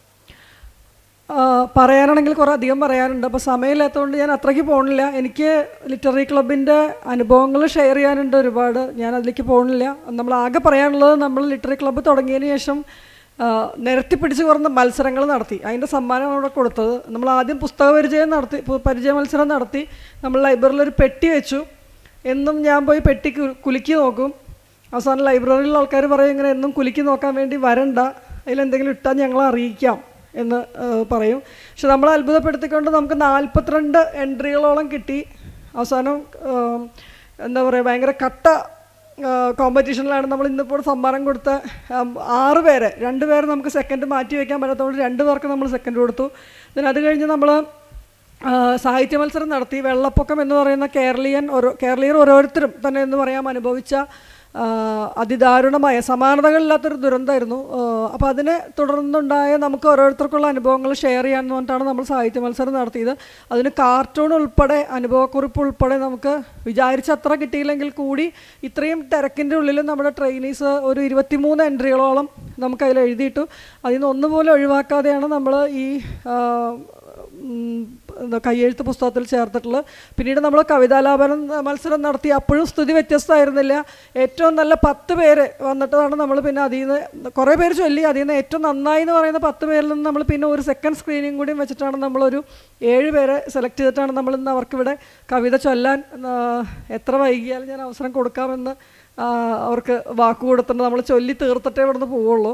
S12: പറയാനാണെങ്കിൽ കുറേ അധികം പറയാനുണ്ട് അപ്പോൾ സമയമില്ലാത്തതുകൊണ്ട് ഞാൻ അത്രയ്ക്ക് പോകണില്ല എനിക്ക് ലിറ്റററി ക്ലബിൻ്റെ അനുഭവങ്ങൾ ഷെയർ ചെയ്യാനുണ്ട് ഒരുപാട് ഞാൻ അതിലേക്ക് പോകണില്ല നമ്മൾ ആകെ പറയാനുള്ളത് നമ്മൾ ലിറ്റററി ക്ലബ്ബ് തുടങ്ങിയതിന് ശേഷം ആ, നിരത്തി പിടിച്ച് കുറഞ്ഞ മത്സരങ്ങൾ നടത്തി അതിൻ്റെ സമ്മാനം അവിടെ കൊടുത്തത് നമ്മൾ ആദ്യം പുസ്തക പരിചയം നടത്തി പു- പരിചയ മത്സരം നടത്തി നമ്മൾ ലൈബ്രറിയിൽ ഒരു പെട്ടി വെച്ചു എന്നും ഞാൻ പോയി പെട്ടി കു- കുലുക്കി നോക്കും അവസാനം ലൈബ്രറിയിലുള്ള ആൾക്കാർ പറയും ഇങ്ങനെ എന്നും കുലുക്കി നോക്കാൻ വേണ്ടി വരണ്ട അതിലെന്തെങ്കിലും ഇട്ടാൽ ഞങ്ങളെ അറിയിക്കാം എന്ന് ആ, പറയും പക്ഷെ നമ്മളെ അത്ഭുതപ്പെടുത്തിക്കൊണ്ട് നമുക്ക് നാൽപ്പത്തിരണ്ട് എൻട്രികളോളം കിട്ടി അവസാനം ആ, എന്താ പറയുക ഭയങ്കര കട്ട കോമ്പറ്റീഷനിലാണ് നമ്മൾ ഇന്നിപ്പോൾ സമ്മാനം കൊടുത്ത ഉം, ആറ് പേരെ രണ്ട് പേരെ നമുക്ക് സെക്കൻഡ് മാറ്റി വയ്ക്കാൻ പറ്റാത്തതുകൊണ്ട് രണ്ട് പേർക്ക് നമ്മൾ സെക്കൻഡ് കൊടുത്തു then അത് കഴിഞ്ഞ് നമ്മൾ സാഹിത്യ മത്സരം നടത്തി വെള്ളപ്പൊക്കം എന്ന് പറയുന്ന കേരളീയൻ ഓരോ കേരളീയർ ഓരോരുത്തരും തന്നെ എന്ന് പറയാം അനുഭവിച്ച ആ, അതിദാരുണമായ സമാനതകളില്ലാത്തൊരു ദുരന്തമായിരുന്നു അപ്പോൾ അതിനെ തുടർന്നുണ്ടായ നമുക്ക് ഓരോരുത്തർക്കുള്ള അനുഭവങ്ങൾ ഷെയർ ചെയ്യാൻ പറഞ്ഞിട്ടാണ് നമ്മൾ സാഹിത്യ മത്സരം നടത്തിയത് അതിന് കാർട്ടൂൺ ഉൾപ്പെടെ അനുഭവക്കുറിപ്പ് ഉൾപ്പെടെ നമുക്ക് വിചാരിച്ച അത്ര കിട്ടിയില്ലെങ്കിൽ കൂടി ഇത്രയും തിരക്കിൻ്റെ ഉള്ളിൽ നമ്മുടെ ട്രെയിനീസ് ഒരു ഇരുപത്തിമൂന്ന് എൻട്രികളോളം നമുക്ക് അതിൽ എഴുതിയിട്ടു അതിൽ നിന്ന് ഒന്നുപോലും ഒഴിവാക്കാതെയാണ് നമ്മൾ ഈ ആ, ഉം, എന്താ കയ്യെഴുത്ത് പുസ്തകത്തിൽ ചേർത്തിട്ടുള്ളത് പിന്നീട് നമ്മൾ കവിതാലാപനം മത്സരം നടത്തി അപ്പോഴും സ്ഥിതി വ്യത്യസ്തമായിരുന്നില്ല ഏറ്റവും നല്ല പത്ത് പേര് വന്നിട്ടാണ് നമ്മൾ പിന്നെ അതിൽ നിന്ന് കുറേ പേര് ചൊല്ലി അതിൽ നിന്ന് ഏറ്റവും നന്നായി എന്ന് പറയുന്ന പത്ത് പേരിൽ നിന്ന് നമ്മൾ പിന്നെ ഒരു സെക്കൻഡ് സ്ക്രീനിങ് കൂടിയും വെച്ചിട്ടാണ് നമ്മളൊരു ഏഴ് പേരെ സെലക്ട് ചെയ്തിട്ടാണ് നമ്മൾ ഇന്ന് അവർക്കിവിടെ കവിത ചൊല്ലാൻ ആ, എത്ര വൈകിയാലും ഞാൻ അവസരം കൊടുക്കാമെന്ന് ആ, അവർക്ക് വാക്ക് കൊടുത്തിട്ടുണ്ട് നമ്മൾ ചൊല്ലി തീർത്തിട്ടേ ഇവിടുന്ന് പോവുള്ളൂ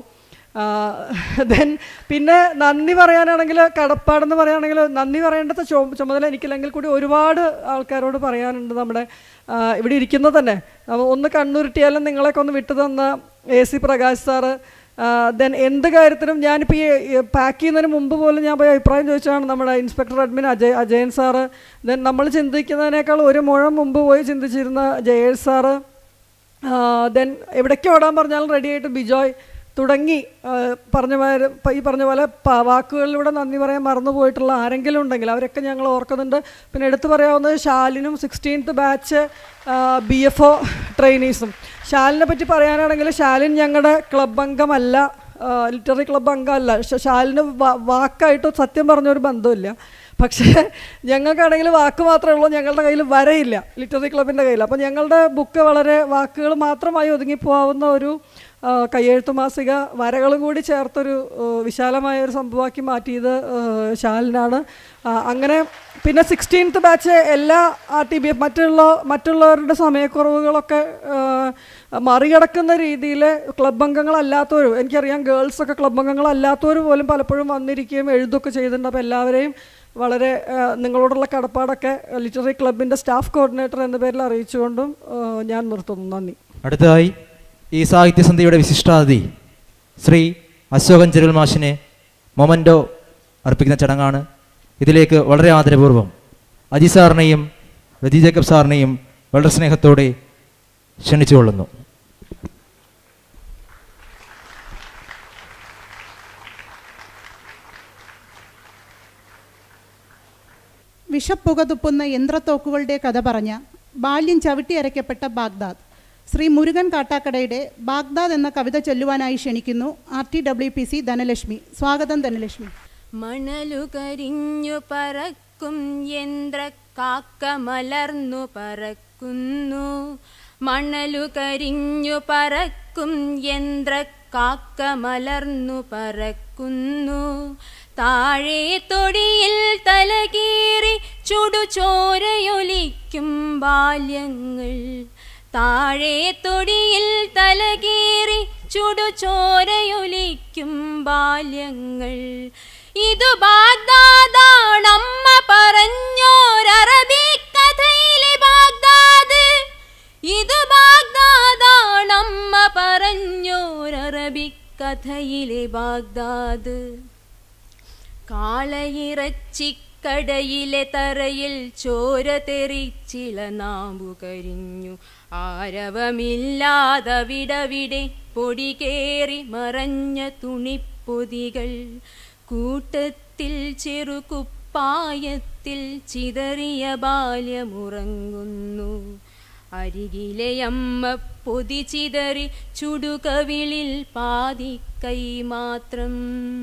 S12: ദെൻ പിന്നെ നന്ദി പറയാനാണെങ്കിൽ കടപ്പാടെന്ന് പറയുകയാണെങ്കിൽ നന്ദി പറയേണ്ടത് ചുമ ചുമതല എനിക്കില്ലെങ്കിൽ കൂടി ഒരുപാട് ആൾക്കാരോട് പറയാനുണ്ട് നമ്മുടെ ആ, ഇവിടെ ഇരിക്കുന്നത് തന്നെ നമ്മ ഒന്ന് കണ്ണുരുട്ടിയാലും നിങ്ങളെയൊക്കെ ഒന്ന് വിട്ടു തന്ന A C Prakash sir then എന്ത് കാര്യത്തിനും ഞാനിപ്പോൾ ഈ പാക്ക് ചെയ്യുന്നതിന് മുമ്പ് പോലും ഞാൻ പോയി അഭിപ്രായം ചോദിച്ചാണ് നമ്മുടെ inspector admin Ajay Ajayan sir then നമ്മൾ ചിന്തിക്കുന്നതിനേക്കാൾ ഒരു മുഴം മുമ്പ് പോയി ചിന്തിച്ചിരുന്ന ജയേഷ് സാറ് ദെൻ എവിടേക്ക് ഓടാൻ പറഞ്ഞാലും റെഡി ആയിട്ട് ബിജോയ് തുടങ്ങി ആ, പറഞ്ഞ മാതിരി ഇപ്പം ഈ പറഞ്ഞ പോലെ പ- വാക്കുകളിലൂടെ നന്ദി പറയാൻ മറന്നു പോയിട്ടുള്ള ആരെങ്കിലും ഉണ്ടെങ്കിൽ അവരൊക്കെ ഞങ്ങൾ ഓർക്കുന്നുണ്ട് പിന്നെ എടുത്തു പറയാവുന്നത് ഷാലിനും sixteenth batch B F O ട്രെയിനീസും ഷാലിനെ പറ്റി പറയാനാണെങ്കിൽ ഷാലിൻ ഞങ്ങളുടെ ക്ലബ് അംഗമല്ല ലിറ്റററി ക്ലബ് അംഗമല്ല പക്ഷെ ഷാലിന് വാ- വാക്കായിട്ട് സത്യം പറഞ്ഞൊരു ബന്ധമില്ല പക്ഷേ ഞങ്ങൾക്കാണെങ്കിൽ വാക്ക് മാത്രമേ ഉള്ളൂ ഞങ്ങളുടെ കയ്യിൽ വരയില്ല ലിറ്റററി ക്ലബിൻ്റെ കയ്യിൽ അപ്പോൾ ഞങ്ങളുടെ ബുക്ക് വളരെ വാക്കുകൾ മാത്രമായി ഒതുങ്ങിപ്പോവാവുന്ന ഒരു ആ, കയ്യെഴുത്ത് മാസിക വരകളും കൂടി ചേർത്തൊരു ആ, വിശാലമായ ഒരു സംഭവമാക്കി മാറ്റിയത് ആ, ശാലിനാണ് ആ, അങ്ങനെ പിന്നെ സിക്സ്റ്റീൻത്ത് ബാച്ച് എല്ലാ ആർ ടി ബി എഫ് മറ്റുള്ള മറ്റുള്ളവരുടെ സമയക്കുറവുകളൊക്കെ ആ, മറികടക്കുന്ന രീതിയിൽ ക്ലബ് അംഗങ്ങളല്ലാത്തവർ എനിക്കറിയാം ഗേൾസൊക്കെ ക്ലബ് അംഗങ്ങളല്ലാത്തവർ പോലും പലപ്പോഴും വന്നിരിക്കുകയും എഴുതുകയൊക്കെ ചെയ്തിട്ടുണ്ട് അപ്പോൾ എല്ലാവരെയും വളരെ ആ, നിങ്ങളോടുള്ള കടപ്പാടൊക്കെ ലിറ്റററി ക്ലബിൻ്റെ സ്റ്റാഫ് കോർഡിനേറ്റർ എന്ന പേരിൽ അറിയിച്ചുകൊണ്ടും ആ, ഞാൻ നിർത്തുന്നു നന്ദി
S11: അടുത്തതായി ഈ സാഹിത്യസന്ധ്യയുടെ വിശിഷ്ടാതിഥി ശ്രീ അശോകൻ ചെരുൽ മാഷിനെ മൊമൻറ്റോ അർപ്പിക്കുന്ന ചടങ്ങാണ് ഇതിലേക്ക് വളരെ ആദരപൂർവ്വം അജി സാറിനെയും രജി ജേക്കബ് സാറിനെയും വളരെ സ്നേഹത്തോടെ ക്ഷണിച്ചുകൊള്ളുന്നു
S2: വിഷപ്പുക തുപ്പുന്ന യന്ത്രത്തോക്കുകളുടെ കഥ പറഞ്ഞ ബാല്യം ചവിട്ടി അരയ്ക്കപ്പെട്ട ബാഗ്ദാദ് ശ്രീ മുരുകൻ കാട്ടാക്കടയുടെ ബാഗ്ദാദ് എന്ന കവിത ചൊല്ലുവാനായി ക്ഷണിക്കുന്നു R T W P C Dhanalakshmi സ്വാഗതം ധനലക്ഷ്മി
S13: മണലു കരിഞ്ഞു പറക്കും യന്ത്ര കാക്ക മലർന്നു പറക്കുന്നു മണലു കരിഞ്ഞു പറക്കും യന്ത്ര കാക്ക മലർന്നു പറക്കുന്നു താഴെ തൊടിയിൽ തലകീറി ചുടുചോരയൊലിക്കും ബാല്യങ്ങൾ താഴെ തൊടിയിൽ തലകീറി ചുടുചോരയൊലിക്കും ബാല്യങ്ങൾ ഇതു ബാഗ്ദാദാണമ്മ പറഞ്ഞോരറബി കഥയിലെ ബാഗ്ദാദ് ഇതു ബാഗ്ദാദാണമ്മ പറഞ്ഞോരറബി കഥയിലെ ബാഗ്ദാദ് കാളയിറച്ചിക്കടയിലെ തറയിൽ ചോര തെറിച്ചിള നാമ്പു കരിഞ്ഞു ആരവമില്ലാതവിടവിടെ പൊടി കേറി മറഞ്ഞ തുണിപ്പൊതികൾ കൂട്ടത്തിൽ ചെറുകുപ്പായത്തിൽ ചിതറിയ ബാല്യമുറങ്ങുന്നു അരികിലെ അമ്മ പൊതി ചിതറി ചുടുകവിളിൽ പാതിക്കൈ മാത്രം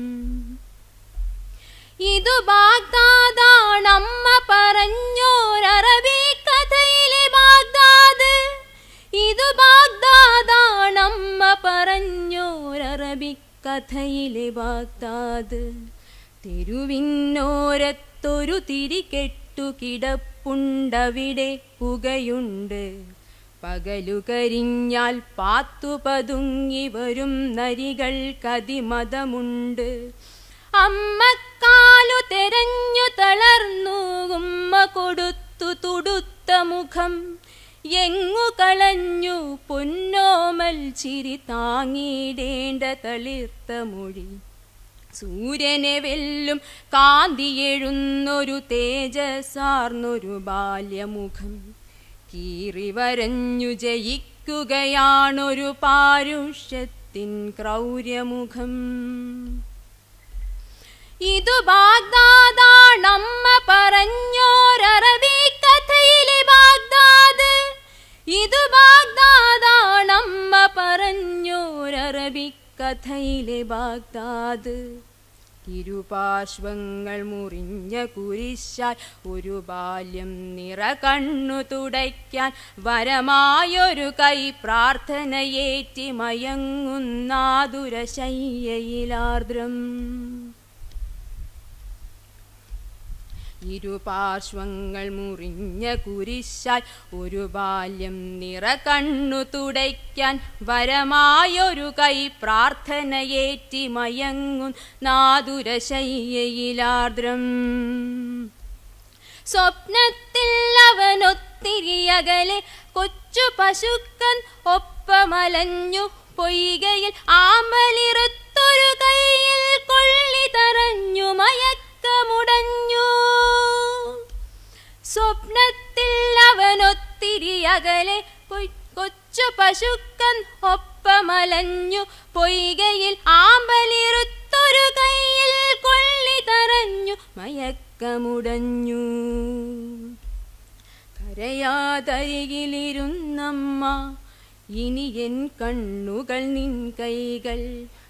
S13: ഇതു ബാഗ്ദാദാണമ്മ പറഞ്ഞോരറബി കഥയിലെ ബാഗ്ദാദ് ഇതു ബാഗ്ദാദാണമ്മ പറഞ്ഞോരറബി കഥയിലെ ബാഗ്ദാദ് തെരുവിന്നോരത്തൊരു തിരികെട്ടു കിടപ്പുണ്ടവിടെ പുകയുണ്ട് പകലു കരിഞ്ഞാൽ പാത്തു പതുങ്ങി വരും നരികൾക്കതിമതമുണ്ട് അമ്മക്കാലു തെരഞ്ഞു തളർന്നു ഉമ്മ കൊടുത്തു തുടുത്ത മുഖം എങ്ങു കളഞ്ഞു പൊന്നോമൽ ചിരി താങ്ങിയിടേണ്ട തളിർത്ത മൊഴി സൂര്യനെ വെല്ലും കാന്തിയെഴുന്നൊരു തേജസാർന്നൊരു ബാല്യമുഖം കീറി വരഞ്ഞു ജയിക്കുകയാണൊരു പാരുഷ്യത്തിൻ ക്രൗര്യമുഖം ഇതു ബാഗ്ദാദാണമ്മ പറഞ്ഞോരറബി കഥയിലെ ബാഗ്ദാദ് ഇതു ബാഗ്ദാദാണമ്മ പറഞ്ഞോരറബി കഥയിലെ ബാഗ്ദാദ് ഇരുപാർശ്വങ്ങൾ മുറിഞ്ഞ കുരിശാൽ ഒരു ബാല്യം നിറ കണ്ണു തുടയ്ക്കാൻ വരമായൊരു കൈ പ്രാർത്ഥനയേറ്റി മയങ്ങുന്നാതുരശയ്യയിലാർദ്രം ഇരുപാർശ്വങ്ങൾ മുറിഞ്ഞ കുരിശാൽ ഒരു ബാല്യം നിറ കണ്ണു തുടയ്ക്കാൻ വരമായൊരു കൈ പ്രാർത്ഥനയേറ്റി മയങ്ങും നാതുരശയ്യയിലാർദ്രം സ്വപ്നത്തിൽ അവനൊത്തിരി അകലെ കൊച്ചു പശുക്കൻ ഒപ്പമലഞ്ഞു പൊയ്കയിൽ ആമ്പലിറുത്തൊരു കൈയിൽ കൊള്ളി തറഞ്ഞു മയക്കമുടഞ്ഞു സ്വപ്നത്തിൽ അവനൊത്തിരി അകലെ പൊയ്- കൊച്ചു പശുക്കൻ ഒപ്പമലഞ്ഞു പൊയ്കയിൽ ആമ്പലിറുത്തൊരു കൈയിൽ കൊള്ളി തറഞ്ഞു മയക്കമുടഞ്ഞു കരയാതരികിലിരുന്നമ്മ ഇനി എൻ കണ്ണുകൾ നിൻ കൈകൾ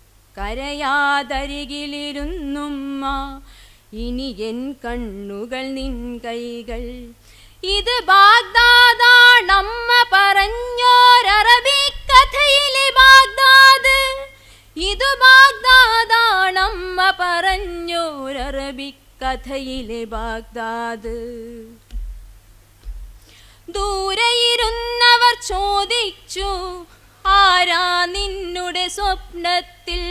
S13: കരയാതരികിലിരുന്നുമ്മ ഇനി എൻ കണ്ണുകൾ നിൻ കൈകൾ ഇത് ബാഗ്ദാദാണമ്മ പറഞ്ഞോരറബി കഥയിലെ ബാഗ്ദാദ് ഇത് ബാഗ്ദാദാണമ്മ പറഞ്ഞോരറബി കഥയിലെ ബാഗ്ദാദ് ദൂരെയിരുന്നവർ അവർ ചോദിച്ചു ആരാ നിന്നുടെ സ്വപ്നത്തിൽ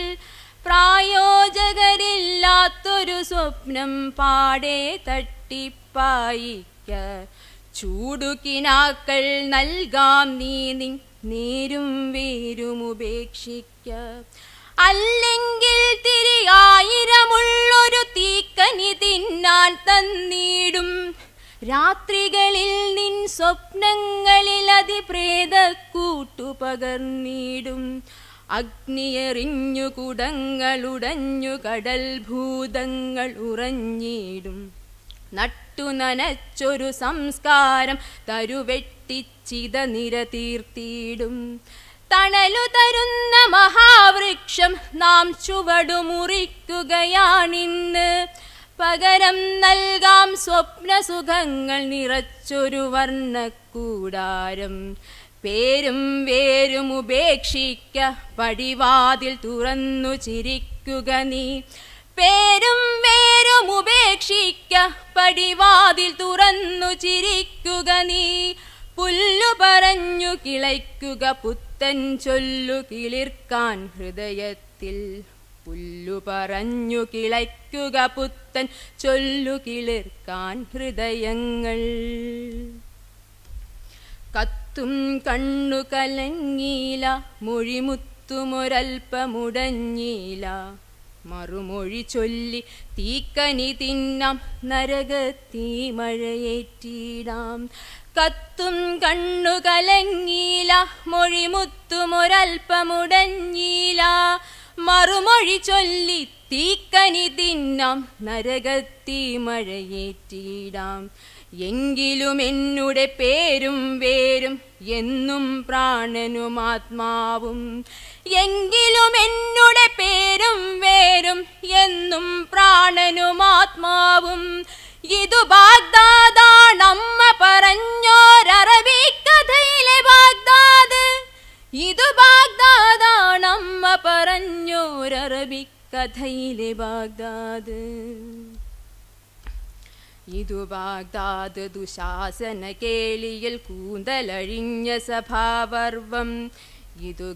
S13: പ്രായോജകരില്ലാത്തൊരു സ്വപ്നം പാടെ തട്ടിപ്പായിക്ക ചൂടുകിനാക്കൾ നൽകാം നീ നിൻ നേരും വേരും ഉപേക്ഷിക്ക അല്ലെങ്കിൽ തിരിയായിരമുള്ളൊരു തീക്കനി തിന്നാൻ തന്നിടും രാത്രികളിൽ നിൻ സ്വപ്നങ്ങളിൽ അതിപ്രേതക്കൂട്ടു പകർന്നിടും അഗ്നിയെറിഞ്ഞു കുടങ്ങളുടഞ്ഞു കടൽ ഭൂതങ്ങൾ ഉറഞ്ഞിടും നട്ടു നനച്ചൊരു സംസ്കാരം തരുവെട്ടിച്ചിത നിര തീർത്തിയിടും തണലു തരുന്ന മഹാവൃക്ഷം നാം ചുവടുമുറിക്കുകയാണിന്ന് പകരം നൽകാം സ്വപ്നസുഖങ്ങൾ നിറച്ചൊരു വർണ്ണക്കൂടാരം പേരും വേരും ഉപേക്ഷിക്ക പടിവാതിൽ തുറന്നു ചിരിക്കുക നീ പേരും വേരും ഉപേക്ഷിക്ക പടിവാതിൽ തുറന്നു ചിരിക്കുക നീ പുല്ലു പറഞ്ഞു കിളയ്ക്കുക പുത്തൻ ചൊല്ലു കിളിർക്കാൻ ഹൃദയത്തിൽ പുല്ലു പറഞ്ഞു കിളയ്ക്കുക പുത്തൻ ചൊല്ലു കിളിർക്കാൻ ഹൃദയങ്ങൾ കത്തും കണ്ണു കലങ്ങീല മൊഴിമുത്തുമൊരൽപ്പമുടഞ്ഞീല മറുമൊഴി ചൊല്ലി തീക്കനി തിന്നാം നരകത്തീ മഴയേറ്റിടാം കത്തും കണ്ണു കലങ്ങീല മൊഴിമുത്തുമൊരൽപ്പമുടഞ്ഞീല മറുമൊഴി ചൊല്ലി തീക്കനി തിന്നാം നരകത്തീ മഴയേറ്റിടാം എങ്കിലും എന്നുടെ പേരും വേരും എന്നും പ്രാണനും ആത്മാവും എങ്കിലും എന്നുടെ പേരും വേരും എന്നും പ്രാണനും ആത്മാവും ഇതു ബാഗ്ദാദാണമ്മ പറഞ്ഞോരറബിക്കഥയിലെ ബാഗ്ദാദ് ഇതു ബാഗ്ദാദാണമ്മ പറഞ്ഞോരറബിക്കഥയിലെ ബാഗ്ദാദ് ഇതു ബാഗ്ദാദ് ദുശാസന കേളിയിൽ കൂന്തലഴിഞ്ഞ സഭാവർവം ഇതു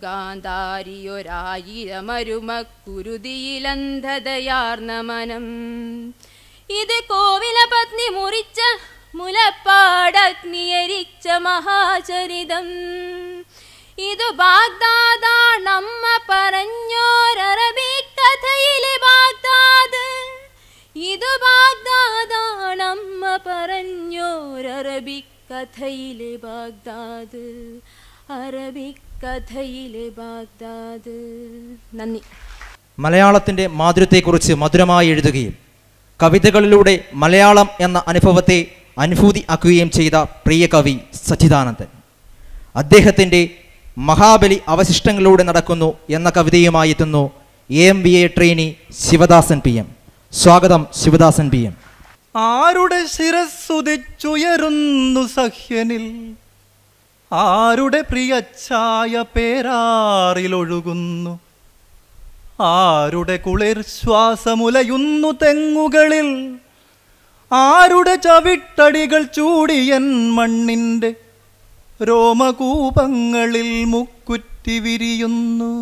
S13: ഗാന്ധാരിയൊരായിരമരുമക്കുരുതിയിലന്ധതയാർന്ന മനം ഇത് കോവില പത്നി മുറിച്ച മുലപ്പാടഗ്നിയരിച്ച മഹാചരിതം ഇതു ബാഗ്ദാദാണമ്മ പറഞ്ഞോരറബിക്കഥയിലെ ബാഗ്ദാദ് ഇതു ബാഗ്ദാദാണമ്മ പറഞ്ഞോരറബിക്കഥയിലെ ബാഗ്ദാദ് അറബിക്കഥയിലെ ബാഗ്ദാദ് നന്ദി
S11: മലയാളത്തിൻ്റെ മാധുര്യത്തെക്കുറിച്ച് മധുരമായി എഴുതുകയും കവിതകളിലൂടെ മലയാളം എന്ന അനുഭവത്തെ അനുഭൂതി ആക്കുകയും ചെയ്ത പ്രിയ കവി സച്ചിദാനന്ദൻ അദ്ദേഹത്തിൻ്റെ മഹാബലി അവശിഷ്ടങ്ങളിലൂടെ നടക്കുന്നു എന്ന കവിതയുമായി എത്തുന്നു A M B A trainee Sivadasan P M സ്വാഗതം ശിവദാസൻ പി എം
S14: ആരുടെ ശിരസ്സുതിച്ചുയരുന്നു സഹ്യനിൽ ആരുടെ പ്രിയച്ഛായ പേരാറിലൊഴുകുന്നു ആരുടെ കുളിർ ശ്വാസമുലയുന്നു തെങ്ങുകളിൽ ആരുടെ ചവിട്ടടികൾ ചൂടിയൻ മണ്ണിൻ്റെ രോമകൂപങ്ങളിൽ മുക്കുറ്റി വിരിയുന്നു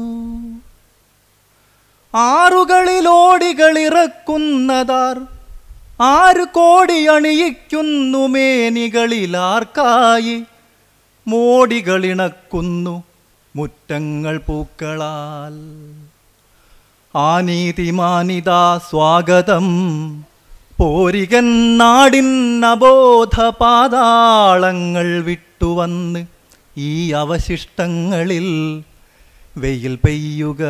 S14: ആറുകളിലോടികളിറക്കുന്നതാർ ആരു കോടി അണിയിക്കുന്നു മേനികളിലാർക്കായി മോടികളിണക്കുന്നു മുറ്റങ്ങൾ പൂക്കളാൽ ആനീതിമാനിതാ സ്വാഗതം പോരികൻ നാടിൻ അബോധ പാതാളങ്ങൾ വിട്ടുവന്ന് ഈ അവശിഷ്ടങ്ങളിൽ വെയിൽ പെയ്യുക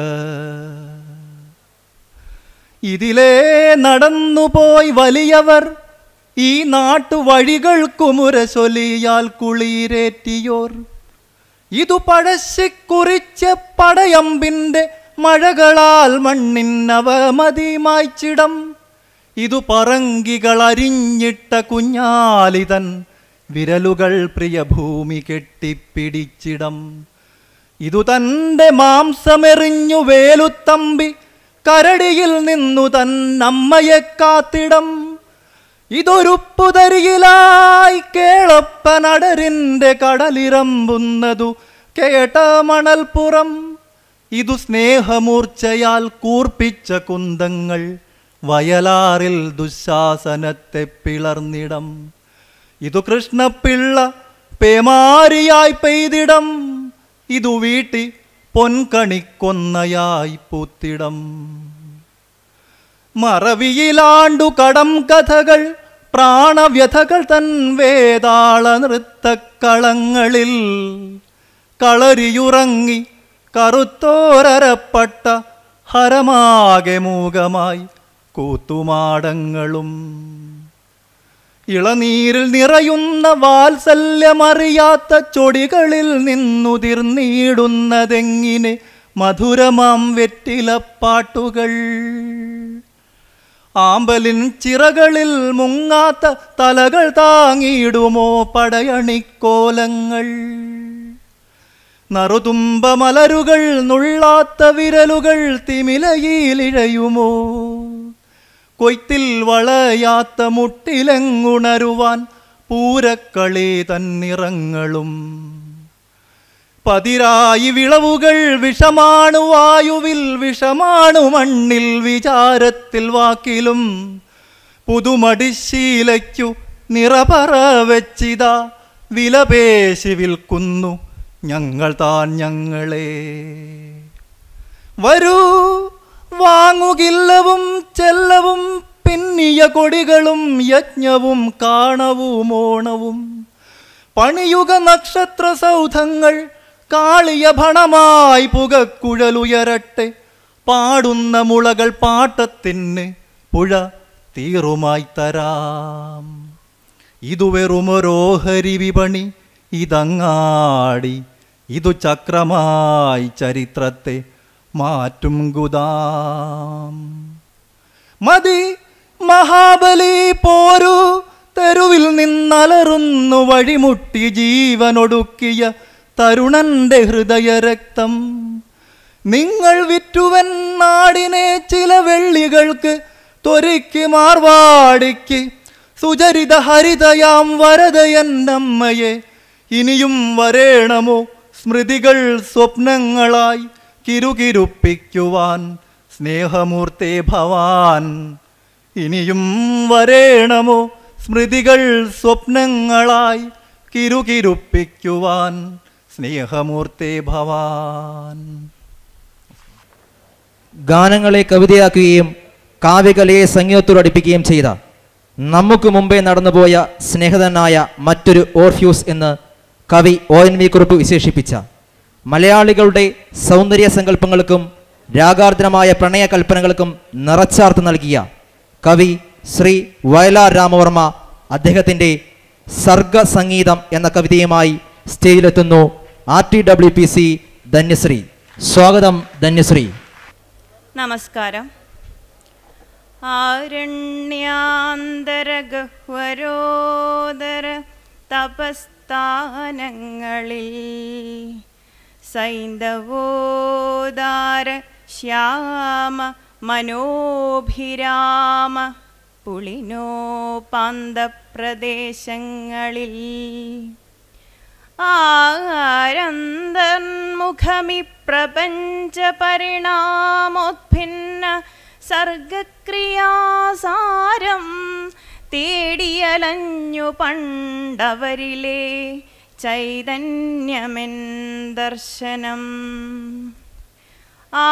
S14: ഇതിലേ നടന്നുപോയി വലിയവർ ഈ നാട്ടുവഴികൾക്കുമുര ചൊല്ലിയാൽ കുളിരേറ്റിയോർ ഇതു പഴശ്ശിക്കുറിച്ച പടയമ്പിൻ്റെ മഴകളാൽ മണ്ണിന്നവമതിമായ്ച്ചിടം ഇതു പറങ്കികൾ അരിഞ്ഞിട്ട കുഞ്ഞാലിതൻ വിരലുകൾ പ്രിയഭൂമി കെട്ടിപ്പിടിച്ചിടം ഇതു തൻ്റെ മാംസമെറിഞ്ഞു വേലുത്തമ്പി കരടിയിൽ നിന്നു തന്നമ്മയെ കാത്തിടം ഇതൊരുപ്പുതരിയിലായി കേളപ്പനടരിൻ്റെ കടലിറമ്പുന്നതു കേട്ട മണൽപ്പുറം ഇതു സ്നേഹമൂർച്ചയാൽ കൂർപ്പിച്ച കുന്തങ്ങൾ വയലാറിൽ ദുശാസനത്തെ പിളർന്നിടം ഇതു കൃഷ്ണപ്പിള്ള പേമാരിയായി പെയ്തിടം ഇതു വീട്ടി പൊൻകണിക്കൊന്നയായി പൂത്തിടം മറവിയിലാണ്ടു കടം കഥകൾ പ്രാണവ്യഥകൾ തൻ വേതാള നൃത്തക്കളങ്ങളിൽ കളരിയുറങ്ങി കറുത്തോരരപ്പട്ട ഹരമാകെ മൂകമായി കൂത്തുമാടങ്ങളും ഇളനീരിൽ നിറയുന്ന വാത്സല്യമറിയാത്ത ചൊടികളിൽ നിന്നുതിർന്നിടുന്നതെങ്ങിനെ മധുരമാം വെറ്റിലപ്പാട്ടുകൾ ആമ്പലിൻ ചിറകളിൽ മുങ്ങാത്ത തലകൾ താങ്ങിയിടുമോ പടയണിക്കോലങ്ങൾ നറുതുമ്പ മലരുകൾ നുള്ളാത്ത വിരലുകൾ തിമിലയിലിഴയുമോ കൊയ്ത്തിൽ വളയാത്ത മുട്ടിലെങ്ങുണരുവാൻ പൂരക്കളി തന്നിറങ്ങളും പതിരായി വിളവുകൾ വിഷമാണു വായുവിൽ വിഷമാണു മണ്ണിൽ വിചാരത്തിൽ വാക്കിലും പുതുമടിശീലയ്ക്കു നിറപറ വെച്ചിതാ വിലപേശി വിൽക്കുന്നു ഞങ്ങൾ താൻ ഞങ്ങളെ വരൂ വാങ്ങുകില്ലവും ചെല്ലവും പിന്നിയ കൊടികളും യജ്ഞവും കാണവും ഓണവും പണിയുക നക്ഷത്ര സൗധങ്ങൾ കാളിയ ഭണമായി പുകക്കുഴലുയരട്ടെ പാടുന്ന മുളകൾ പാട്ടത്തിന് പുഴ തീറുമായി തരാം ഇതു വെറുമൊരോഹരി വിപണി ഇതങ്ങാടി ഇതു ചക്രമായി ചരിത്രത്തെ മാറ്റും ഗുദാം മതി മഹാബലി പോരു തെരുവിൽ നിന്നലറുന്നു വഴിമുട്ടി ജീവനൊടുക്കിയ തരുണന്റെ ഹൃദയരക്തം നിങ്ങൾ വിറ്റുവൻ നാടിനെ ചില വെള്ളികൾക്ക് ത്വരിക്ക് മാർവാടിക്ക് സുചരിത ഹരിതയാം വരതയന്നമ്മയെ ഇനിയും വരേണമോ സ്മൃതികൾ സ്വപ്നങ്ങളായി കിരുകിരുപ്പിക്കുവാൻ സ്നേഹമൂർത്തേ ഭവാൻ ഇനിയും വരേണമോ സ്മൃതികൾ സ്വപ്നങ്ങളായി കിരുകിരുപ്പിക്കുവാൻ സ്നേഹമൂർത്തേ ഭവാൻ
S11: ഗാനങ്ങളെ കവിതയാക്കുകയും കാവ്യകലയെ സംഗീതത്തോടടുപ്പിക്കുകയും ചെയ്ത നമുക്ക് മുമ്പേ നടന്നുപോയ സ്നേഹിതനായ മറ്റൊരു ഓർഫ്യൂസ് എന്ന് കവി ഒ എൻ വി കുറിപ്പ് വിശേഷിപ്പിച്ച മലയാളികളുടെ സൗന്ദര്യ സങ്കല്പങ്ങൾക്കും രാഗാർദ്രമായ പ്രണയകൽപ്പനകൾക്കും നിറച്ചാർത്ത് നൽകിയ കവി ശ്രീ വയലാർ രാമവർമ്മ അദ്ദേഹത്തിൻ്റെ സർഗസംഗീതം എന്ന കവിതയുമായി സ്റ്റേജിലെത്തുന്നു R T W P C Dhanyasree സ്വാഗതം ധന്യശ്രീ
S15: നമസ്കാരം ആരണ്യാന്തരഗഹ്വരോദര തപസ്ഥാനങ്ങളിൽ സൈന്ധവോദാര ശ്യാമ മനോഭിരാമ പുളിനോപാന്തപ്രദേശങ്ങളിൽ ആരന്തന്മുഖമി പ്രപഞ്ച പരിണാമോത്ഭിന്ന സർഗക്രിയാസാരം തേടിയലഞ്ഞു പണ്ടവരിലെ ചൈതന്യമെൻ ദർശനം ആ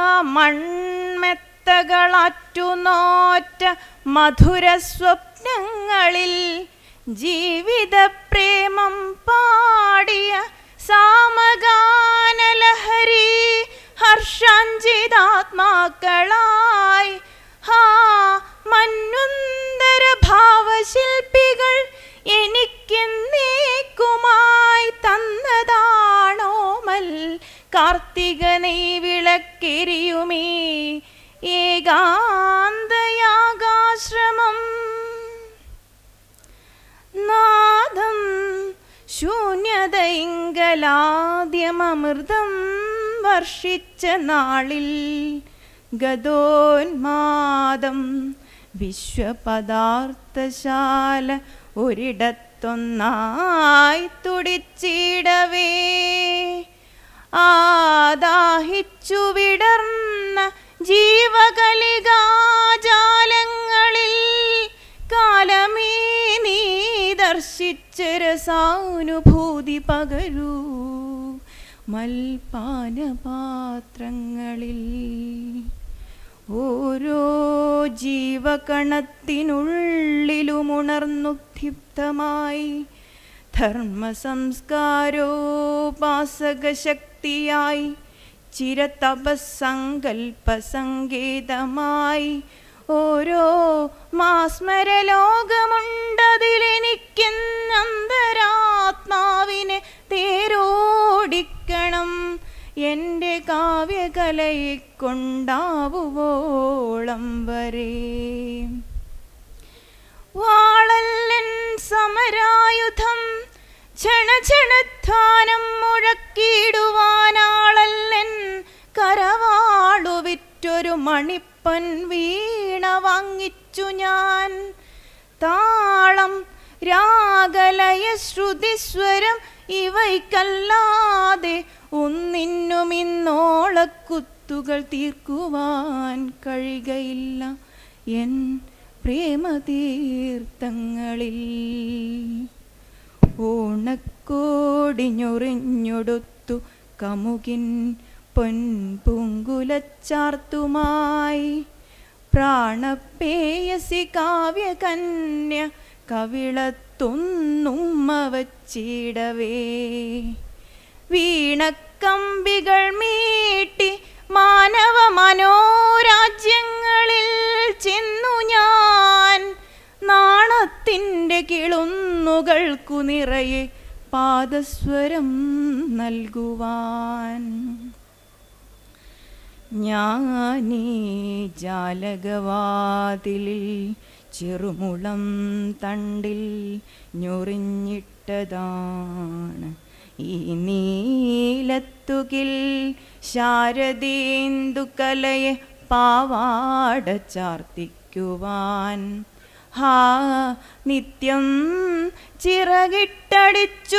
S15: മൺമെത്തകളാറ്റുനോറ്റ മധുര സ്വപ്നങ്ങളിൽ ജീവിതപ്രേമം പാടിയ സാമഗാനലഹരി ഹർഷാഞ്ചിതാത്മാക്കളായി ഹാ മന്നുന്തര ഭാവശില്പികൾ എനിക്കെന്നേക്കുമായി തന്നതാണോമൽ കാർത്തിക നെയ്വിളക്കെരിയുമേ ഏകാന്തയാകാശ്രമം നാദം ശൂന്യതയിങ്കലാദ്യമമൃതം വർഷിച്ച നാളിൽ ഗതോന്മാദം വിശ്വപദാർത്ഥശാല ഒരിടത്തൊന്നായി തുടിച്ചിടവേ ആദാഹിച്ചു വിടർന്ന ജീവകലികാജാലങ്ങളിൽ കാലമേ നീ ദർശിച്ച രസാനുഭൂതി പകരൂ മൽപാനപാത്രങ്ങളിൽ ഓരോ ജീവകണത്തിനുള്ളിലുമുണർന്നുദ്ധിപ്തമായി ധർമ്മസംസ്കാരോപാസകശക്തിയായി ചിരതപസങ്കൽപ്പസങ്കേതമായി ഓരോ മാസ്മരലോകമുണ്ടതിലെനിക്കെന്നന്തരാത്മാവിനെ തേരോടിക്കണം എൻ്റെ കാവ്യകലയെ കൊണ്ടാവുവോളം വരെ വാളല്ലൻ സമരായുധം ക്ഷണക്ഷണത്ഥാനം മുഴക്കിടുവാനാളല്ലൻ കരവാളു വിറ്റൊരു മണിപ്പൻ വീണ വാങ്ങിച്ചു ഞാൻ താളം രാഗലയ ശ്രുതിസ്വരം ഇവയ്ക്കല്ലാതെ ഒന്നിനും ഇന്നോളക്കുത്തുകൾ തീർക്കുവാൻ കഴിയുകയില്ല എൻ പ്രേമതീർത്ഥങ്ങളിൽ ഓണക്കോടിഞ്ഞൊറിഞ്ഞൊടുത്തു കമുകിൻ പൊൻപൂങ്കുലച്ചാർത്തുമായി പ്രാണപ്പേയസി കാവ്യകന്യ കവിളത്തൊന്നുമ്മ വച്ചിടവേ വീണക്കമ്പികൾ മീട്ടി മാനവ മനോരാജ്യങ്ങളിൽ ചെന്നു ഞാൻ നാണത്തിൻ്റെ കിളുന്നുകൾക്കു നിറയെ പാദസ്വരം നൽകുവാൻ ഞാനീ ജാലകവാതിലിൽ ചെറുമുളം തണ്ടിൽ ഞൊറിഞ്ഞിട്ടതാണ് ഈ നീലത്തുകിൽ ശാരദേന്ദുകലയെ പാവാട ചാർത്തിക്കുവാൻ ഹാ നിത്യം ചിറകിട്ടടിച്ചു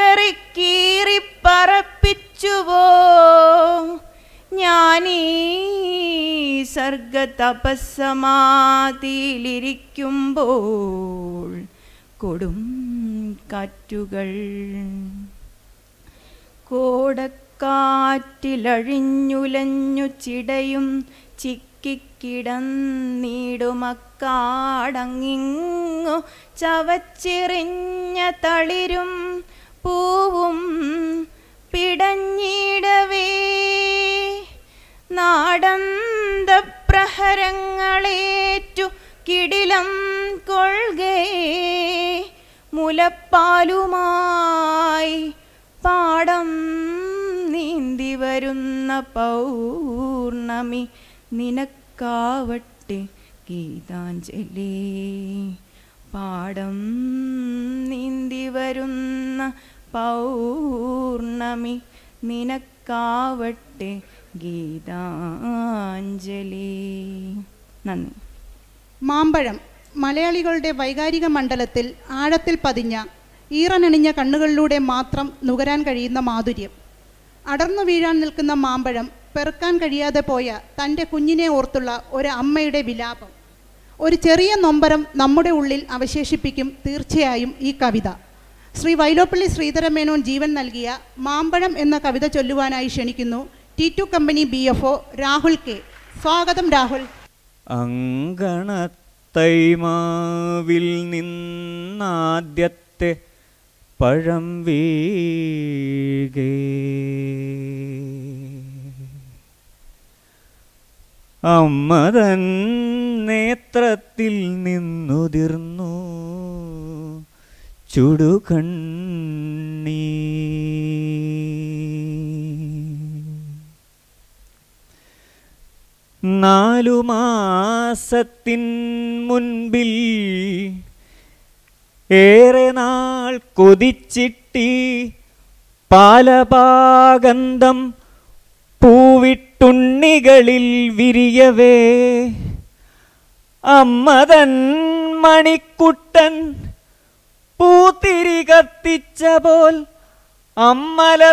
S15: ചിതറിക്കീറിപ്പറപ്പിച്ചുവോ ഞാനീ സർഗതപസ്സമാതിയിലിരിക്കുമ്പോൾ കൊടും കാറ്റുകൾ കോടക്കാറ്റിലഴിഞ്ഞുലഞ്ഞു ചിടയും ചിക്കിക്കിടന്നിടുമക്കാടങ്ങിങ്ങു ചവച്ചെറിഞ്ഞ തളിരും പൂവും പിടഞ്ഞിടവേ നാടന്ത പ്രഹരങ്ങളേറ്റു കിടിലം കൊൾകേ മുലപ്പാലുമായി പാടം നീന്തി വരുന്ന പൗർണമി നിനക്കാവട്ടെ ഗീതാഞ്ജലി പാടം നീന്തി വരുന്ന പൗർണമി നിനക്കാവട്ടെ ഗീതാഞ്ജലി നന്ദി
S2: മാമ്പഴം മലയാളികളുടെ വൈകാരിക മണ്ഡലത്തിൽ ആഴത്തിൽ പതിഞ്ഞ ഈറനണിഞ്ഞ കണ്ണുകളിലൂടെ മാത്രം നുകരാൻ കഴിയുന്ന മാധുര്യം അടർന്നു വീഴാൻ നിൽക്കുന്ന മാമ്പഴം പെറുക്കാൻ കഴിയാതെ പോയ തൻ്റെ കുഞ്ഞിനെ ഓർത്തുള്ള ഒരു അമ്മയുടെ വിലാപം ഒരു ചെറിയ നൊമ്പരം നമ്മുടെ ഉള്ളിൽ അവശേഷിപ്പിക്കും തീർച്ചയായും ഈ കവിത ശ്രീ വൈലോപ്പള്ളി ശ്രീധരമേനോൻ ജീവൻ നൽകിയ മാമ്പഴം എന്ന കവിത ചൊല്ലുവാനായി ക്ഷണിക്കുന്നു T two company B F O Rahul K സ്വാഗതം രാഹുൽ
S16: അങ്കണത്തൈമാവിൽ നിന്നാദ്യത്തെ പഴം വീകേ അമ്മതൻ നേത്രത്തിൽ നിന്നുതിർന്നു ചുടുകണ്ണീ നാലു മാസത്തിൻ മുൻപിൽ ഏറെ നാൾ കൊതിച്ചിട്ടി പാലപാഗന്ധം പൂവിട്ടുണ്ണികളിൽ വിരിയവേ അമ്മതൻ മണിക്കുട്ടൻ പൂത്തിരി കത്തിച്ച പോൽ അമ്മലർ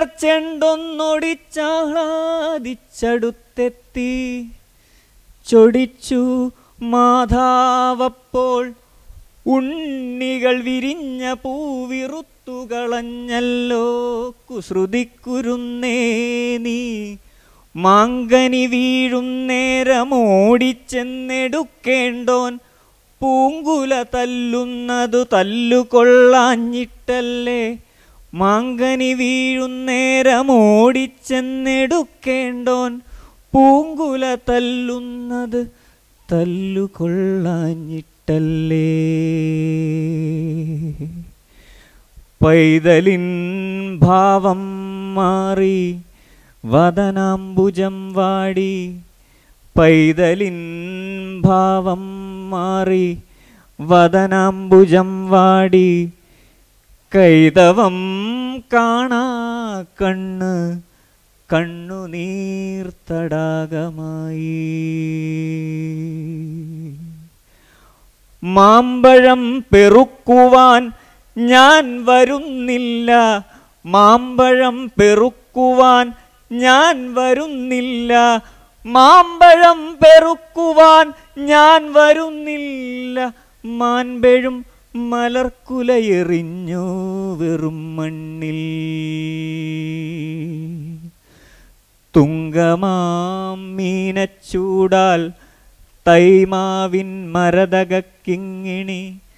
S16: ചെണ്ടൊന്നൊടിച്ചാളാതിച്ചടുത്തെത്തി ചൊടിച്ചു മാധാവപ്പോൾ ഉണ്ണികൾ വിരിഞ്ഞ പൂവിറുത്തു കളഞ്ഞല്ലോ കുസൃതിക്കുരുന്നേ നീ മാങ്കനി വീഴും നേരമോടിച്ചെന്നെടുക്കേണ്ടോൻ പൂങ്കുല തല്ലുന്നതു തല്ലുകൊള്ളാഞ്ഞിട്ടല്ലേ മാങ്കനി വീഴുന്നേരമോടിച്ചെന്നെടുക്കേണ്ടോൻ പൂങ്കുല തല്ലുന്നത് തല്ലുകൊള്ളാഞ്ഞിട്ടല്ലേ പൈതലിൻ ഭാവം മാറി വദനാംബുജം വാടി പൈതലിൻ ഭാവം മാറി വദനാംബുജം വാടി കൈതവം കാണാ കണ്ണ് കണ്ണുനീർത്തടാകമായി മാമ്പഴം പെറുക്കുവാൻ ഞാൻ വരുന്നില്ല മാമ്പഴം പെറുക്കുവാൻ ഞാൻ വരുന്നില്ല മാമ്പഴം പെറുക്കുവാൻ ഞാൻ വരുന്നില്ല മാൻപെഴും മലർക്കുലയെറിഞ്ഞു വെറും മണ്ണിൽ തുങ്കമാം മീനച്ചൂടാൽ തൈമാവിൻ മരതകിങ്ങിണി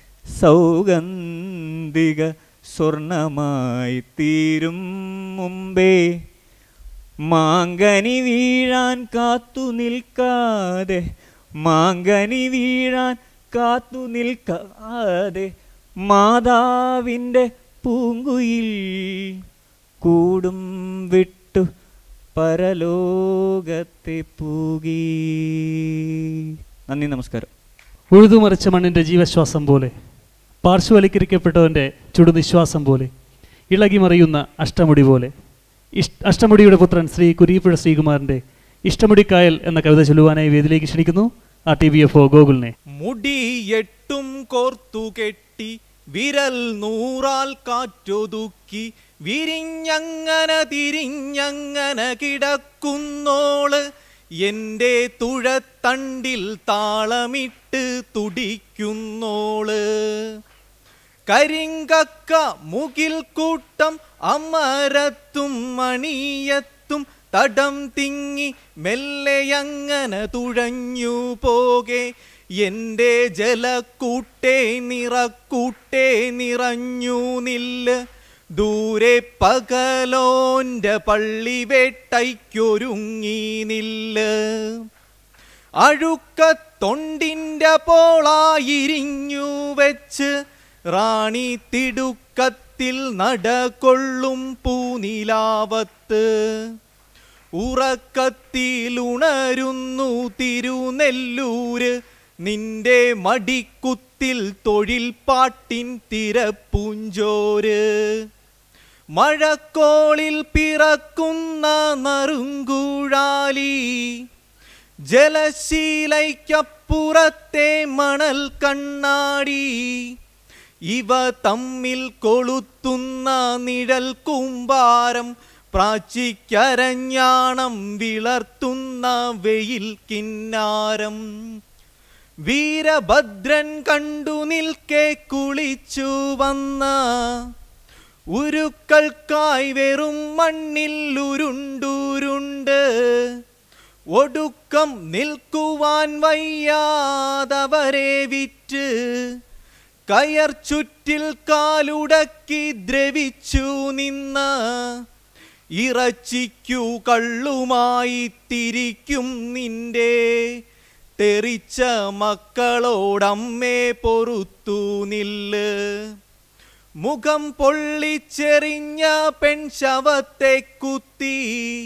S16: സൗഗന്ധിക സ്വർണമായി തീരും മുമ്പേ മാങ്കനി വീഴാൻ കാത്തു നിൽക്കാതെ മാങ്കനി വീഴാൻ കാത്തു നിൽക്കാതെ മാതാവിൻ്റെ പൂങ്കുയിൽ കൂടും വിട്ടു പരലോകത്തെ പൂകി നന്ദി നമസ്കാരം
S1: ഉഴുതുമറിച്ച മണ്ണിൻ്റെ ജീവശ്വാസം പോലെ പാർശ്വവൽക്കരിക്കപ്പെട്ടവൻ്റെ ചുടുനിശ്വാസം പോലെ ഇളകി മറിയുന്ന അഷ്ടമുടി പോലെ ഇഷ് അഷ്ടമുടിയുടെ പുത്രൻ ശ്രീ കുരീപ്പുഴ ശ്രീകുമാറിൻ്റെ ഇഷ്ടമുടിക്കായൽ എന്ന കവിത ചൊല്ലുവാനായി വേദിയിലേക്ക് ക്ഷണിക്കുന്നു ആ ടി വി എഫ് ഒ ഗോകുലിനെ
S17: മുടിയെട്ടും കോർത്തു കെട്ടി വിരൽ നൂറാൽ കാറ്റൊതുക്കി വിരിഞ്ഞങ്ങനെ തിരിഞ്ഞങ്ങനെ കിടക്കുന്നോള് എൻ്റെ തുഴത്തണ്ടിൽ താളമിട്ട് തുടിക്കുന്നോള് കരിങ്കക്ക മുകിൽ കൂട്ടം അമരത്തും മണിയത്തും തടം തിങ്ങി മെല്ലെയങ്ങനെ തുഴഞ്ഞു പോകെ എൻ്റെ ജലക്കൂട്ടേ നിറക്കൂട്ടേ നിറഞ്ഞു നില്ല് ദൂരെ പകലോന്റെ പള്ളി വേട്ടയ്ക്കൊരുങ്ങി നില്ല് അഴുക്കത്തൊണ്ടിൻ്റെ പോളായിരിഞ്ഞു വെച്ച് റാണി തിടുക്കത്തിൽ നടകൊള്ളും പൂനിലാവത്ത് ഉറക്കത്തിലുണരുന്നു തിരുനെല്ലൂര് നിന്റെ മടിക്കുത്തിൽ തൊഴിൽ പാട്ടിൻ തിരപ്പൂഞ്ചോര് മഴക്കോളിൽ പിറക്കുന്ന നറുങ്കുഴാലി ജലശീലയ്ക്കപ്പുറത്തെ മണൽ കണ്ണാടി ഇവ തമ്മിൽ കൊളുത്തുന്ന നിഴൽ കൂമ്പാരം പ്രാച്ചിക്കരഞ്ഞാണം വിളർത്തുന്ന വെയിൽ കിന്നാരം വീരഭദ്രൻ കണ്ടു നിൽക്കെ കുളിച്ചു വന്ന ഉരുക്കൾക്കായി വെറും മണ്ണിൽ ഉരുണ്ടുരുണ്ട് ഒടുക്കം നിൽക്കുവാൻ വയ്യാതവരെ വിറ്റ് കയർ ചുറ്റിൽ കാലുടക്കി ദ്രവിച്ചു നിന്ന ഇറച്ചിക്കു കള്ളുമായി തിരിക്കും നിന്റെ തെറിച്ച മക്കളോടമ്മേ പൊറുത്തു നില്ല് മുഖം പൊള്ളിച്ചെറിഞ്ഞ പെൺശവത്തെ കുത്തി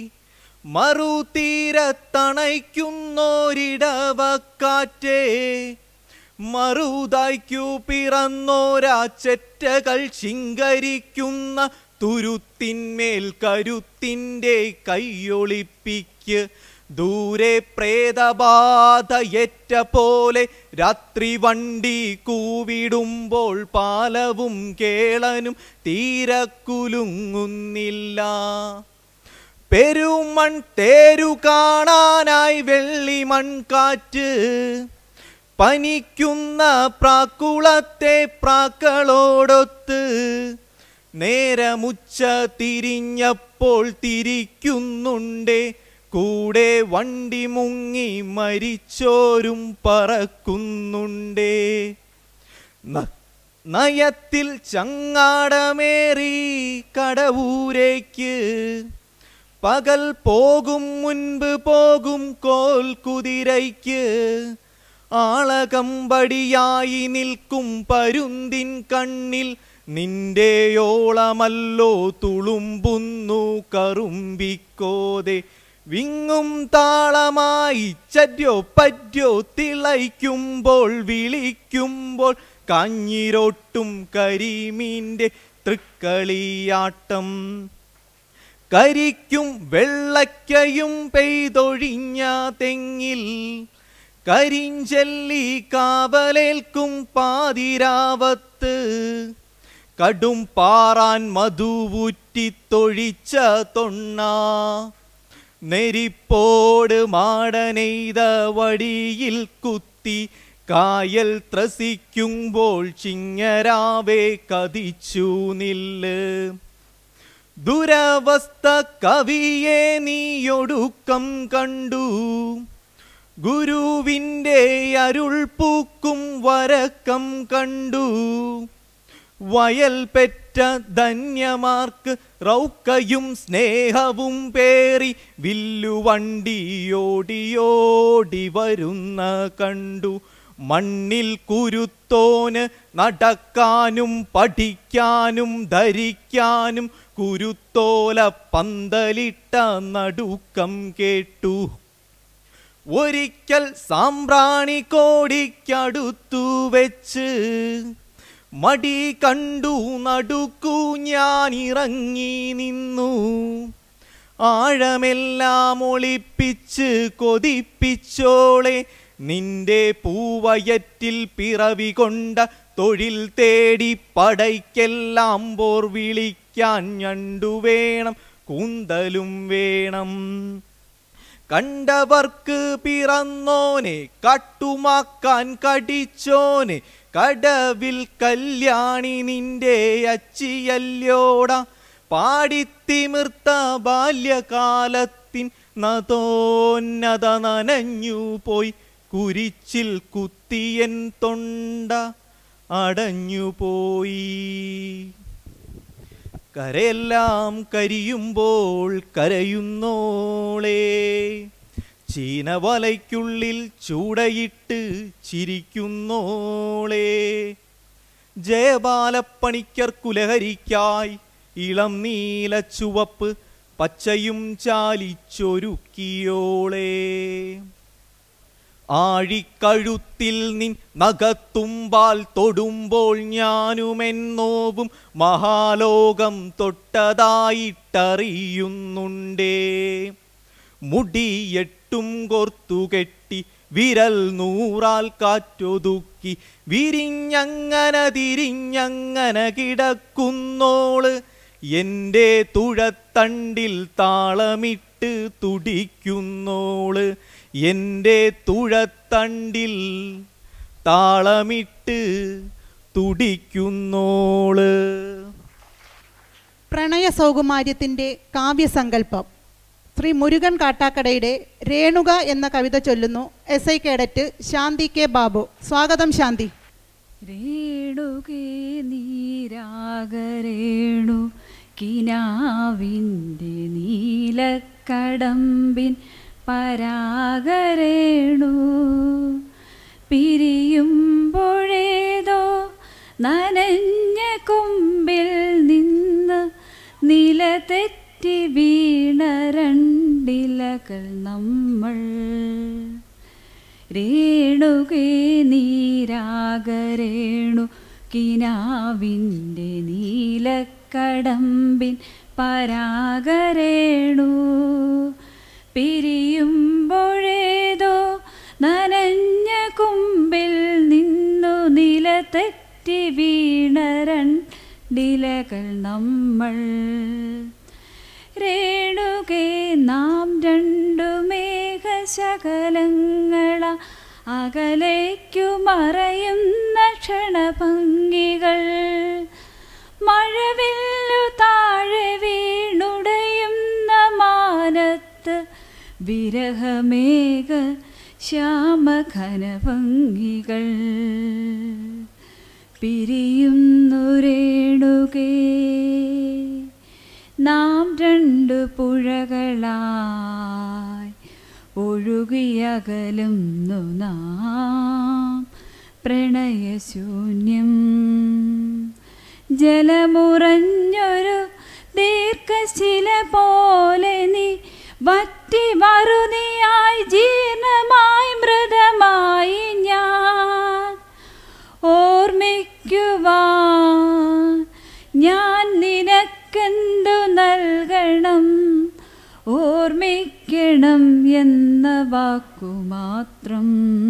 S17: മറുതീരത്തണയ്ക്കുന്നോരിടവക്കാറ്റേ മറുതായ്ക്കു പിറന്നോരാ ചെറ്റകൾ ശിങ്കരിക്കുന്ന തുരുത്തിന്മേൽ കരുത്തിൻ്റെ കൈയൊളിപ്പിക്ക് ദൂരെ പ്രേതബാധയേറ്റ പോലെ രാത്രി വണ്ടി കൂവിടുമ്പോൾ പാലവും കേളനും തീരക്കുലുങ്ങുന്നില്ല പെരുമൺ തേരു കാണാനായി വെള്ളിമൺ കാറ്റ് പനിക്കുന്ന പ്രാക്കുളത്തെ പ്രാക്കളോടൊത്ത് നേരമുച്ച തിരിഞ്ഞപ്പോൾ തിരിക്കുന്നുണ്ടേ കൂടെ വണ്ടി മുങ്ങി മരിച്ചോരും പറക്കുന്നുണ്ടേ ന- നയത്തിൽ ചങ്ങാടമേറി കടവൂരേക്ക് പകൽ പോകും മുൻപ് പോകും കോൽ കുതിരയ്ക്ക് ആളകമ്പടിയായി നിൽക്കും പരുന്തിൻ കണ്ണിൽ നിന്റെയോളമല്ലോ തുളുമ്പുന്നു കറുമ്പിക്കോതെ വിങ്ങും താളമായി ചര്യോ പര്യോ തിളയ്ക്കുമ്പോൾ വിളിക്കുമ്പോൾ കാഞ്ഞിരോട്ടും കരിമീൻ്റെ തൃക്കളിയാട്ടം കരിക്കും വെള്ളക്കയും പെയ്തൊഴിഞ്ഞ തെങ്ങിൽ കരിഞ്ചെല്ലി കാവലേൽക്കും പാതിരാവത്ത് കടും പാറാൻ മധുവുറ്റി തൊഴിച്ച തൊണ്ണ നെരിപ്പോട് മാടനെയ്ത വടിയിൽ കുത്തി കായൽ ത്രസിക്കുമ്പോൾ ചിങ്ങരാവേ കതിച്ചു നില്ല് ദുരവസ്ഥ കവിയെ നീയൊടുക്കം കണ്ടു ഗുരുവിൻ്റെ അരുൾ പൂക്കും വരക്കം കണ്ടു വയൽ പെറ്റ ധന്യമാർക്ക് റൗക്കയും സ്നേഹവും പേറി വില്ലുവണ്ടിയോടിയോടി വരുന്ന കണ്ടു മണ്ണിൽ കുരുത്തോന് നടക്കാനും പഠിക്കാനും ധരിക്കാനും കുരുത്തോല പന്തലിട്ട നടുക്കം കേട്ടു ഒരിക്കൽ സാമ്പ്രാണി കോടിക്കടുത്തു വെച്ച് മടി കണ്ടു നടുക്കു ഞാൻ ഇറങ്ങി നിന്നു ആഴമെല്ലാം ഒളിപ്പിച്ച് കൊതിപ്പിച്ചോളെ നിന്റെ പൂവയറ്റിൽ പിറവി കൊണ്ട തൊഴിൽ തേടി പടയ്ക്കെല്ലാം പോർ വിളിക്കാൻ ഞണ്ടു വേണം കൂന്തലും വേണം കണ്ടവർക്ക് പിറന്നോനെ കട്ടുമാക്കാൻ കടിച്ചോനെ കടവിൽ കല്യാണി നിന്റെ അച്ചിയല്ലോട പാടിത്തിമിർത്ത ബാല്യകാലത്തിൻ നതോന്നത നനഞ്ഞു പോയി കുരിച്ചിൽ കുത്തിയൻ തൊണ്ട അടഞ്ഞുപോയി കരയെല്ലാം കരിയുമ്പോൾ കരയുന്നോളേ ചീനവലയ്ക്കുള്ളിൽ ചൂടയിട്ട് ചിരിക്കുന്നോളേ ജയബാലപ്പണിക്കർ കുലഹരിക്കായി ഇളം നീല ചുവപ്പ് പച്ചയും ചാലിച്ചൊരുക്കിയോളേ ആഴിക്കഴുത്തിൽ നിൻ നഖത്തുമ്പാൽ തൊടുമ്പോൾ ഞാനുമെന്നോവും മഹാലോകം തൊട്ടതായിട്ടറിയുന്നുണ്ടേ മുടിയെട്ടും കൊർത്തുകെട്ടി വിരൽ നൂറാൽ കാറ്റൊതുക്കി വിരിഞ്ഞങ്ങനെ തിരിഞ്ഞങ്ങനെ കിടക്കുന്നോള് എൻ്റെ തുഴത്തണ്ടിൽ താളമിട്ട് തുടിക്കുന്നോള് എൻ്റെ തുഴത്തണ്ടിൽ താളമിട്ട് തുടിക്കുന്നോള്
S2: പ്രണയ സൗകുമാര്യത്തിൻ്റെ കാവ്യസങ്കല്പം ശ്രീ മുരുകൻ കാട്ടാക്കടയുടെ രേണുക എന്ന കവിത ചൊല്ലുന്നു S I cadet Shanthi K Babu സ്വാഗതം ശാന്തി
S18: രേണുകേ നീരാഗരേണു കിനാവിൻ്റെ നീലക്കടമ്പിൻ പരാഗരേണു പിരിയുമ്പോഴേതോ നനഞ്ഞ കൊമ്പിൽ നിന്ന് നിലതെറ്റി വീണ രണ്ടിലകൾ നമ്മൾ രേണുകേ നീരാഗരേണു കിനാവിൻ്റെ നീലക്കടമ്പിൻ പരാഗരേണു പിരിയുമ്പോഴേതോ നിലത്തെറ്റി വീണരണ്ടിലകൾ നമ്മൾ രേണുകേ നാം രണ്ടു മേഘശകലങ്ങള അകലേക്കു മറയുന്ന ക്ഷണഭംഗികൾ മഴവില്ലു താഴെ വീണുടയുന്ന മാനത്ത് വിരഹമേഘ ശ്യാമഘനഭംഗികൾ പിരിയുന്നു രേണുകേ നാം രണ്ടു പുഴകളായി ഒഴുകിയകലുന്നു നാം പ്രണയശൂന്യം ജലമുറഞ്ഞൊരു ദീർഘശില പോലെ നീ വറ്റി മറുതിയായി ജീർണമായി മൃതമായി ഞാൻ ഓർമ്മിക്കുവാൻ ഞാൻ നിനക്കെന്തു നൽകണം ഓർമ്മിക്കണം എന്ന വാക്കു മാത്രം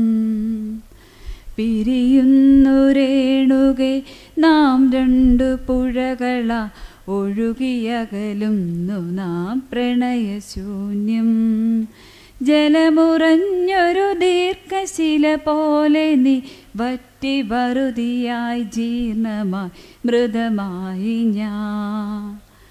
S18: പിരിയുന്നു രേണുകെ നാം രണ്ടു പുഴകള ഒഴുകിയകലുന്നു നാം പ്രണയശൂന്യം ജലമുറഞ്ഞൊരു ദീർഘശില പോലെ നീ വറ്റി വറുതിയായി ജീർണമായി മൃതമായി ഞാൻ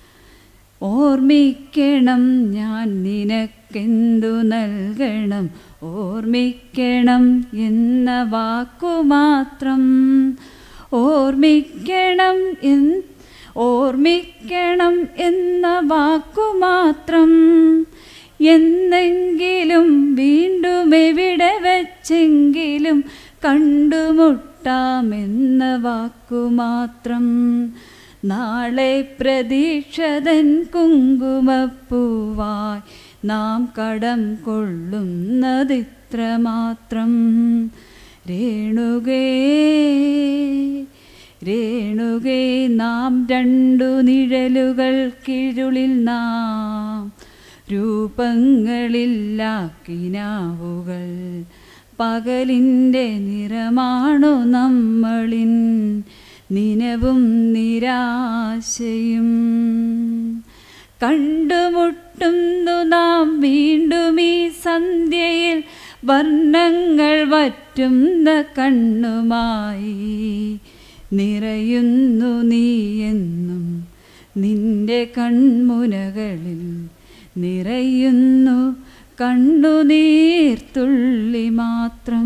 S18: ഓർമ്മിക്കണം ഞാൻ നിനക്കെന്തു നൽകണം ഓർമ്മിക്കണം എന്ന വാക്കു മാത്രം ഓർമ്മിക്കണം എൻ ഓർമ്മിക്കണം എന്ന വാക്കു മാത്രം എന്നെങ്കിലും വീണ്ടും എവിടെ വച്ചെങ്കിലും കണ്ടുമുട്ടാമെന്ന വാക്കു മാത്രം നാളെ പ്രതീക്ഷതൻ കുങ്കുമപ്പൂവായി നാം കടം കൊള്ളുന്നതിത്ര മാത്രം രേണുകേ രേണുകേ നാം രണ്ടു നിഴലുകൾക്കിരുളിൽ നാം രൂപങ്ങളില്ലാക്കിനാവുകൾ പകലിൻ്റെ നിറമാണു നമ്മളിൻ നിനവും നിരാശയും കണ്ടുമുട്ടുന്നു നാം വീണ്ടും ഈ സന്ധ്യയിൽ വർണ്ണങ്ങൾ വറ്റുന്ന കണ്ണുമായി നിറയുന്നു നീ എന്നും നിന്റെ കൺമുനകളിൽ നിറയുന്നു കണ്ണുനീർത്തുള്ളി മാത്രം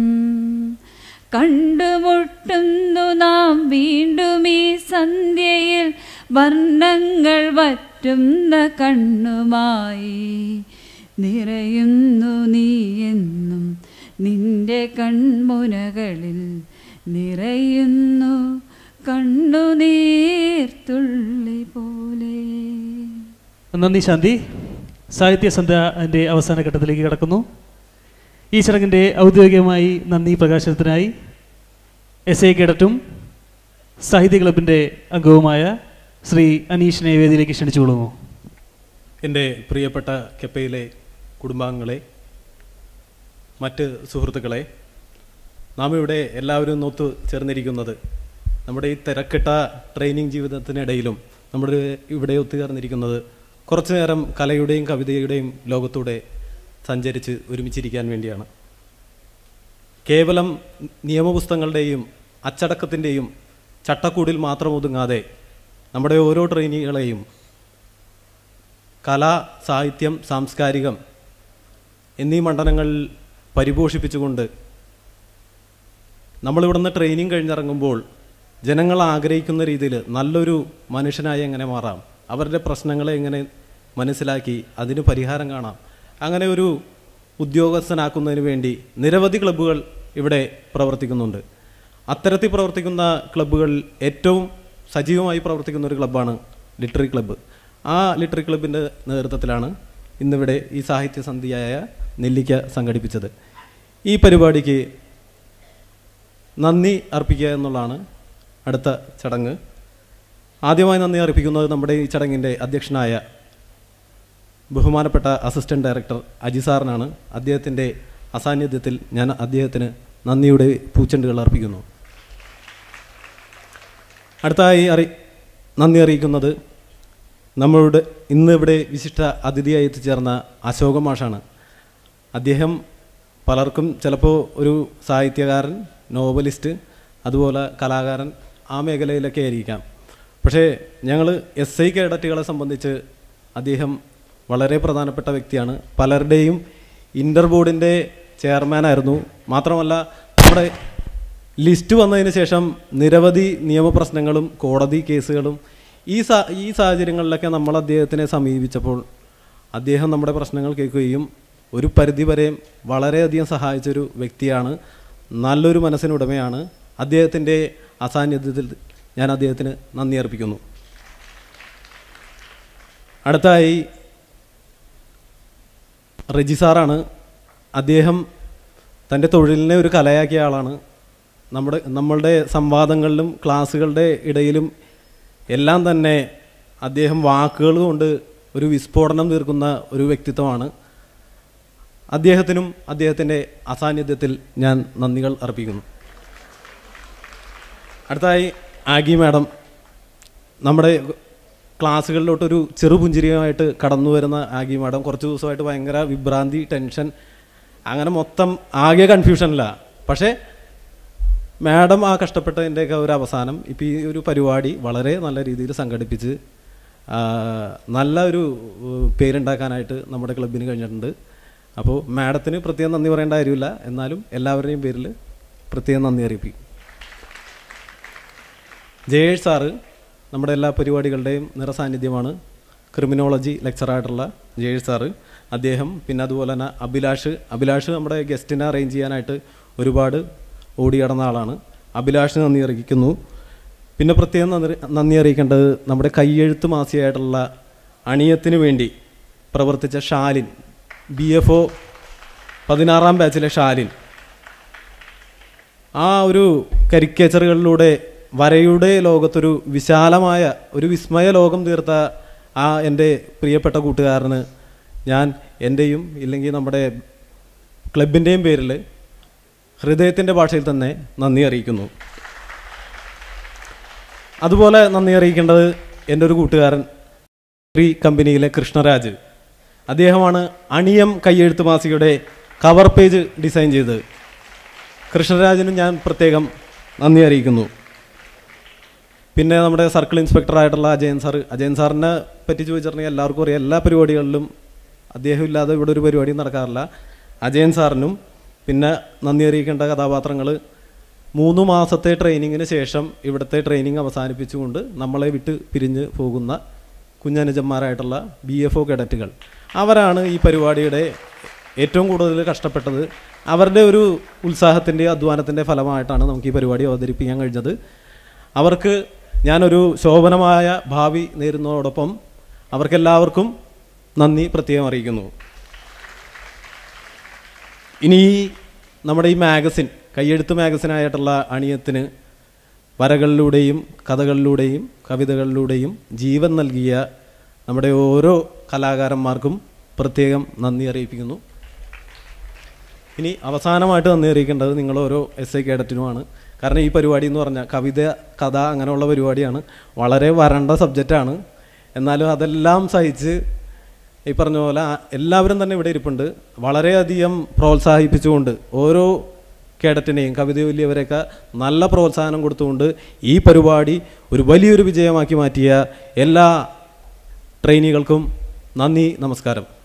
S18: കണ്ടുമുട്ടുന്നു നാം വീണ്ടും ഈ സന്ധ്യയിൽ വർണ്ണങ്ങൾ വറ്റുന്ന കണ്ണുമായി നിറയുന്നു നീ എന്നും നിന്റെ കൺമുനകളിൽ നിറയുന്നു കണ്ണുനീർത്തുള്ളി പോലെ
S1: നന്ദി ശാന്തി സാഹിത്യ സന്ധ്യ അതിൻ്റെ അവസാന ഘട്ടത്തിലേക്ക് കടക്കുന്നു ഈ ചടങ്ങിൻ്റെ ഔദ്യോഗികമായി നന്ദി പ്രകാശനത്തിനായി എസ് ഐ കേഡറ്റും സാഹിത്യ ക്ലബിൻ്റെ അംഗവുമായ ശ്രീ അനീഷിനെ വേദിയിലേക്ക് ക്ഷണിച്ചുകൊള്ളുന്നു
S10: എൻ്റെ പ്രിയപ്പെട്ട കെപ്പയിലെ കുടുംബാംഗങ്ങളെ മറ്റ് സുഹൃത്തുക്കളെ നാം ഇവിടെ എല്ലാവരും ഒത്തു ചേർന്നിരിക്കുന്നത് നമ്മുടെ ഈ തിരക്കിട്ട ട്രെയിനിങ് ജീവിതത്തിനിടയിലും നമ്മുടെ ഇവിടെ ഒത്തുചേർന്നിരിക്കുന്നത് കുറച്ചു നേരം കലയുടെയും കവിതയുടെയും ലോകത്തൂടെ സഞ്ചരിച്ച് ഒരുമിച്ചിരിക്കാൻ വേണ്ടിയാണ് കേവലം നിയമപുസ്തകങ്ങളുടെയും അച്ചടക്കത്തിൻ്റെയും ചട്ടക്കൂടിൽ മാത്രം ഒതുങ്ങാതെ നമ്മുടെ ഓരോ ട്രെയിനികളെയും കല സാഹിത്യം സാംസ്കാരികം എന്നീ മണ്ഡലങ്ങളിൽ പരിപോഷിപ്പിച്ചുകൊണ്ട് നമ്മളിവിടുന്ന് ട്രെയിനിങ് കഴിഞ്ഞിറങ്ങുമ്പോൾ ജനങ്ങൾ ആഗ്രഹിക്കുന്ന രീതിയിൽ നല്ലൊരു മനുഷ്യനായി എങ്ങനെ മാറാം അവരുടെ പ്രശ്നങ്ങളെ എങ്ങനെ മനസ്സിലാക്കി അതിന് പരിഹാരം കാണാം അങ്ങനെ ഒരു ഉദ്യോഗസ്ഥനാക്കുന്നതിന് വേണ്ടി നിരവധി ക്ലബ്ബുകൾ ഇവിടെ പ്രവർത്തിക്കുന്നുണ്ട് അത്തരത്തിൽ പ്രവർത്തിക്കുന്ന ക്ലബ്ബുകളിൽ ഏറ്റവും സജീവമായി പ്രവർത്തിക്കുന്ന ഒരു ക്ലബ്ബാണ് ലിറ്ററി ക്ലബ്ബ് ആ ലിറ്ററി ക്ലബിൻ്റെ നേതൃത്വത്തിലാണ് ഇന്നിവിടെ ഈ സാഹിത്യ സന്ധ്യയായ നെല്ലിക്ക സംഘടിപ്പിച്ചത് ഈ പരിപാടിക്ക് നന്ദി അർപ്പിക്കുക എന്നുള്ളതാണ് അടുത്ത ചടങ്ങ് ആദ്യമായി നന്ദി അർപ്പിക്കുന്നത് നമ്മുടെ ഈ ചടങ്ങിൻ്റെ അധ്യക്ഷനായ ബഹുമാനപ്പെട്ട അസിസ്റ്റന്റ് ഡയറക്ടർ അജി സാറിനാണ് അദ്ദേഹത്തിൻ്റെ അസാന്നിധ്യത്തിൽ ഞാൻ അദ്ദേഹത്തിന് നന്ദിയുടെ പൂച്ചെണ്ടുകൾ അർപ്പിക്കുന്നു അടുത്തതായി അറി നന്ദി അറിയിക്കുന്നത് നമ്മളുടെ ഇന്ന് ഇവിടെ വിശിഷ്ട അതിഥിയായി എത്തിച്ചേർന്ന അശോക മാഷാണ് അദ്ദേഹം പലർക്കും ചിലപ്പോൾ ഒരു സാഹിത്യകാരൻ നോവലിസ്റ്റ് അതുപോലെ കലാകാരൻ ആ മേഖലയിലൊക്കെ ആയിരിക്കാം പക്ഷേ ഞങ്ങൾ എസ് ഐ കേഡറ്റുകളെ സംബന്ധിച്ച് അദ്ദേഹം വളരെ പ്രധാനപ്പെട്ട വ്യക്തിയാണ് പലരുടെയും ഇൻ്റർ ബോർഡിൻ്റെ ചെയർമാനായിരുന്നു മാത്രമല്ല നമ്മുടെ ലിസ്റ്റ് വന്നതിന് ശേഷം നിരവധി നിയമപ്രശ്നങ്ങളും കോടതി കേസുകളും ഈ സാ ഈ സാഹചര്യങ്ങളിലൊക്കെ നമ്മൾ അദ്ദേഹത്തിനെ സമീപിച്ചപ്പോൾ അദ്ദേഹം നമ്മുടെ പ്രശ്നങ്ങൾ കേൾക്കുകയും ഒരു പരിധിവരെ വളരെയധികം സഹായിച്ചൊരു വ്യക്തിയാണ് നല്ലൊരു മനസ്സിനുടമയാണ് അദ്ദേഹത്തിൻ്റെ അസാന്നിധ്യത്തിൽ ഞാൻ അദ്ദേഹത്തിന് നന്ദി അർപ്പിക്കുന്നു അടുത്തായി റെജി സാറാണ് അദ്ദേഹം തൻ്റെ തൊഴിലിനെ ഒരു കലയാക്കിയ ആളാണ് നമ്മുടെ നമ്മളുടെ സംവാദങ്ങളിലും ക്ലാസ്സുകളുടെ ഇടയിലും എല്ലാം തന്നെ അദ്ദേഹം വാക്കുകൾ കൊണ്ട് ഒരു വിസ്ഫോടനം തീർക്കുന്ന ഒരു വ്യക്തിത്വമാണ് അദ്ദേഹത്തിനും അദ്ദേഹത്തിൻ്റെ അസാന്നിധ്യത്തിൽ ഞാൻ നന്ദികൾ അർപ്പിക്കുന്നു അടുത്തായി ആഗി മാഡം നമ്മുടെ ക്ലാസ്സുകളിലോട്ടൊരു ചെറുപുഞ്ചിരിയുമായിട്ട് കടന്നു വരുന്ന ആഗി മാഡം കുറച്ച് ദിവസമായിട്ട് ഭയങ്കര വിഭ്രാന്തി ടെൻഷൻ അങ്ങനെ മൊത്തം ആകെ കൺഫ്യൂഷനില്ല പക്ഷേ മാഡം ആ കഷ്ടപ്പെട്ടതിൻ്റെയൊക്കെ ഒരു അവസാനം ഇപ്പോൾ ഈ ഒരു പരിപാടി വളരെ നല്ല രീതിയിൽ സംഘടിപ്പിച്ച് ആ, നല്ല ഒരു ഏഹ്, പേരുണ്ടാക്കാനായിട്ട് നമ്മുടെ ക്ലബിന് കഴിഞ്ഞിട്ടുണ്ട് അപ്പോൾ മാഡത്തിന് പ്രത്യേകം നന്ദി പറയേണ്ട കാര്യമില്ല എന്നാലും എല്ലാവരുടെയും പേരിൽ പ്രത്യേകം നന്ദി അറിയിപ്പിക്കും ജയേഷ് സാറ് നമ്മുടെ എല്ലാ പരിപാടികളുടെയും നിറസാന്നിധ്യമാണ് ക്രിമിനോളജി ലെക്ചറായിട്ടുള്ള ജയേഷ് സാറ് അദ്ദേഹം പിന്നെ അതുപോലെ തന്നെ അഭിലാഷ് അഭിലാഷ് നമ്മുടെ ഗസ്റ്റിനെ അറേഞ്ച് ചെയ്യാനായിട്ട് ഒരുപാട് ഓടി കടന്ന ആളാണ് അഭിലാഷിന് നന്ദി അറിയിക്കുന്നു പിന്നെ പ്രത്യേകം നന്ദി നന്ദി അറിയിക്കേണ്ടത് നമ്മുടെ കയ്യെഴുത്ത് മാസികയായിട്ടുള്ള അണിയത്തിന് വേണ്ടി പ്രവർത്തിച്ച ഷാലിൻ ബി എഫ് ഒ പതിനാറാം ബാച്ചിലെ ഷാലിൻ ആ ഒരു കരിക്കേച്ചറുകളിലൂടെ വരയുടെ ലോകത്തൊരു വിശാലമായ ഒരു വിസ്മയ ലോകം തീർത്ത ആ എൻ്റെ പ്രിയപ്പെട്ട കൂട്ടുകാരന് ഞാൻ എൻ്റെയും ഇല്ലെങ്കിൽ നമ്മുടെ ക്ലബിൻ്റെയും പേരിൽ ഹൃദയത്തിൻ്റെ ഭാഷയിൽ തന്നെ നന്ദി അറിയിക്കുന്നു അതുപോലെ നന്ദി അറിയിക്കേണ്ടത് എൻ്റെ ഒരു കൂട്ടുകാരൻ ശ്രീ കമ്പനിയിലെ കൃഷ്ണരാജ് അദ്ദേഹമാണ് അണിയം കയ്യെഴുത്ത് മാസികയുടെ കവർ പേജ് ഡിസൈൻ ചെയ്തത് കൃഷ്ണരാജിനും ഞാൻ പ്രത്യേകം നന്ദി അറിയിക്കുന്നു പിന്നെ നമ്മുടെ സർക്കിൾ ഇൻസ്പെക്ടറായിട്ടുള്ള അജയൻ സാർ അജയൻ സാറിനെ പറ്റി ചോദിച്ചിട്ടുണ്ടെങ്കിൽ എല്ലാവർക്കും അറിയാം എല്ലാ പരിപാടികളിലും അദ്ദേഹം ഇല്ലാതെ ഇവിടെ ഒരു പരിപാടിയും നടക്കാറില്ല അജയൻ സാറിനും പിന്നെ നന്ദി അറിയിക്കേണ്ട കഥാപാത്രങ്ങൾ മൂന്ന് മാസത്തെ ട്രെയിനിങ്ങിന് ശേഷം ഇവിടുത്തെ ട്രെയിനിങ് അവസാനിപ്പിച്ചുകൊണ്ട് നമ്മളെ വിട്ട് പിരിഞ്ഞ് പോകുന്ന കുഞ്ഞനുജന്മാരായിട്ടുള്ള ബി എഫ് ഒ കേഡറ്റുകൾ അവരാണ് ഈ പരിപാടിയുടെ ഏറ്റവും കൂടുതൽ കഷ്ടപ്പെട്ടത് അവരുടെ ഒരു ഉത്സാഹത്തിൻ്റെ അധ്വാനത്തിൻ്റെ ഫലമായിട്ടാണ് നമുക്ക് ഈ പരിപാടി അവതരിപ്പിക്കാൻ കഴിഞ്ഞത് അവർക്ക് ഞാനൊരു ശോഭനമായ ഭാവി നേരുന്നതോടൊപ്പം അവർക്കെല്ലാവർക്കും നന്ദി പ്രത്യേകം അറിയിക്കുന്നു ഇനി ഈ നമ്മുടെ ഈ മാഗസിൻ കയ്യെഴുത്ത് മാഗസിനായിട്ടുള്ള അണിയത്തിന് വരകളിലൂടെയും കഥകളിലൂടെയും കവിതകളിലൂടെയും ജീവൻ നൽകിയ നമ്മുടെ ഓരോ കലാകാരന്മാർക്കും പ്രത്യേകം നന്ദി അറിയിപ്പിക്കുന്നു ഇനി അവസാനമായിട്ട് നന്ദി അറിയിക്കേണ്ടത് നിങ്ങൾ ഓരോ എസ് ഐ കേഡറ്റിനുമാണ് കാരണം ഈ പരിപാടി എന്ന് പറഞ്ഞാൽ കവിത കഥ അങ്ങനെയുള്ള പരിപാടിയാണ് വളരെ വരണ്ട സബ്ജക്റ്റാണ് എന്നാലും അതെല്ലാം സഹിച്ച് ഈ പറഞ്ഞ പോലെ ആ- എല്ലാവരും തന്നെ ഇവിടെ ഇരിപ്പുണ്ട് വളരെയധികം പ്രോത്സാഹിപ്പിച്ചുകൊണ്ട് ഓരോ കേഡറ്റിനെയും കവിത വലിയവരെയൊക്കെ നല്ല പ്രോത്സാഹനം കൊടുത്തുകൊണ്ട് ഈ പരിപാടി ഒരു വലിയൊരു വിജയമാക്കി മാറ്റിയ എല്ലാ ട്രെയിനികൾക്കും നന്ദി നമസ്കാരം